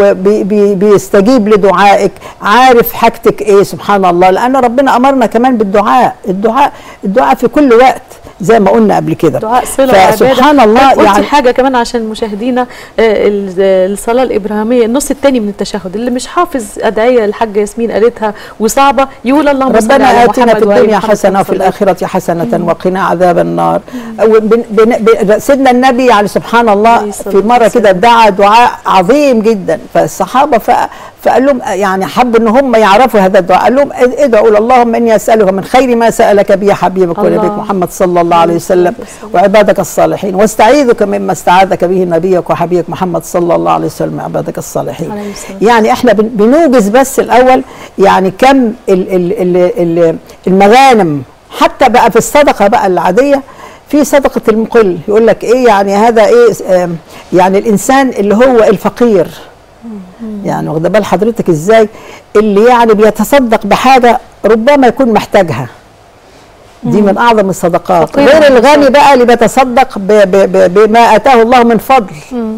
وبيستجيب لدعائك عارف حاجتك ايه سبحان الله لان ربنا امرنا كمان بالدعاء الدعاء الدعاء في كل وقت زي ما قلنا قبل كده دعاء صله وعباده فسبحان الله قلتي يعني حاجه كمان عشان مشاهدينا آه، ال- الصلاه الابراهيميه النص الثاني من التشهد اللي مش حافظ ادعيه الحاجه ياسمين قالتها وصعبه يقول اللهم صل على ربنا اتنا محمد في وآل الدنيا محمد حسنه كما وفي صليت. الاخره حسنه وقنا عذاب النار وبن- بن- ب- سيدنا النبي يعني سبحان عليه الله الصلاة في مره والسلام. كده دعا دعاء عظيم جدا فالصحابه ف- فقال لهم يعني حبوا ان هم يعرفوا هذا الدعاء قال لهم ادعوا قولوا اللهم اني اسالك من خير ما سالك به حبيبك ونبيك الله. محمد صلى الله عليه وسلم وعبادك الصالحين واستعيذك مما استعاذك به نبيك وحبيبك محمد صلى الله عليه وسلم وعبادك الصالحين عليه الصلاة يعني احنا بن- بنوجز بس الاول يعني كم ال ال ال ال المغانم حتى بقى في الصدقه بقى العاديه في صدقه المقل يقول لك ايه يعني هذا ايه آم، يعني الانسان اللي هو الفقير يعني واخده بال حضرتك ازاي اللي يعني بيتصدق بحاجه ربما يكون محتاجها دي من اعظم الصدقات فقير غير الغني بالظبط. بقى اللي بيتصدق ب- ب- ب- بما اتاه الله من فضل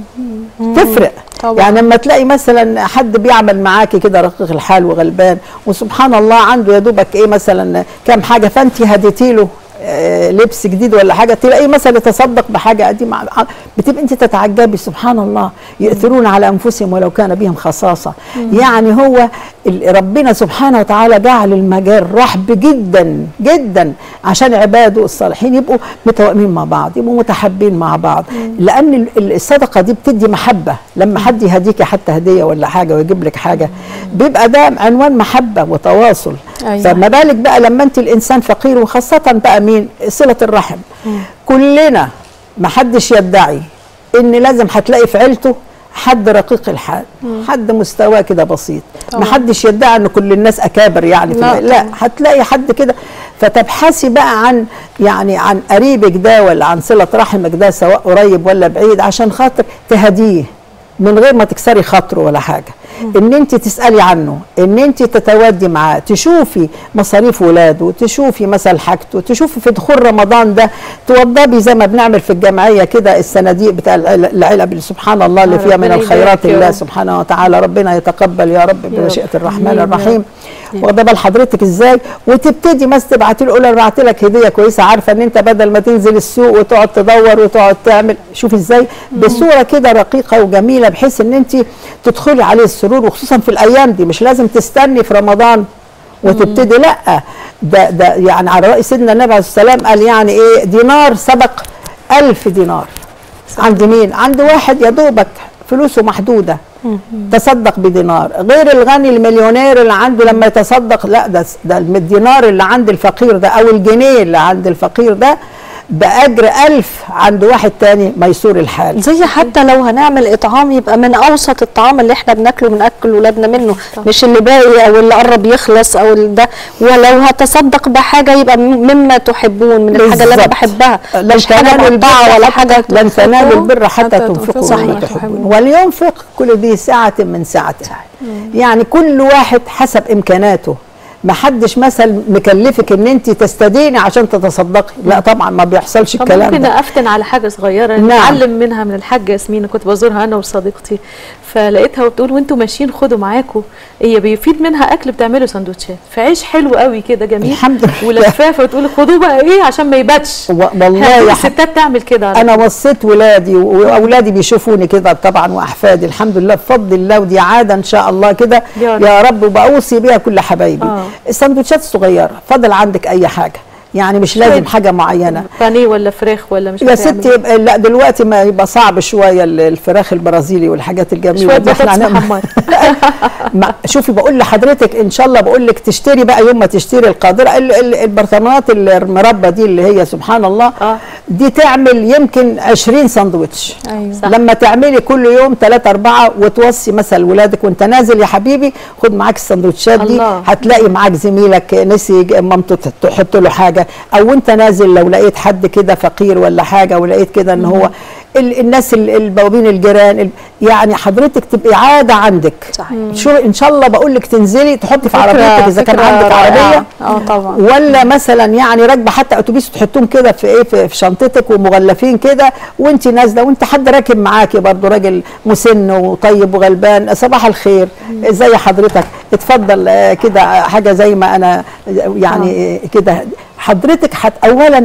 تفرق طبعا. يعني لما تلاقي مثلا حد بيعمل معاكي كده رقيق الحال وغلبان وسبحان الله عنده يا دوبك ايه مثلا كام حاجه فانت هديتي له آه، لبس جديد ولا حاجه تلاقيه مثلا يتصدق بحاجه قديمه ع- بتبقى انت تتعجبي سبحان الله يؤثرون على انفسهم ولو كان بهم خصاصه يعني هو ال- ربنا سبحانه وتعالى جعل المجال رحب جدا جدا عشان عباده الصالحين يبقوا متوائمين مع بعض يبقوا متحابين مع بعض لان ال- ال- الصدقه دي بتدي محبه لما حد يهديكي حتى هديه ولا حاجه ويجيب لك حاجه بيبقى ده عنوان محبه وتواصل أيوة. فما بالك بقى لما انت الانسان فقير وخاصه بقى مين صله الرحم كلنا ما حدش يدعي ان لازم هتلاقي في عيلته حد رقيق الحال حد مستواه كده بسيط ما حدش يدعي ان كل الناس اكابر يعني في لا لا, لا هتلاقي حد كده فتبحثي بقى عن يعني عن قريبك ده ولا عن صله رحمك ده سواء قريب ولا بعيد عشان خاطر تهديه من غير ما تكسري خاطره ولا حاجه ان انت تسالي عنه ان انت تتودي معاه تشوفي مصاريف ولاده تشوفي مثل حاجته تشوفي في دخول رمضان ده توضبي زي ما بنعمل في الجمعيه كده الصناديق بتاع العل- العلب اللي سبحان الله اللي آه، فيها من ربنا الخيرات يبارك يا الله رب. سبحانه وتعالى ربنا يتقبل يا رب يا بمشيئه رب. الرحمن آمين يا الرحيم رب. واخده بال حضرتك ازاي وتبتدي مثلا تبعتي له انا بعت لك هديه كويسه عارفه ان انت بدل ما تنزل السوق وتقعد تدور وتقعد تعمل شوفي ازاي بصوره كده رقيقه وجميله بحيث ان انت تدخلي عليه السرور وخصوصا في الايام دي مش لازم تستني في رمضان وتبتدي لا ده ده يعني على راي سيدنا النبي عليه السلام قال يعني ايه دينار سبق ألف دينار عند مين؟ عند واحد يا دوبك فلوسه محدوده تصدق بدينار غير الغني المليونير اللي عنده لما يتصدق لا ده ده الدينار اللي عند الفقير ده او الجنيه اللي عند الفقير ده باجر ألف عند واحد تاني ميسور الحال زي حتى لو هنعمل اطعام يبقى من اوسط الطعام اللي احنا بناكله بناكل ولادنا منه مش اللي باقي او اللي قرب يخلص او ال- ده ولو هتصدق بحاجه يبقى م- مما تحبون من الحاجه اللي انا بالظبط. بحبها لن مش حاجه تنالوا البر مقطعه ولا حاجه لن تنالوا البر حتى حتى تنفقوا تنفقوا مما مما تحبون تحبون. ولينفق كل ذي سعة من سعته يعني كل واحد حسب امكاناته ما حدش مثلا مكلفك ان انت تستديني عشان تتصدقي لا طبعا ما بيحصلش طب الكلام ممكن ده افتن على حاجه صغيره نعم. نتعلم منها من الحاجه ياسمين كنت بزورها انا وصديقتي فلقيتها وبتقول وانتوا ماشيين خدوا معاكم هي بيفيد منها اكل بتعملوا سندوتشات فعيش حلو قوي كده جميل الحمد لله. ولفافه وتقول خدوه بقى ايه عشان ما يباتش و- والله هذه يا ح- الستات تعمل كده على انا وصيت ولادي واولادي بيشوفوني كده طبعا واحفادي الحمد لله بفضل الله ودي عاده ان شاء الله كده يا رب. يا رب وبوصي بيها كل حبايبي آه. السندوتشات الصغيره فضل عندك اي حاجه يعني مش لازم حاجه معينه بانيه ولا فراخ ولا مش يا عارفة ستي يعمل يبقى لا دلوقتي ما يبقى صعب شويه ال- الفراخ البرازيلي والحاجات الجميله شويه دي بطاطس هنعمل- محمره ما شوفي بقول لحضرتك ان شاء الله بقول لك تشتري بقى يوم ما تشتري القادره ال- ال- البرطمانات المربى دي اللي هي سبحان الله آه. دي تعمل يمكن 20 ساندوتش ايوه صح. لما تعملي كل يوم ثلاثة أربعة وتوصي مثلا ولادك وأنت نازل يا حبيبي خد معاك السندوتشات دي الله. هتلاقي معاك زميلك نسي ج- مامته ت- تحط له حاجة أو أنت نازل لو لقيت حد كده فقير ولا حاجة ولقيت كده إن هو ال- الناس ال- البوابين الجيران ال- يعني حضرتك تبقي عادة عندك صحيح. شو إن شاء الله بقول لك تنزلي تحطي في عربيتك إذا كان فكرة عندك رائعة. عربية اه طبعا ولا مثلا يعني راكبه حتى اتوبيس تحطهم كده في ايه في, في شنطتك ومغلفين كده وانت نازله وانت حد راكب معاكي برضو راجل مسن وطيب وغلبان صباح الخير زي حضرتك اتفضل آه، كده حاجه زي ما انا يعني آه. كده حضرتك حت اولا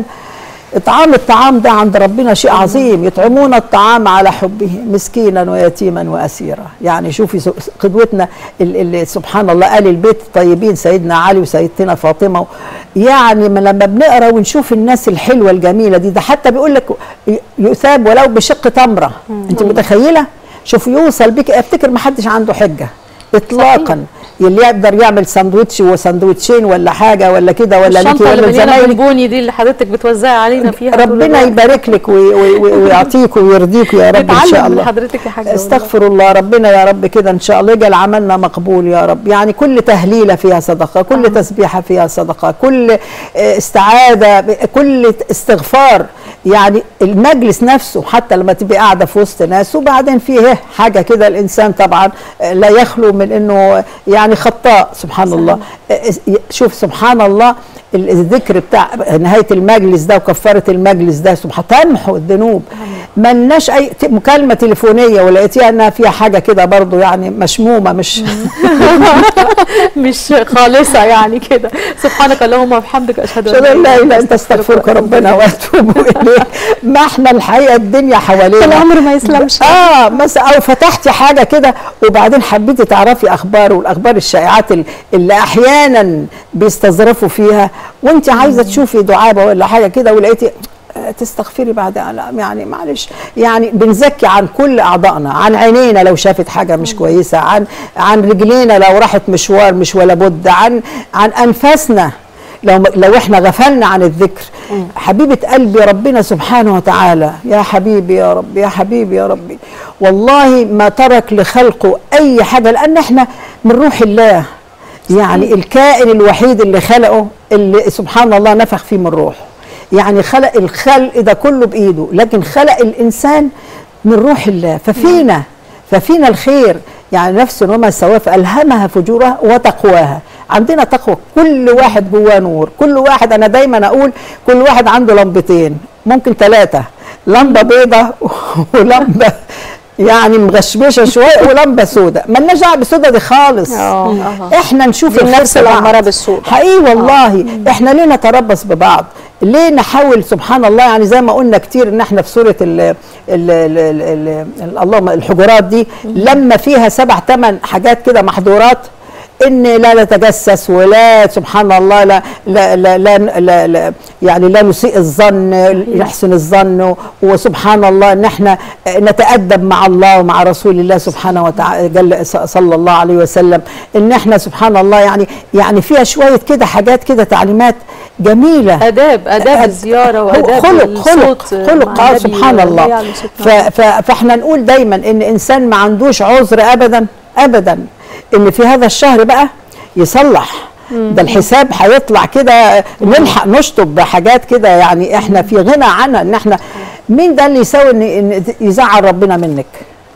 اطعام الطعام ده عند ربنا شيء عظيم يطعمون الطعام على حبه مسكينا ويتيما واسيرا يعني شوفي س- قدوتنا اللي سبحان الله ال البيت الطيبين سيدنا علي وسيدتنا فاطمه يعني ما لما بنقرا ونشوف الناس الحلوه الجميله دي ده حتى بيقول لك ي- يثاب ولو بشق تمره انت متخيله شوف يوصل بك افتكر ما حدش عنده حجه اطلاقا اللي يقدر يعمل ساندوتش وساندوتشين ولا حاجه ولا كده ولا ليكي الشنطه اللي ولا مليانه زمايلك بالبوني دي اللي حضرتك بتوزعي علينا فيها طول ربنا الوقت. يبارك لك وي- وي- وي- ويعطيك ويرضيك يا رب ان شاء نتعلم من الله حضرتك يا حاجه والله. استغفر الله ربنا يا رب كده ان شاء الله يجعل عملنا مقبول يا رب يعني كل تهليله فيها صدقه كل تسبيحه فيها صدقه كل آه، استعاذه ب- كل استغفار يعني المجلس نفسه حتى لما تبقي قاعده في وسط ناس وبعدين فيه حاجه كده الانسان طبعا آه، لا يخلو من انه يعني خطاء سبحان الله آه، شوف سبحان الله ال- الذكر بتاع نهايه المجلس ده وكفاره المجلس ده سبحان تمحو الذنوب ملناش اي ت- مكالمه تليفونيه ولقيتيها انها فيها حاجه كده برضو يعني مشمومه مش مش خالصه يعني كده سبحانك اللهم وبحمدك اشهد اشهد ان لا اله الا انت استغفرك ربنا واتوب اليك ما احنا الحقيقه الدنيا حوالينا العمر ما يسلمش اه مثلا او فتحتي حاجه كده وبعدين حبيتي تعرفي اخبار والاخبار الشائعات ال- اللي احيانا بيستظرفوا فيها وانت عايزه تشوفي دعابه ولا حاجه كده ولقيتي آه، تستغفري بعد لا يعني معلش يعني بنزكي عن كل اعضائنا عن عينينا لو شافت حاجه مش كويسه عن عن رجلينا لو راحت مشوار مش ولا بد عن عن انفاسنا لو لو احنا غفلنا عن الذكر حبيبه قلبي ربنا سبحانه وتعالى يا حبيبي يا رب يا حبيبي يا ربي والله ما ترك لخلقه اي حاجه لان احنا من روح الله يعني الكائن الوحيد اللي خلقه اللي سبحان الله نفخ فيه من روحه يعني خلق الخلق ده كله بايده لكن خلق الانسان من روح الله ففينا ففينا الخير يعني نفس وما سواه فالهمها فجورها وتقواها عندنا تقوى كل واحد جواه نور كل واحد انا دايما اقول كل واحد عنده لمبتين ممكن ثلاثه لمبه بيضة ولمبه يعني مغشمشه شويه ولمبه سوداء مالناش دعوه بالسوداء دي خالص احنا نشوف دي الخير النفس في بعض. الأمارة بالسوء. حقيقي والله احنا ليه نتربص ببعض ليه نحاول سبحان الله يعني زي ما قلنا كتير ان احنا في سوره ال ال ال ال ال اللهم الحجرات دي لما فيها سبع ثمان حاجات كده محظورات ان لا نتجسس ولا سبحان الله لا لا لا, لا, لا, لا يعني لا نسيء الظن نحسن الظن وسبحان الله ان احنا نتادب مع الله ومع رسول الله سبحانه وتعالى جل صلى الله عليه وسلم ان احنا سبحان الله يعني يعني فيها شويه كده حاجات كده تعليمات جميله اداب اداب أد- الزياره هو واداب خلق خلق الصوت خلق مع اه النبي سبحان والله الله عليه الصلاة ف ف فاحنا نقول دايما ان انسان ما عندوش عذر ابدا ابدا ان في هذا الشهر بقى يصلح ده الحساب هيطلع كده نلحق نشطب بحاجات كده يعني احنا في غنى عنها ان احنا مين ده اللي يساوي ان إن يزعل ربنا منك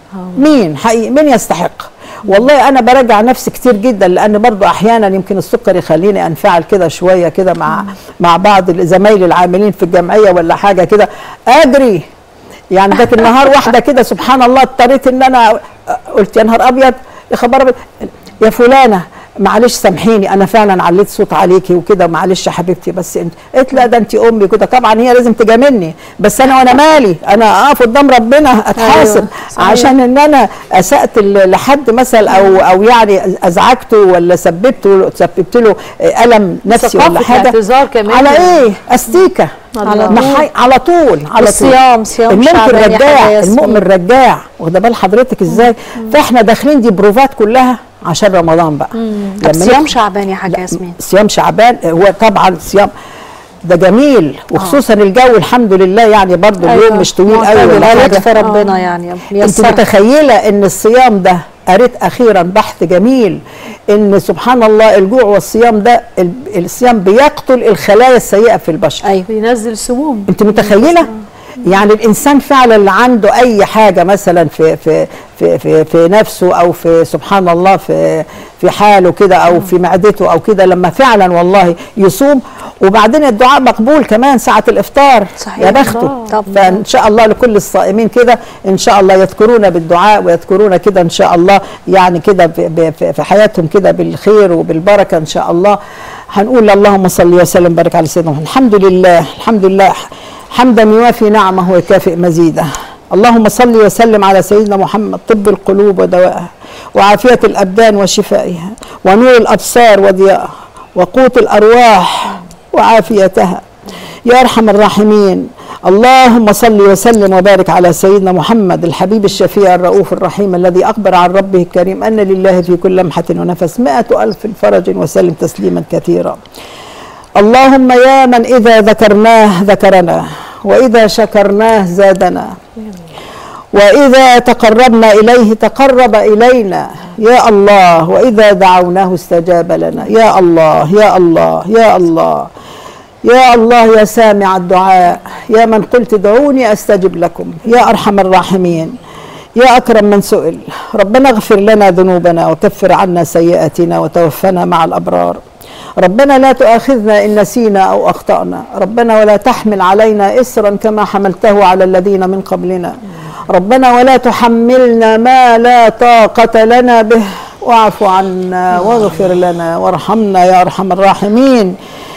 مين حقيقي مين يستحق والله انا براجع نفسي كتير جدا لان برضو احيانا يمكن السكر يخليني انفعل كده شويه كده مع مع بعض زمايلي العاملين في الجمعيه ولا حاجه كده اجري يعني جت النهار واحده كده سبحان الله اضطريت ان انا قلت يا نهار ابيض يا خبر ابيض يا فلانه معلش سامحيني انا فعلا عليت صوت عليكي وكده معلش يا حبيبتي بس انت قلت لا ده انت امي كده طبعا هي لازم تجاملني بس انا وانا مالي انا اقف قدام ربنا اتحاسب أيوة، صحيح. عشان ان انا اسات ل- لحد مثلا او او يعني ازعجته ولا سببته سببت له الم نفسي ولا ثقافة حاجه الاعتذار كمان على ايه استيكه على محي على طول على طول الصيام صيام المؤمن شعبان يا حاجة رجاع ياسمين. المؤمن رجاع واخده بال حضرتك ازاي فاحنا داخلين دي بروفات كلها عشان رمضان بقى طب لما صيام ندخل- شعبان يا حاجه ياسمين صيام شعبان هو طبعا صيام ده جميل وخصوصا الجو الحمد لله يعني برضو أيوة. اليوم مش طويل قوي معتدل. ولا على حاجه لطف ربنا يعني انت ميسر متخيله ان الصيام ده قريت اخيرا بحث جميل ان سبحان الله الجوع والصيام ده ال- الصيام بيقتل الخلايا السيئه في البشر ايوه بينزل سموم انت متخيله يعني الانسان فعلا اللي عنده اي حاجه مثلا في في في في, في نفسه او في سبحان الله في في حاله كده او في معدته او كده لما فعلا والله يصوم وبعدين الدعاء مقبول كمان ساعه الافطار صحيح. يا بخته الله. طب. فان شاء الله لكل الصائمين كده ان شاء الله يذكرون بالدعاء ويذكرون كده ان شاء الله يعني كده ب- ب- في في حياتهم كده بالخير وبالبركه ان شاء الله هنقول اللهم صل وسلم وبارك على سيدنا محمد الحمد لله الحمد لله حمدا يوافي نعمه ويكافئ مزيده اللهم صل وسلم على سيدنا محمد طب القلوب ودوائها وعافيه الابدان وشفائها ونور الابصار وضيائها وقوت الارواح وعافيتها يا ارحم الراحمين اللهم صل وسلم وبارك على سيدنا محمد الحبيب الشفيع الرؤوف الرحيم الذي اخبر عن ربه الكريم ان لله في كل لمحه ونفس مائة الف فرج وسلم تسليما كثيرا اللهم يا من اذا ذكرناه ذكرنا واذا شكرناه زادنا واذا تقربنا اليه تقرب الينا يا الله واذا دعوناه استجاب لنا يا الله يا الله يا الله يا الله يا سامع الدعاء يا من قلت ادعوني استجب لكم يا ارحم الراحمين يا اكرم من سئل ربنا اغفر لنا ذنوبنا وكفر عنا سيئاتنا وتوفنا مع الابرار ربنا لا تؤاخذنا ان نسينا او اخطانا ربنا ولا تحمل علينا اسرا كما حملته على الذين من قبلنا ربنا ولا تحملنا ما لا طاقه لنا به واعف عنا واغفر لنا وارحمنا يا ارحم الراحمين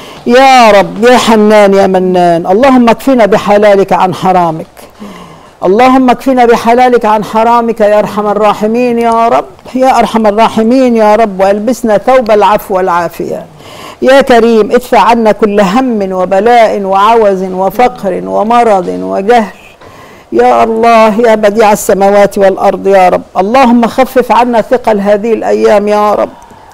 يا رب يا حنان يا منان اللهم اكفنا بحلالك عن حرامك اللهم اكفنا بحلالك عن حرامك يا ارحم الراحمين يا رب يا ارحم الراحمين يا رب والبسنا ثوب العفو والعافيه يا كريم ادفع عنا كل هم وبلاء وعوز وفقر ومرض وجهل يا الله يا بديع السماوات والارض يا رب اللهم خفف عنا ثقل هذه الايام يا رب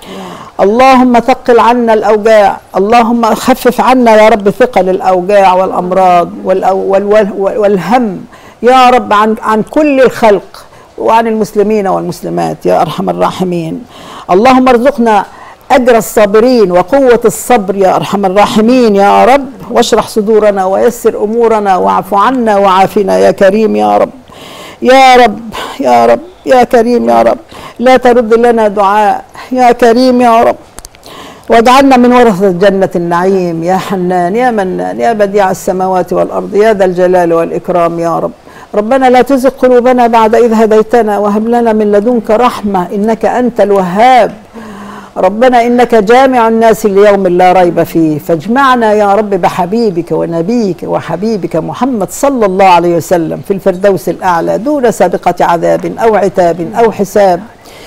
اللهم ثقل عنا الاوجاع اللهم خفف عنا يا رب ثقل الاوجاع والامراض والأو- وال- وال- والهم يا رب عن عن كل الخلق وعن المسلمين والمسلمات يا ارحم الراحمين اللهم ارزقنا اجر الصابرين وقوه الصبر يا ارحم الراحمين يا رب واشرح صدورنا ويسر امورنا واعف عنا وعافنا يا كريم يا رب يا رب يا رب يا كريم يا رب لا ترد لنا دعاء يا كريم يا رب واجعلنا من ورثة جنة النعيم يا حنان يا منان يا بديع السماوات والأرض يا ذا الجلال والإكرام يا رب ربنا لا تزغ قلوبنا بعد إذ هديتنا وهب لنا من لدنك رحمة إنك أنت الوهاب ربنا إنك جامع الناس ليوم لا ريب فيه فاجمعنا يا رب بحبيبك ونبيك وحبيبك محمد صلى الله عليه وسلم في الفردوس الأعلى دون سابقة عذاب أو عتاب أو حساب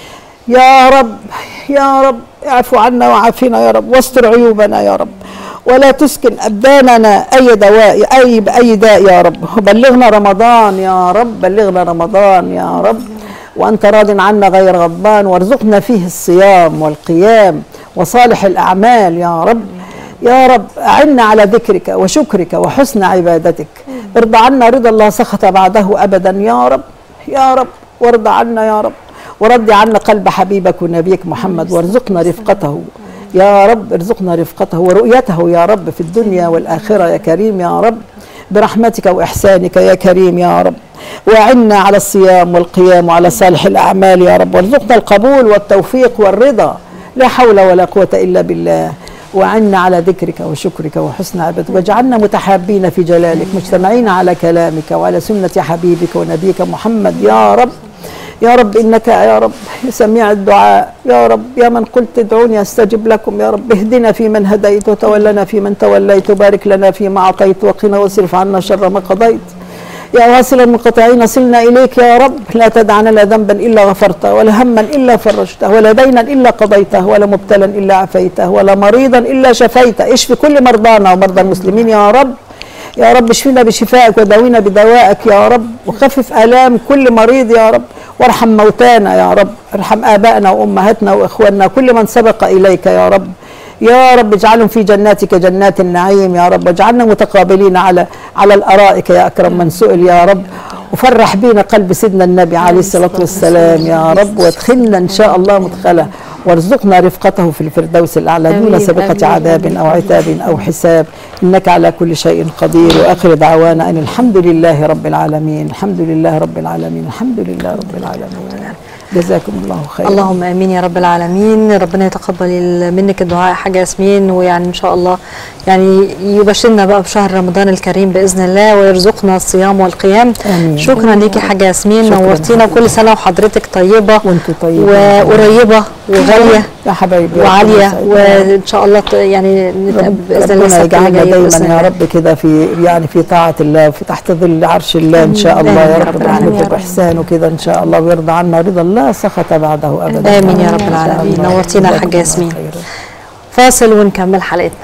يا رب يا رب اعفو عنا وعافنا يا رب واستر عيوبنا يا رب ولا تسكن أبداننا أي دواء أي بأي داء يا رب بلغنا رمضان يا رب بلغنا رمضان يا رب وأنت راض عنا غير غضبان وارزقنا فيه الصيام والقيام وصالح الأعمال يا رب يا رب أعنا على ذكرك وشكرك وحسن عبادتك ارضى عنا رضا الله سخط بعده أبدا يا رب يا رب وارض عنا يا رب ورد عنا قلب حبيبك ونبيك محمد وارزقنا رفقته يا رب ارزقنا رفقته ورؤيته يا رب في الدنيا والآخرة يا كريم يا رب برحمتك وإحسانك يا كريم يا رب وعنا على الصيام والقيام وعلى صالح الأعمال يا رب وارزقنا القبول والتوفيق والرضا لا حول ولا قوة إلا بالله وعنا على ذكرك وشكرك وحسن عبادتك واجعلنا متحابين في جلالك مجتمعين على كلامك وعلى سنة حبيبك ونبيك محمد يا رب يا رب إنك يا رب سميع الدعاء يا رب يا من قلت ادعوني أستجب لكم يا رب اهدنا في من هديت وتولنا في من توليت وبارك لنا فيما أعطيت وقنا واصرف عنا شر ما قضيت يا واصل المنقطعين صلنا إليك يا رب لا تدع لنا ذنبا إلا غفرته ولا هما إلا فرجته ولا دينا إلا قضيته ولا مبتلا إلا عفيته ولا مريضا إلا شفيته اشف كل مرضانا ومرضى المسلمين يا رب يا رب اشفنا بشفائك وداوينا بدوائك يا رب وخفف آلام كل مريض يا رب وارحم موتانا يا رب ارحم آبائنا وأمهاتنا وإخواننا كل من سبق إليك يا رب يا رب اجعلهم في جناتك جنات النعيم يا رب واجعلنا متقابلين على على الارائك يا اكرم من سئل يا رب وفرح بينا قلب سيدنا النبي عليه الصلاه والسلام يا رب وادخلنا ان شاء الله مدخله وارزقنا رفقته في الفردوس الاعلى دون آمين، سابقه آمين. عذاب او عتاب او حساب انك على كل شيء قدير واخر دعوانا ان الحمد لله رب العالمين الحمد لله رب العالمين الحمد لله رب العالمين جزاكم الله خيرا اللهم امين يا رب العالمين ربنا يتقبل منك الدعاء حاجه ياسمين ويعني ان شاء الله يعني يبشرنا بقى بشهر رمضان الكريم باذن الله ويرزقنا الصيام والقيام آمين. شكرا ليكي حاجه ياسمين شكراً نورتينا حبيبتي. كل سنه وحضرتك طيبه وانتوا طيبين وقريبه وغاليه يا حبايبي وعاليه ربنا وان شاء الله ت- يعني نتقابل باذن الله ربنا السبت اللي يجعلنا جاي دايما بإذن يا الله. رب كده في يعني في طاعة الله في تحت ظل عرش الله ان شاء الله آمين يا يا رب رب العالمين. برحمته باحسانه كده ان شاء الله ويرضى عنا رضا الله سخط بعده ابدا آمين يا رب إن شاء العالمين. الله. نورتينا يا جزاكم حاجة الله ياسمين. خيراً. فاصل ونكمل حلقتنا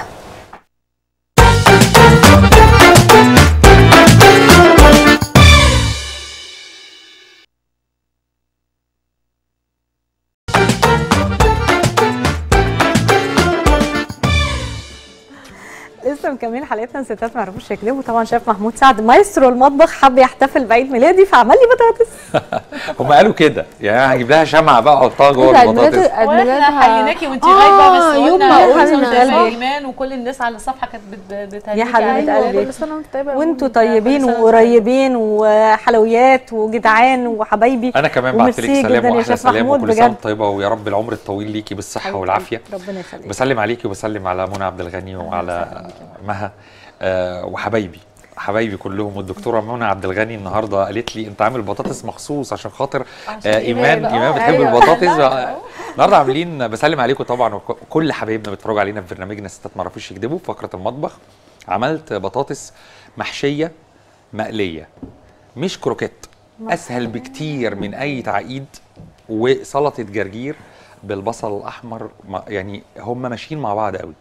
لسه مكملين حلقتنا ستات ما يعرفوش يكذبوا طبعا شاف محمود سعد مايسترو المطبخ حب يحتفل بعيد ميلادي فعمل لي بطاطس هم قالوا كده يعني هجيب لها شمعة بقى احطها جوه البطاطس عيد واحنا ميلادها حييناكي وانت آه، غايبه بس يوم قلنا ما لازم قلنا نسأل صح. ايمان وكل الناس على الصفحه كانت بت- بتهنيكي يا حبيبة عليه. قلبي. كل سنه وانت طيبه يا وانتوا ماما. طيبين كل سنة وقريبين وحلويات وجدعان وحبايبي انا كمان بعت لك وميرسي سلام جدا يا واحلى شيخ سلام محمود وكل سنه بجد وانت طيبه ويا رب العمر الطويل ليكي بالصحه والعافيه ربنا يخليك بسلم عليكي وبسلم على منى عبد الغني وعلى مها آه وحبايبي حبايبي كلهم والدكتوره منى عبد الغني النهارده قالت لي انت عامل بطاطس مخصوص عشان خاطر عشان آه إيمان ايمان بقى. ايمان آه، بتحب أيوة. البطاطس لا، آه، النهارده عاملين بسلم عليكم طبعا وكل حبايبنا بيتفرجوا علينا في برنامجنا ستات ما يعرفوش يكذبوا في فقره المطبخ عملت بطاطس محشيه مقليه مش كروكيت اسهل بكتير من اي تعقيد وسلطه جرجير بالبصل الاحمر ما- يعني هم ماشيين مع بعض قوي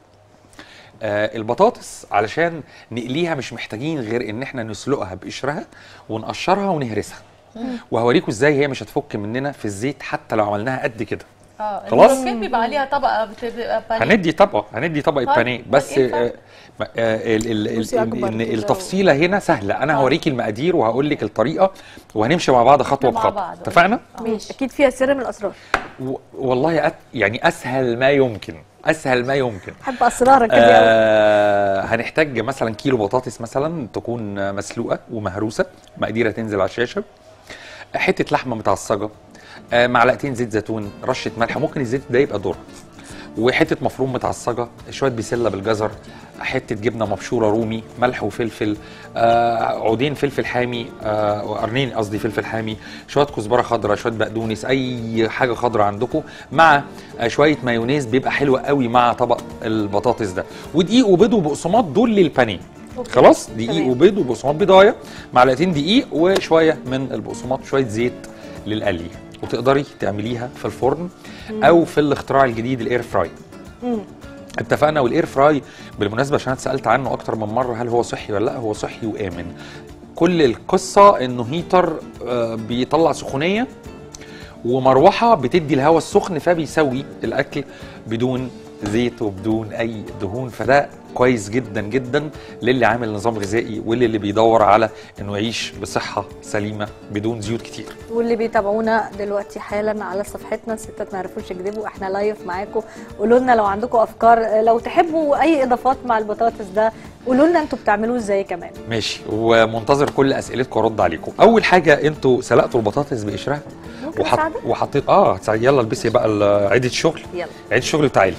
آه البطاطس علشان نقليها مش محتاجين غير ان احنا نسلقها بقشرها ونقشرها ونهرسها وهوريكم ازاي هي مش هتفك مننا في الزيت حتى لو عملناها قد كده اه خلاص؟ الكروكيت بيبقى عليها طبقه بتبقى بانيه هندي طبقه هندي طبقه طيب، بانيه طب بس إيه الفرق؟ آه ما- آه ال- ال- بصي ال- أكبر إن كده التفصيله هنا سهله انا هوريكي المقادير وهقول لك الطريقه وهنمشي مع بعض خطوه مع بخطوه بعض. اتفقنا ماشي اكيد فيها سر من الاسرار و- والله أت يعني اسهل ما يمكن اسهل ما يمكن بحب اسرارك كده قوي آه هنحتاج مثلا كيلو بطاطس مثلا تكون مسلوقه ومهروسه مقادير هتنزل على الشاشه حته لحمه متعصجه آه معلقتين زيت زيتون رشه ملح ممكن الزيت ده يبقى ذره وحته مفروم متعصجه شويه بسله بالجزر حته جبنه مبشوره رومي ملح وفلفل آه عودين فلفل حامي آه قرنين قصدي فلفل حامي شويه كزبره خضراء شويه بقدونس اي حاجه خضراء عندكم مع آه شويه مايونيز بيبقى حلو قوي مع طبق البطاطس ده ودقيق وبيض وبقسماط دول للبانيه خلاص دقيق تمام. وبيض وبقسماط بيضايه معلقتين دقيق وشويه من البقسماط شويه زيت للقلي وتقدري تعمليها في الفرن او في الاختراع الجديد الاير فراي اتفقنا والاير فراي بالمناسبه عشان اتسالت عنه اكتر من مره هل هو صحي ولا لا هو صحي وامن كل القصه انه هيتر آه، بيطلع سخونيه ومروحه بتدي الهواء السخن فبيسوي الاكل بدون زيت وبدون اي دهون فده كويس جدا جدا للي عامل نظام غذائي واللي اللي بيدور على انه يعيش بصحه سليمه بدون زيوت كتير واللي بيتابعونا دلوقتي حالا على صفحتنا الستات ما يعرفوش يكذبوا احنا لايف معاكم قولوا لنا لو عندكم افكار لو تحبوا اي اضافات مع البطاطس ده قولوا لنا انتوا بتعملوه ازاي كمان ماشي ومنتظر كل اسئلتكم وارد عليكم اول حاجه انتوا سلقتوا البطاطس بقشرها ممكن وحط أساعدك؟ وحطيت اه هتساعد- يلا البسي بقى ال- عيد الشغل يلا عيد الشغل بتاعي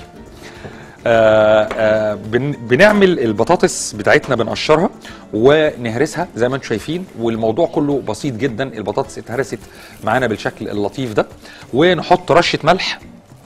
آه آه بن بنعمل البطاطس بتاعتنا بنقشرها ونهرسها زي ما انتم شايفين والموضوع كله بسيط جدا البطاطس اتهرست معانا بالشكل اللطيف ده ونحط رشه ملح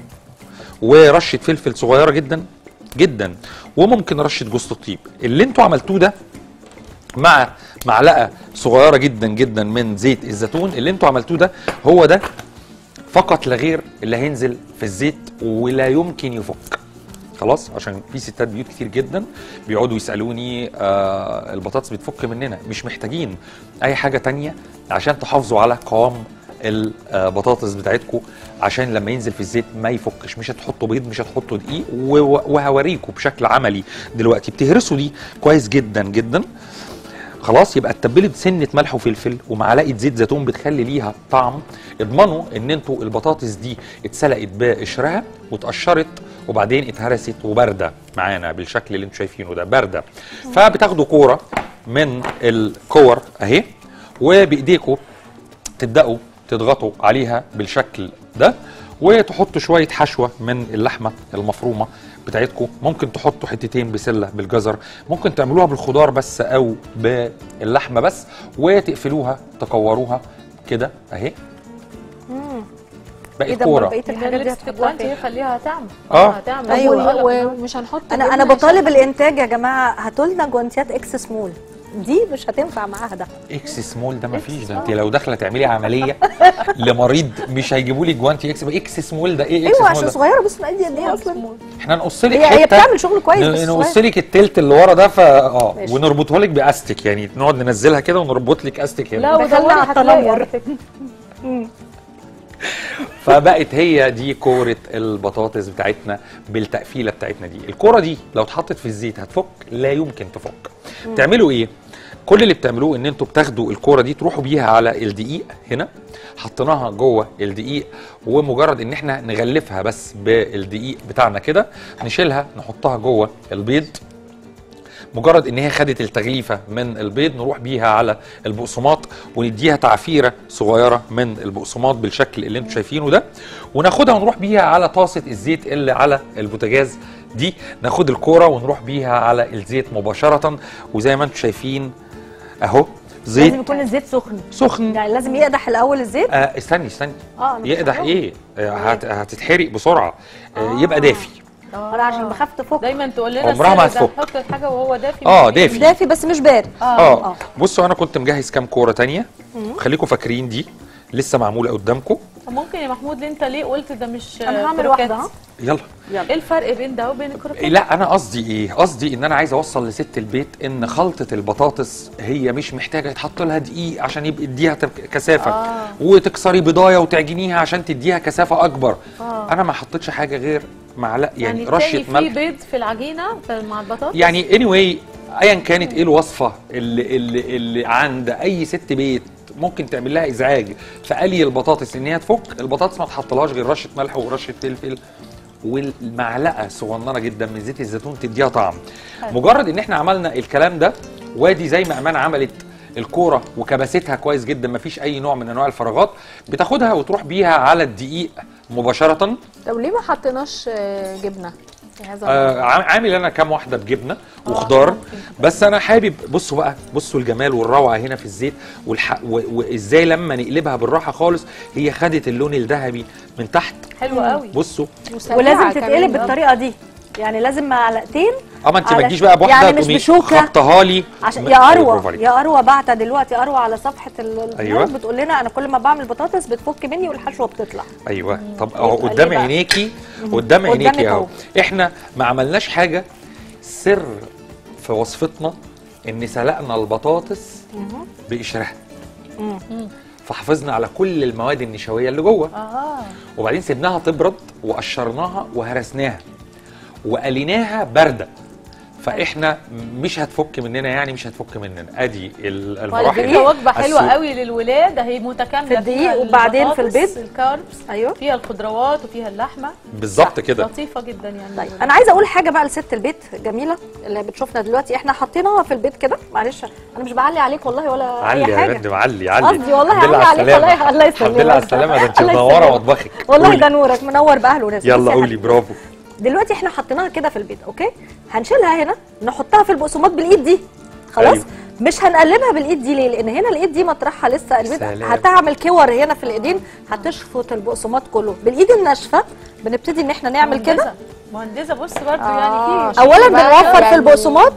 ورشه فلفل صغيره جدا جدا وممكن رشه جوز الطيب اللي انتوا عملتوه ده مع معلقه صغيره جدا جدا من زيت الزيتون اللي انتوا عملتوه ده هو ده فقط لا غير اللي هينزل في الزيت ولا يمكن يفك خلاص عشان في ستات بيوت كتير جدا بيقعدوا يسالوني آه البطاطس بتفك مننا مش محتاجين اي حاجه تانية عشان تحافظوا على قوام البطاطس بتاعتكم عشان لما ينزل في الزيت ما يفكش مش هتحطوا بيض مش هتحطوا دقيق و- وهوريكم بشكل عملي دلوقتي بتهرسوا دي كويس جدا جدا خلاص يبقى اتبلت سنه ملح وفلفل ومعلقه زيت زيتون بتخلي ليها طعم اضمنوا ان انتوا البطاطس دي اتسلقت بقشرها واتقشرت وبعدين اتهرست وبارده معانا بالشكل اللي انتوا شايفينه ده بارده فبتاخدوا كوره من الكور اهي وبايديكم تبداوا تضغطوا عليها بالشكل ده وتحطوا شويه حشوه من اللحمه المفرومه بتاعتكم ممكن تحطوا حتتين بسله بالجزر ممكن تعملوها بالخضار بس او باللحمه بس وتقفلوها تكوروها كده اهي ايه بقت ده كوره بقيه الحاجات دي هتحطوها فين؟ خليها تعمل آه. هتعمل أيوة. أيوة. ومش هنحط انا جبنة انا عشان- بطالب الانتاج يا جماعه هاتوا لنا جوانتيات اكس سمول دي مش هتنفع معاها ده اكس سمول ده مفيش ده انت لو داخله تعملي عمليه لمريض مش هيجيبوا لي جوانتي اكس اكس سمول ده ايه اكس ايوه سمول عشان ده صغيره بص مقادي قد ايه اصلا احنا نقص لك هي هي حته بتعمل شغل كويس بس نقص صغير. لك التلت اللي ورا ده فا اه ماشي. ونربطه لك باستك يعني نقعد ننزلها كده ونربط لك استك هنا لا دخلنا ودوري على هتلاقي التنمر. على فكرة. فبقت هي دي كوره البطاطس بتاعتنا بالتقفيله بتاعتنا دي الكوره دي لو اتحطت في الزيت هتفك لا يمكن تفك تعملوا ايه كل اللي بتعملوه ان انتوا بتاخدوا الكوره دي تروحوا بيها على الدقيق هنا حطيناها جوه الدقيق ومجرد ان احنا نغلفها بس بالدقيق بتاعنا كده نشيلها نحطها جوه البيض مجرد ان هي خدت التغليفه من البيض نروح بيها على البقسماط ونديها تعفيره صغيره من البقسماط بالشكل اللي انتم شايفينه ده وناخدها ونروح بيها على طاسه الزيت اللي على البوتاجاز دي ناخد الكوره ونروح بيها على الزيت مباشره وزي ما انتم شايفين اهو زيت لازم يكون الزيت سخن سخن يعني لازم يقدح الاول الزيت آه استني استني اه أنا مش يقدح هعرف. ايه آه هت هتتحرق بسرعه آه يبقى دافي انا عشان بخاف تفك دايما تقول لنا عمرها ما السر ده هتفك. نحط الحاجه وهو دافي اه مش دافي دافي بس مش بارد اه بصوا انا كنت مجهز كام كوره تانية خليكم فاكرين دي لسه معموله قدامكم طب ممكن يا محمود انت ليه قلت ده مش انا هعمل كروكات؟ واحده ها يلا ايه الفرق بين ده وبين الكروكات؟ لا انا قصدي ايه قصدي ان انا عايز اوصل لست البيت ان خلطه البطاطس هي مش محتاجه يتحط لها دقيق عشان يبقى يديها تب- كثافه آه. وتكسري بضايه وتعجنيها عشان تديها كثافه اكبر انا ما حطيتش حاجه غير معلقه يعني, يعني رشه التاني في ملح بيض في العجينه في- مع البطاطس يعني anyway ايا كانت ايه الوصفه اللي اللي اللي عند اي ست بيت ممكن تعمل لها ازعاج في قلي البطاطس ان هي تفك البطاطس ما تحطلهاش غير رشه ملح ورشه فلفل والمعلقه صغننه جدا من زيت الزيتون تديها طعم مجرد ان احنا عملنا الكلام ده وادي زي ما امان عملت الكوره وكبستها كويس جدا ما فيش اي نوع من انواع الفراغات بتاخدها وتروح بيها على الدقيق مباشره طب ليه ما حطيناش آه، جبنه في هذا آه عام- عامل انا كام واحده بجبنه وخضار بس انا حابب بصوا بقى بصوا الجمال والروعه هنا في الزيت والح... و... وازاي لما نقلبها بالراحه خالص هي خدت اللون الذهبي من تحت حلو قوي بصوا وسريعة ولازم كمان. تتقلب بالطريقه دي يعني لازم معلقتين اه ما انت ما على- تجيش بقى بواحده يعني مش تقومي بشوكة. خبطها لي عشان م- يا برافو اروى عليك. يا اروى بعتة دلوقتي اروى على صفحه ال- ال- أيوة. بتقول لنا انا كل ما بعمل بطاطس بتفك مني والحشوه بتطلع ايوه طب اهو يبقى قدام ليه بقى؟ عينيكي قدام قدامك عينيكي اهو أهو. احنا ما عملناش حاجه سر في وصفتنا ان سلقنا البطاطس بقشرها فحافظنا على كل المواد النشويه اللي جوه اه وبعدين سيبناها تبرد وقشرناها وهرسناها وقليناها بارده فاحنا مش هتفك مننا يعني مش هتفك مننا ادي ال- وعلى المراحل فكره وجبه حلوه السوق. قوي للولاد هي متكامله في الدقيق فيها وبعدين في البطاطس، البيض. الكاربس ايوه فيها الخضروات وفيها اللحمه بالظبط كده لطيفه جدا يعني طيب انا عايزه اقول حاجه بقى لست البيت جميله اللي بتشوفنا دلوقتي احنا حاطينها في البيت كده معلش انا مش بعلي عليك والله ولا علي اي يا حاجه فندم علي علي قصدي والله الحمد لله علي على عليك السلامة. الله الله يسلمك الحمد لله على السلامه ده انت الله منوره يسلمك. مطبخك والله قولي. ده نورك منور باهل وناس يلا بصي يا قولي حبيبي، برافو دلوقتي احنا حطيناها كده في البيت اوكي هنشيلها هنا نحطها في البقسماط بالايد دي خلاص أيوة. مش هنقلبها بالايد دي ليه لان هنا الايد دي مطرحها لسه البيت سلام. هتعمل كور هنا في الايدين هتشفط البقسماط كله بالايد الناشفه بنبتدي ان احنا نعمل كده مهندسة. مهندسه بص برضو يعني في اولا بقى بنوفر في يعني- البقسماط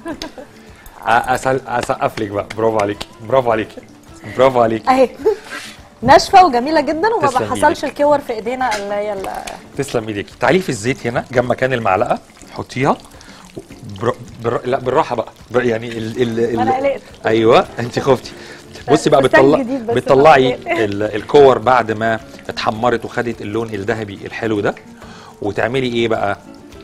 أسأل اسقف لك بقى برافو عليك برافو عليك برافو عليك اهي ناشفه وجميله جدا وما تسلم بحصلش إيدك. الكور في ايدينا اللي هي ال- تسلم ايديك تعالي في الزيت هنا جنب مكان المعلقه حطيها بر... بر... لا بالراحه بقى بر... يعني ال... ال... ال... أنا قلقت. ايوه انت خفتي بصي بقى فستان بتطلع جديد بس بتطلعي أنا قلقت. ال... الكور بعد ما اتحمرت وخدت اللون الذهبي الحلو ده وتعملي ايه بقى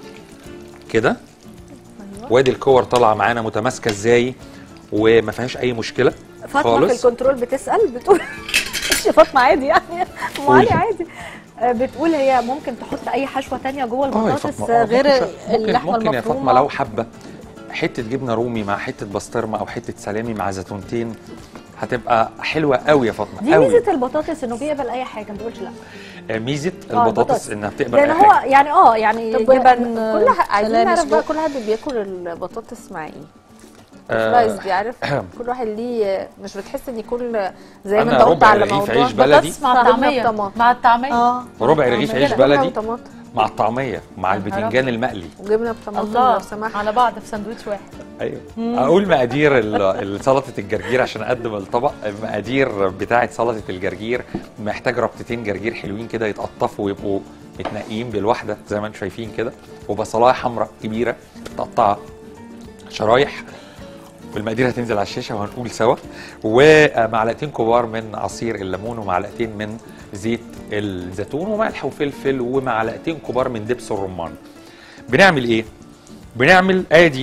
كده وادي الكور طالعه معانا متماسكه ازاي وما فيهاش اي مشكله فاطمه في خالص الكنترول بتسال بتقول مش فاطمه عادي يعني ام قولي. علي عادي آه، بتقول هي ممكن تحط اي حشوه تانية جوه اه يا البطاطس فاطمه آه، آه، غير ممكن ممكن اللحمه ممكن يا فاطمه المفرومه لو حابه حته جبنه رومي مع حته بسطرمه او حته سلامي مع زيتونتين هتبقى حلوه قوي يا فاطمه دي قوي ميزه البطاطس انه بيقبل اي حاجه ما بيقولش لا آه، ميزه آه، البطاطس انها بتقبل لان اي هو حاجه يعني اه يعني طب جبن كل ح- عايزين سلام نعرف بقى سجق. كل حد بياكل البطاطس مع ايه آه، الفرايز دي عارف كل واحد ليه مش بتحس ان كل زي ما أنا انت قلت ربع على رغيف موضوع عيش بلدي. البطاطس مع جبنة الطعميه بطماطم. مع الطعميه اه وربع رغيف عيش جبنة بلدي وطماطم مع الطعميه مع البتنجان المقلي وجبنه بطماطم الله لو سمحت على بعض في سندوتش واحد ايوه اقول مقادير ال- ال- سلطه الجرجير عشان اقدم الطبق المقادير بتاعه سلطه الجرجير محتاج ربطتين جرجير حلوين كده يتقطفوا ويبقوا متنقيين بالواحده زي ما انتم شايفين كده وبصلايه حمراء كبيره متقطعه شرايح والمقادير هتنزل على الشاشه وهنقول سوا ومعلقتين كبار من عصير الليمون ومعلقتين من زيت الزيتون وملح وفلفل ومعلقتين كبار من دبس الرمان بنعمل ايه بنعمل ادي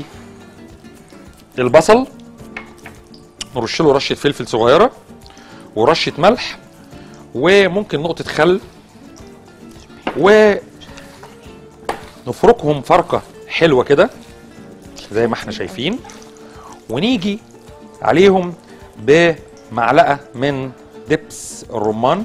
البصل نرش له رشه فلفل صغيره ورشه ملح وممكن نقطه خل ونفركهم فركه حلوه كده زي ما احنا شايفين ونيجي عليهم بمعلقه من دبس الرمان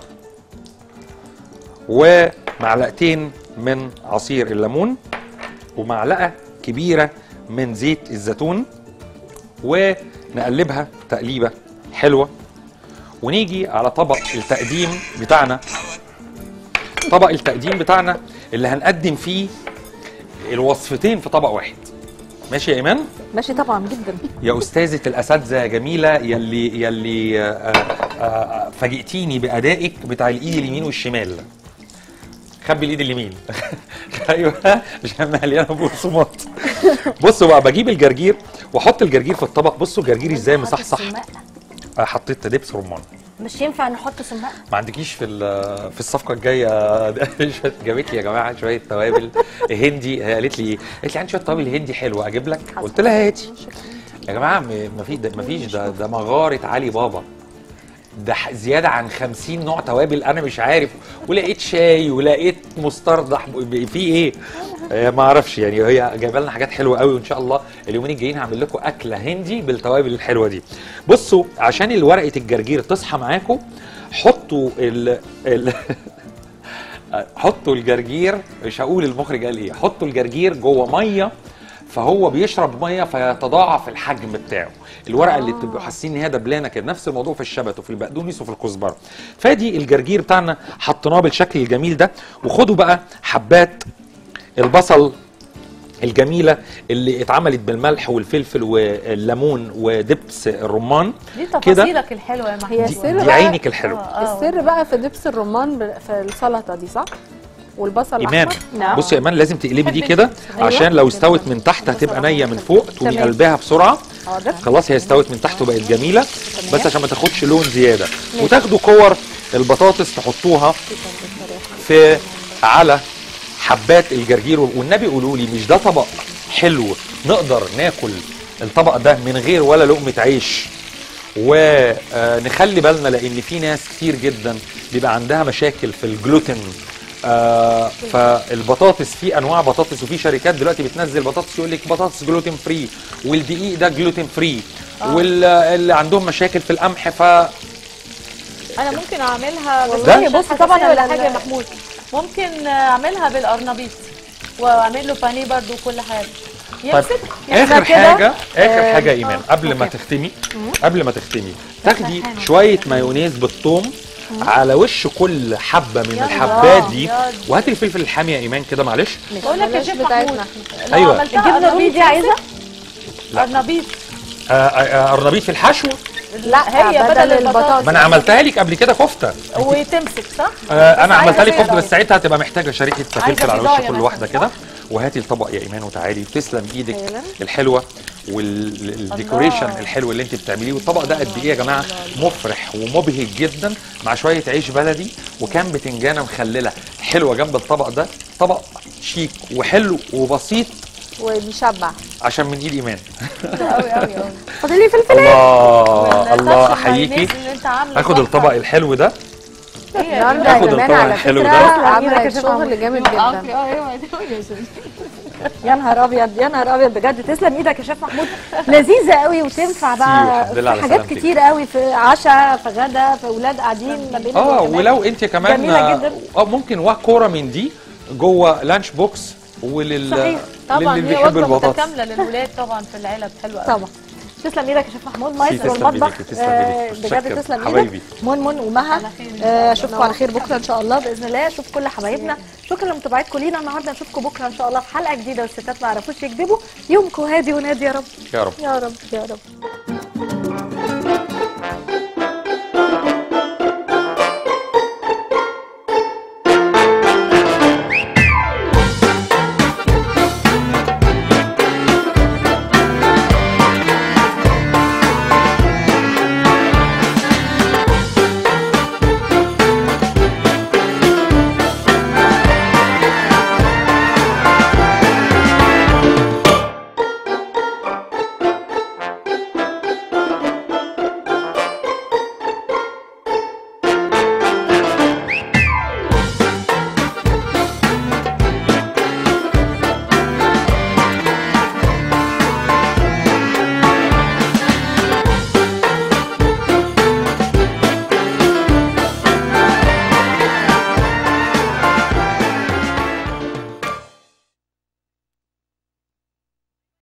ومعلقتين من عصير الليمون ومعلقه كبيره من زيت الزيتون ونقلبها تقليبه حلوه ونيجي على طبق التقديم بتاعنا طبق التقديم بتاعنا اللي هنقدم فيه الوصفتين في طبق واحد ماشي يا ايمان ماشي طبعا جدا يا استاذه الاساتذه يا جميله يلي يلي آه، آه، آه، فاجئتيني بادائك بتاع الايد اليمين والشمال خبي الايد اليمين ايوه عشان مليانه بقسماط بصوا بقى بجيب الجرجير واحط الجرجير في الطبق بصوا الجرجير ازاي مصحصح آه، حطيت دبس رمان مش ينفع نحط سماق ما عندكيش في ال- في الصفقه الجايه شويه جابت لي يا جماعه شويه توابل هندي هي قالت لي ايه؟ قالت لي عندي شويه توابل هندي حلوه اجيب لك قلت لها هاتي يا جماعه ما في ده ما فيش ده ده مغاره علي بابا ده ح- زياده عن 50 نوع توابل انا مش عارف ولقيت شاي ولقيت مستردح ب- في ايه آه، ما اعرفش يعني هي جايبه لنا حاجات حلوه قوي وان شاء الله اليومين الجايين هعمل لكم اكله هندي بالتوابل الحلوه دي بصوا عشان ورقه الجرجير تصحى معاكم حطوا ال ال حطوا الجرجير مش هقول المخرج قال ايه حطوا الجرجير جوه ميه فهو بيشرب ميه فيتضاعف الحجم بتاعه الورقه اللي بتبقوا حاسين ان هي دبلانه كده نفس الموضوع في الشبت وفي البقدونس وفي الكزبره فادي الجرجير بتاعنا حطيناه بالشكل الجميل ده وخدوا بقى حبات البصل الجميله اللي اتعملت بالملح والفلفل والليمون ودبس الرمان دي كده تفاصيلك الحلوه يا محمود هي دي, السر دي بقى عينك الحلو السر بقى في دبس الرمان ب- في السلطه دي صح والبصل ايمان الاحمر بصي يا ايمان لازم تقلبي دي كده عشان لو استوت من تحت هتبقى نيه من فوق تقومي تمام. قلبها بسرعه حاضر خلاص هي استوت من تحت وبقت جميله بس عشان ما تاخدش لون زياده وتاخدوا كور البطاطس تحطوها في على حبات الجرجير والنبي قولوا لي مش ده طبق حلو نقدر ناكل الطبق ده من غير ولا لقمه عيش ونخلي بالنا لان في ناس كتير جدا بيبقى عندها مشاكل في الجلوتين آه فالبطاطس في انواع بطاطس وفي شركات دلوقتي بتنزل بطاطس يقول لك بطاطس جلوتين فري والدقيق ده جلوتين فري واللي عندهم مشاكل في القمح ف انا ممكن اعملها والله بس بص طبعاً ولا ال- حاجه يا محمود ممكن اعملها بالقرنبيط واعمل له بانيه برضو وكل حاجه طيب يمسك اخر كده، حاجه اخر آه، حاجه يا ايمان قبل ما تختمي قبل ما تختمي تاخدي شويه مايونيز بالثوم على وش كل حبه من يا الحبات الله، دي يا وهاتي الفلفل الحامي يا ايمان كده معلش بقول لك يا بلاش شيخ بتاعتنا محمود احنا لو أيوة. عملتها الجبنه الرومي قرنبيط دي عايزه قرنبيط آه، آه، آه، قرنبيط في الحشو لا هي بدل بدل البطاطس. البطاطس ما انا عملتها لك قبل كده كفته وتمسك صح؟ آه انا عايزة عملتها لك بيضة كفته بس يعني. ساعتها هتبقى محتاجه شريحه فلفل على بيضاية وش كل مثلاً، واحده صح؟ كده وهاتي الطبق يا ايمان وتعالي تسلم ايدك الحلوه والديكوريشن الله. الحلو اللي انت بتعمليه والطبق ده قد ايه يا جماعه مفرح ومبهج جدا مع شويه عيش بلدي وكان بتنجانه مخلله حلوه جنب الطبق ده طبق شيك وحلو وبسيط وبيشبع عشان من ايد ايمان قوي قوي قوي فاضل لي فلفل الله الله احييكي اخد الطبق الحلو ده النهارده ناخد يا جماعه الطبق على الحلو فكره ده. عملت شغل جامد جدا يا نهار ابيض يا نهار ابيض بجد تسلم ايدك يا شيف محمود لذيذه قوي وتنفع بقى الحمد لله في على حاجات سلامتك. كتير قوي في عشاء في غدا في اولاد قاعدين ما بين اه الوجبات. ولو انت كمان جميلة آه، جدا. اه ممكن وا- كوره من دي جوه لانش بوكس ولل صحيح. طبعا للي هي بيحب وجبه البطاطس متكامله للولاد طبعا في العلب حلوه قوي طبعا تسلم ايدك يا شيف محمود مايسترو تسلم المطبخ ايديك، تسلم آه، ايديك. بجد متشكر. تسلم ايدك حبايبي. منمن ومها على خير إن آه، اشوفكم على خير بكره ان شاء الله باذن الله اشوف كل حبايبنا شكرا لمتابعتكم لينا النهارده نشوفكم بكره ان شاء الله في حلقه جديده والستات ما يعرفوش يكذبوا يومكم هادي ونادي يا رب يا رب يا رب يا رب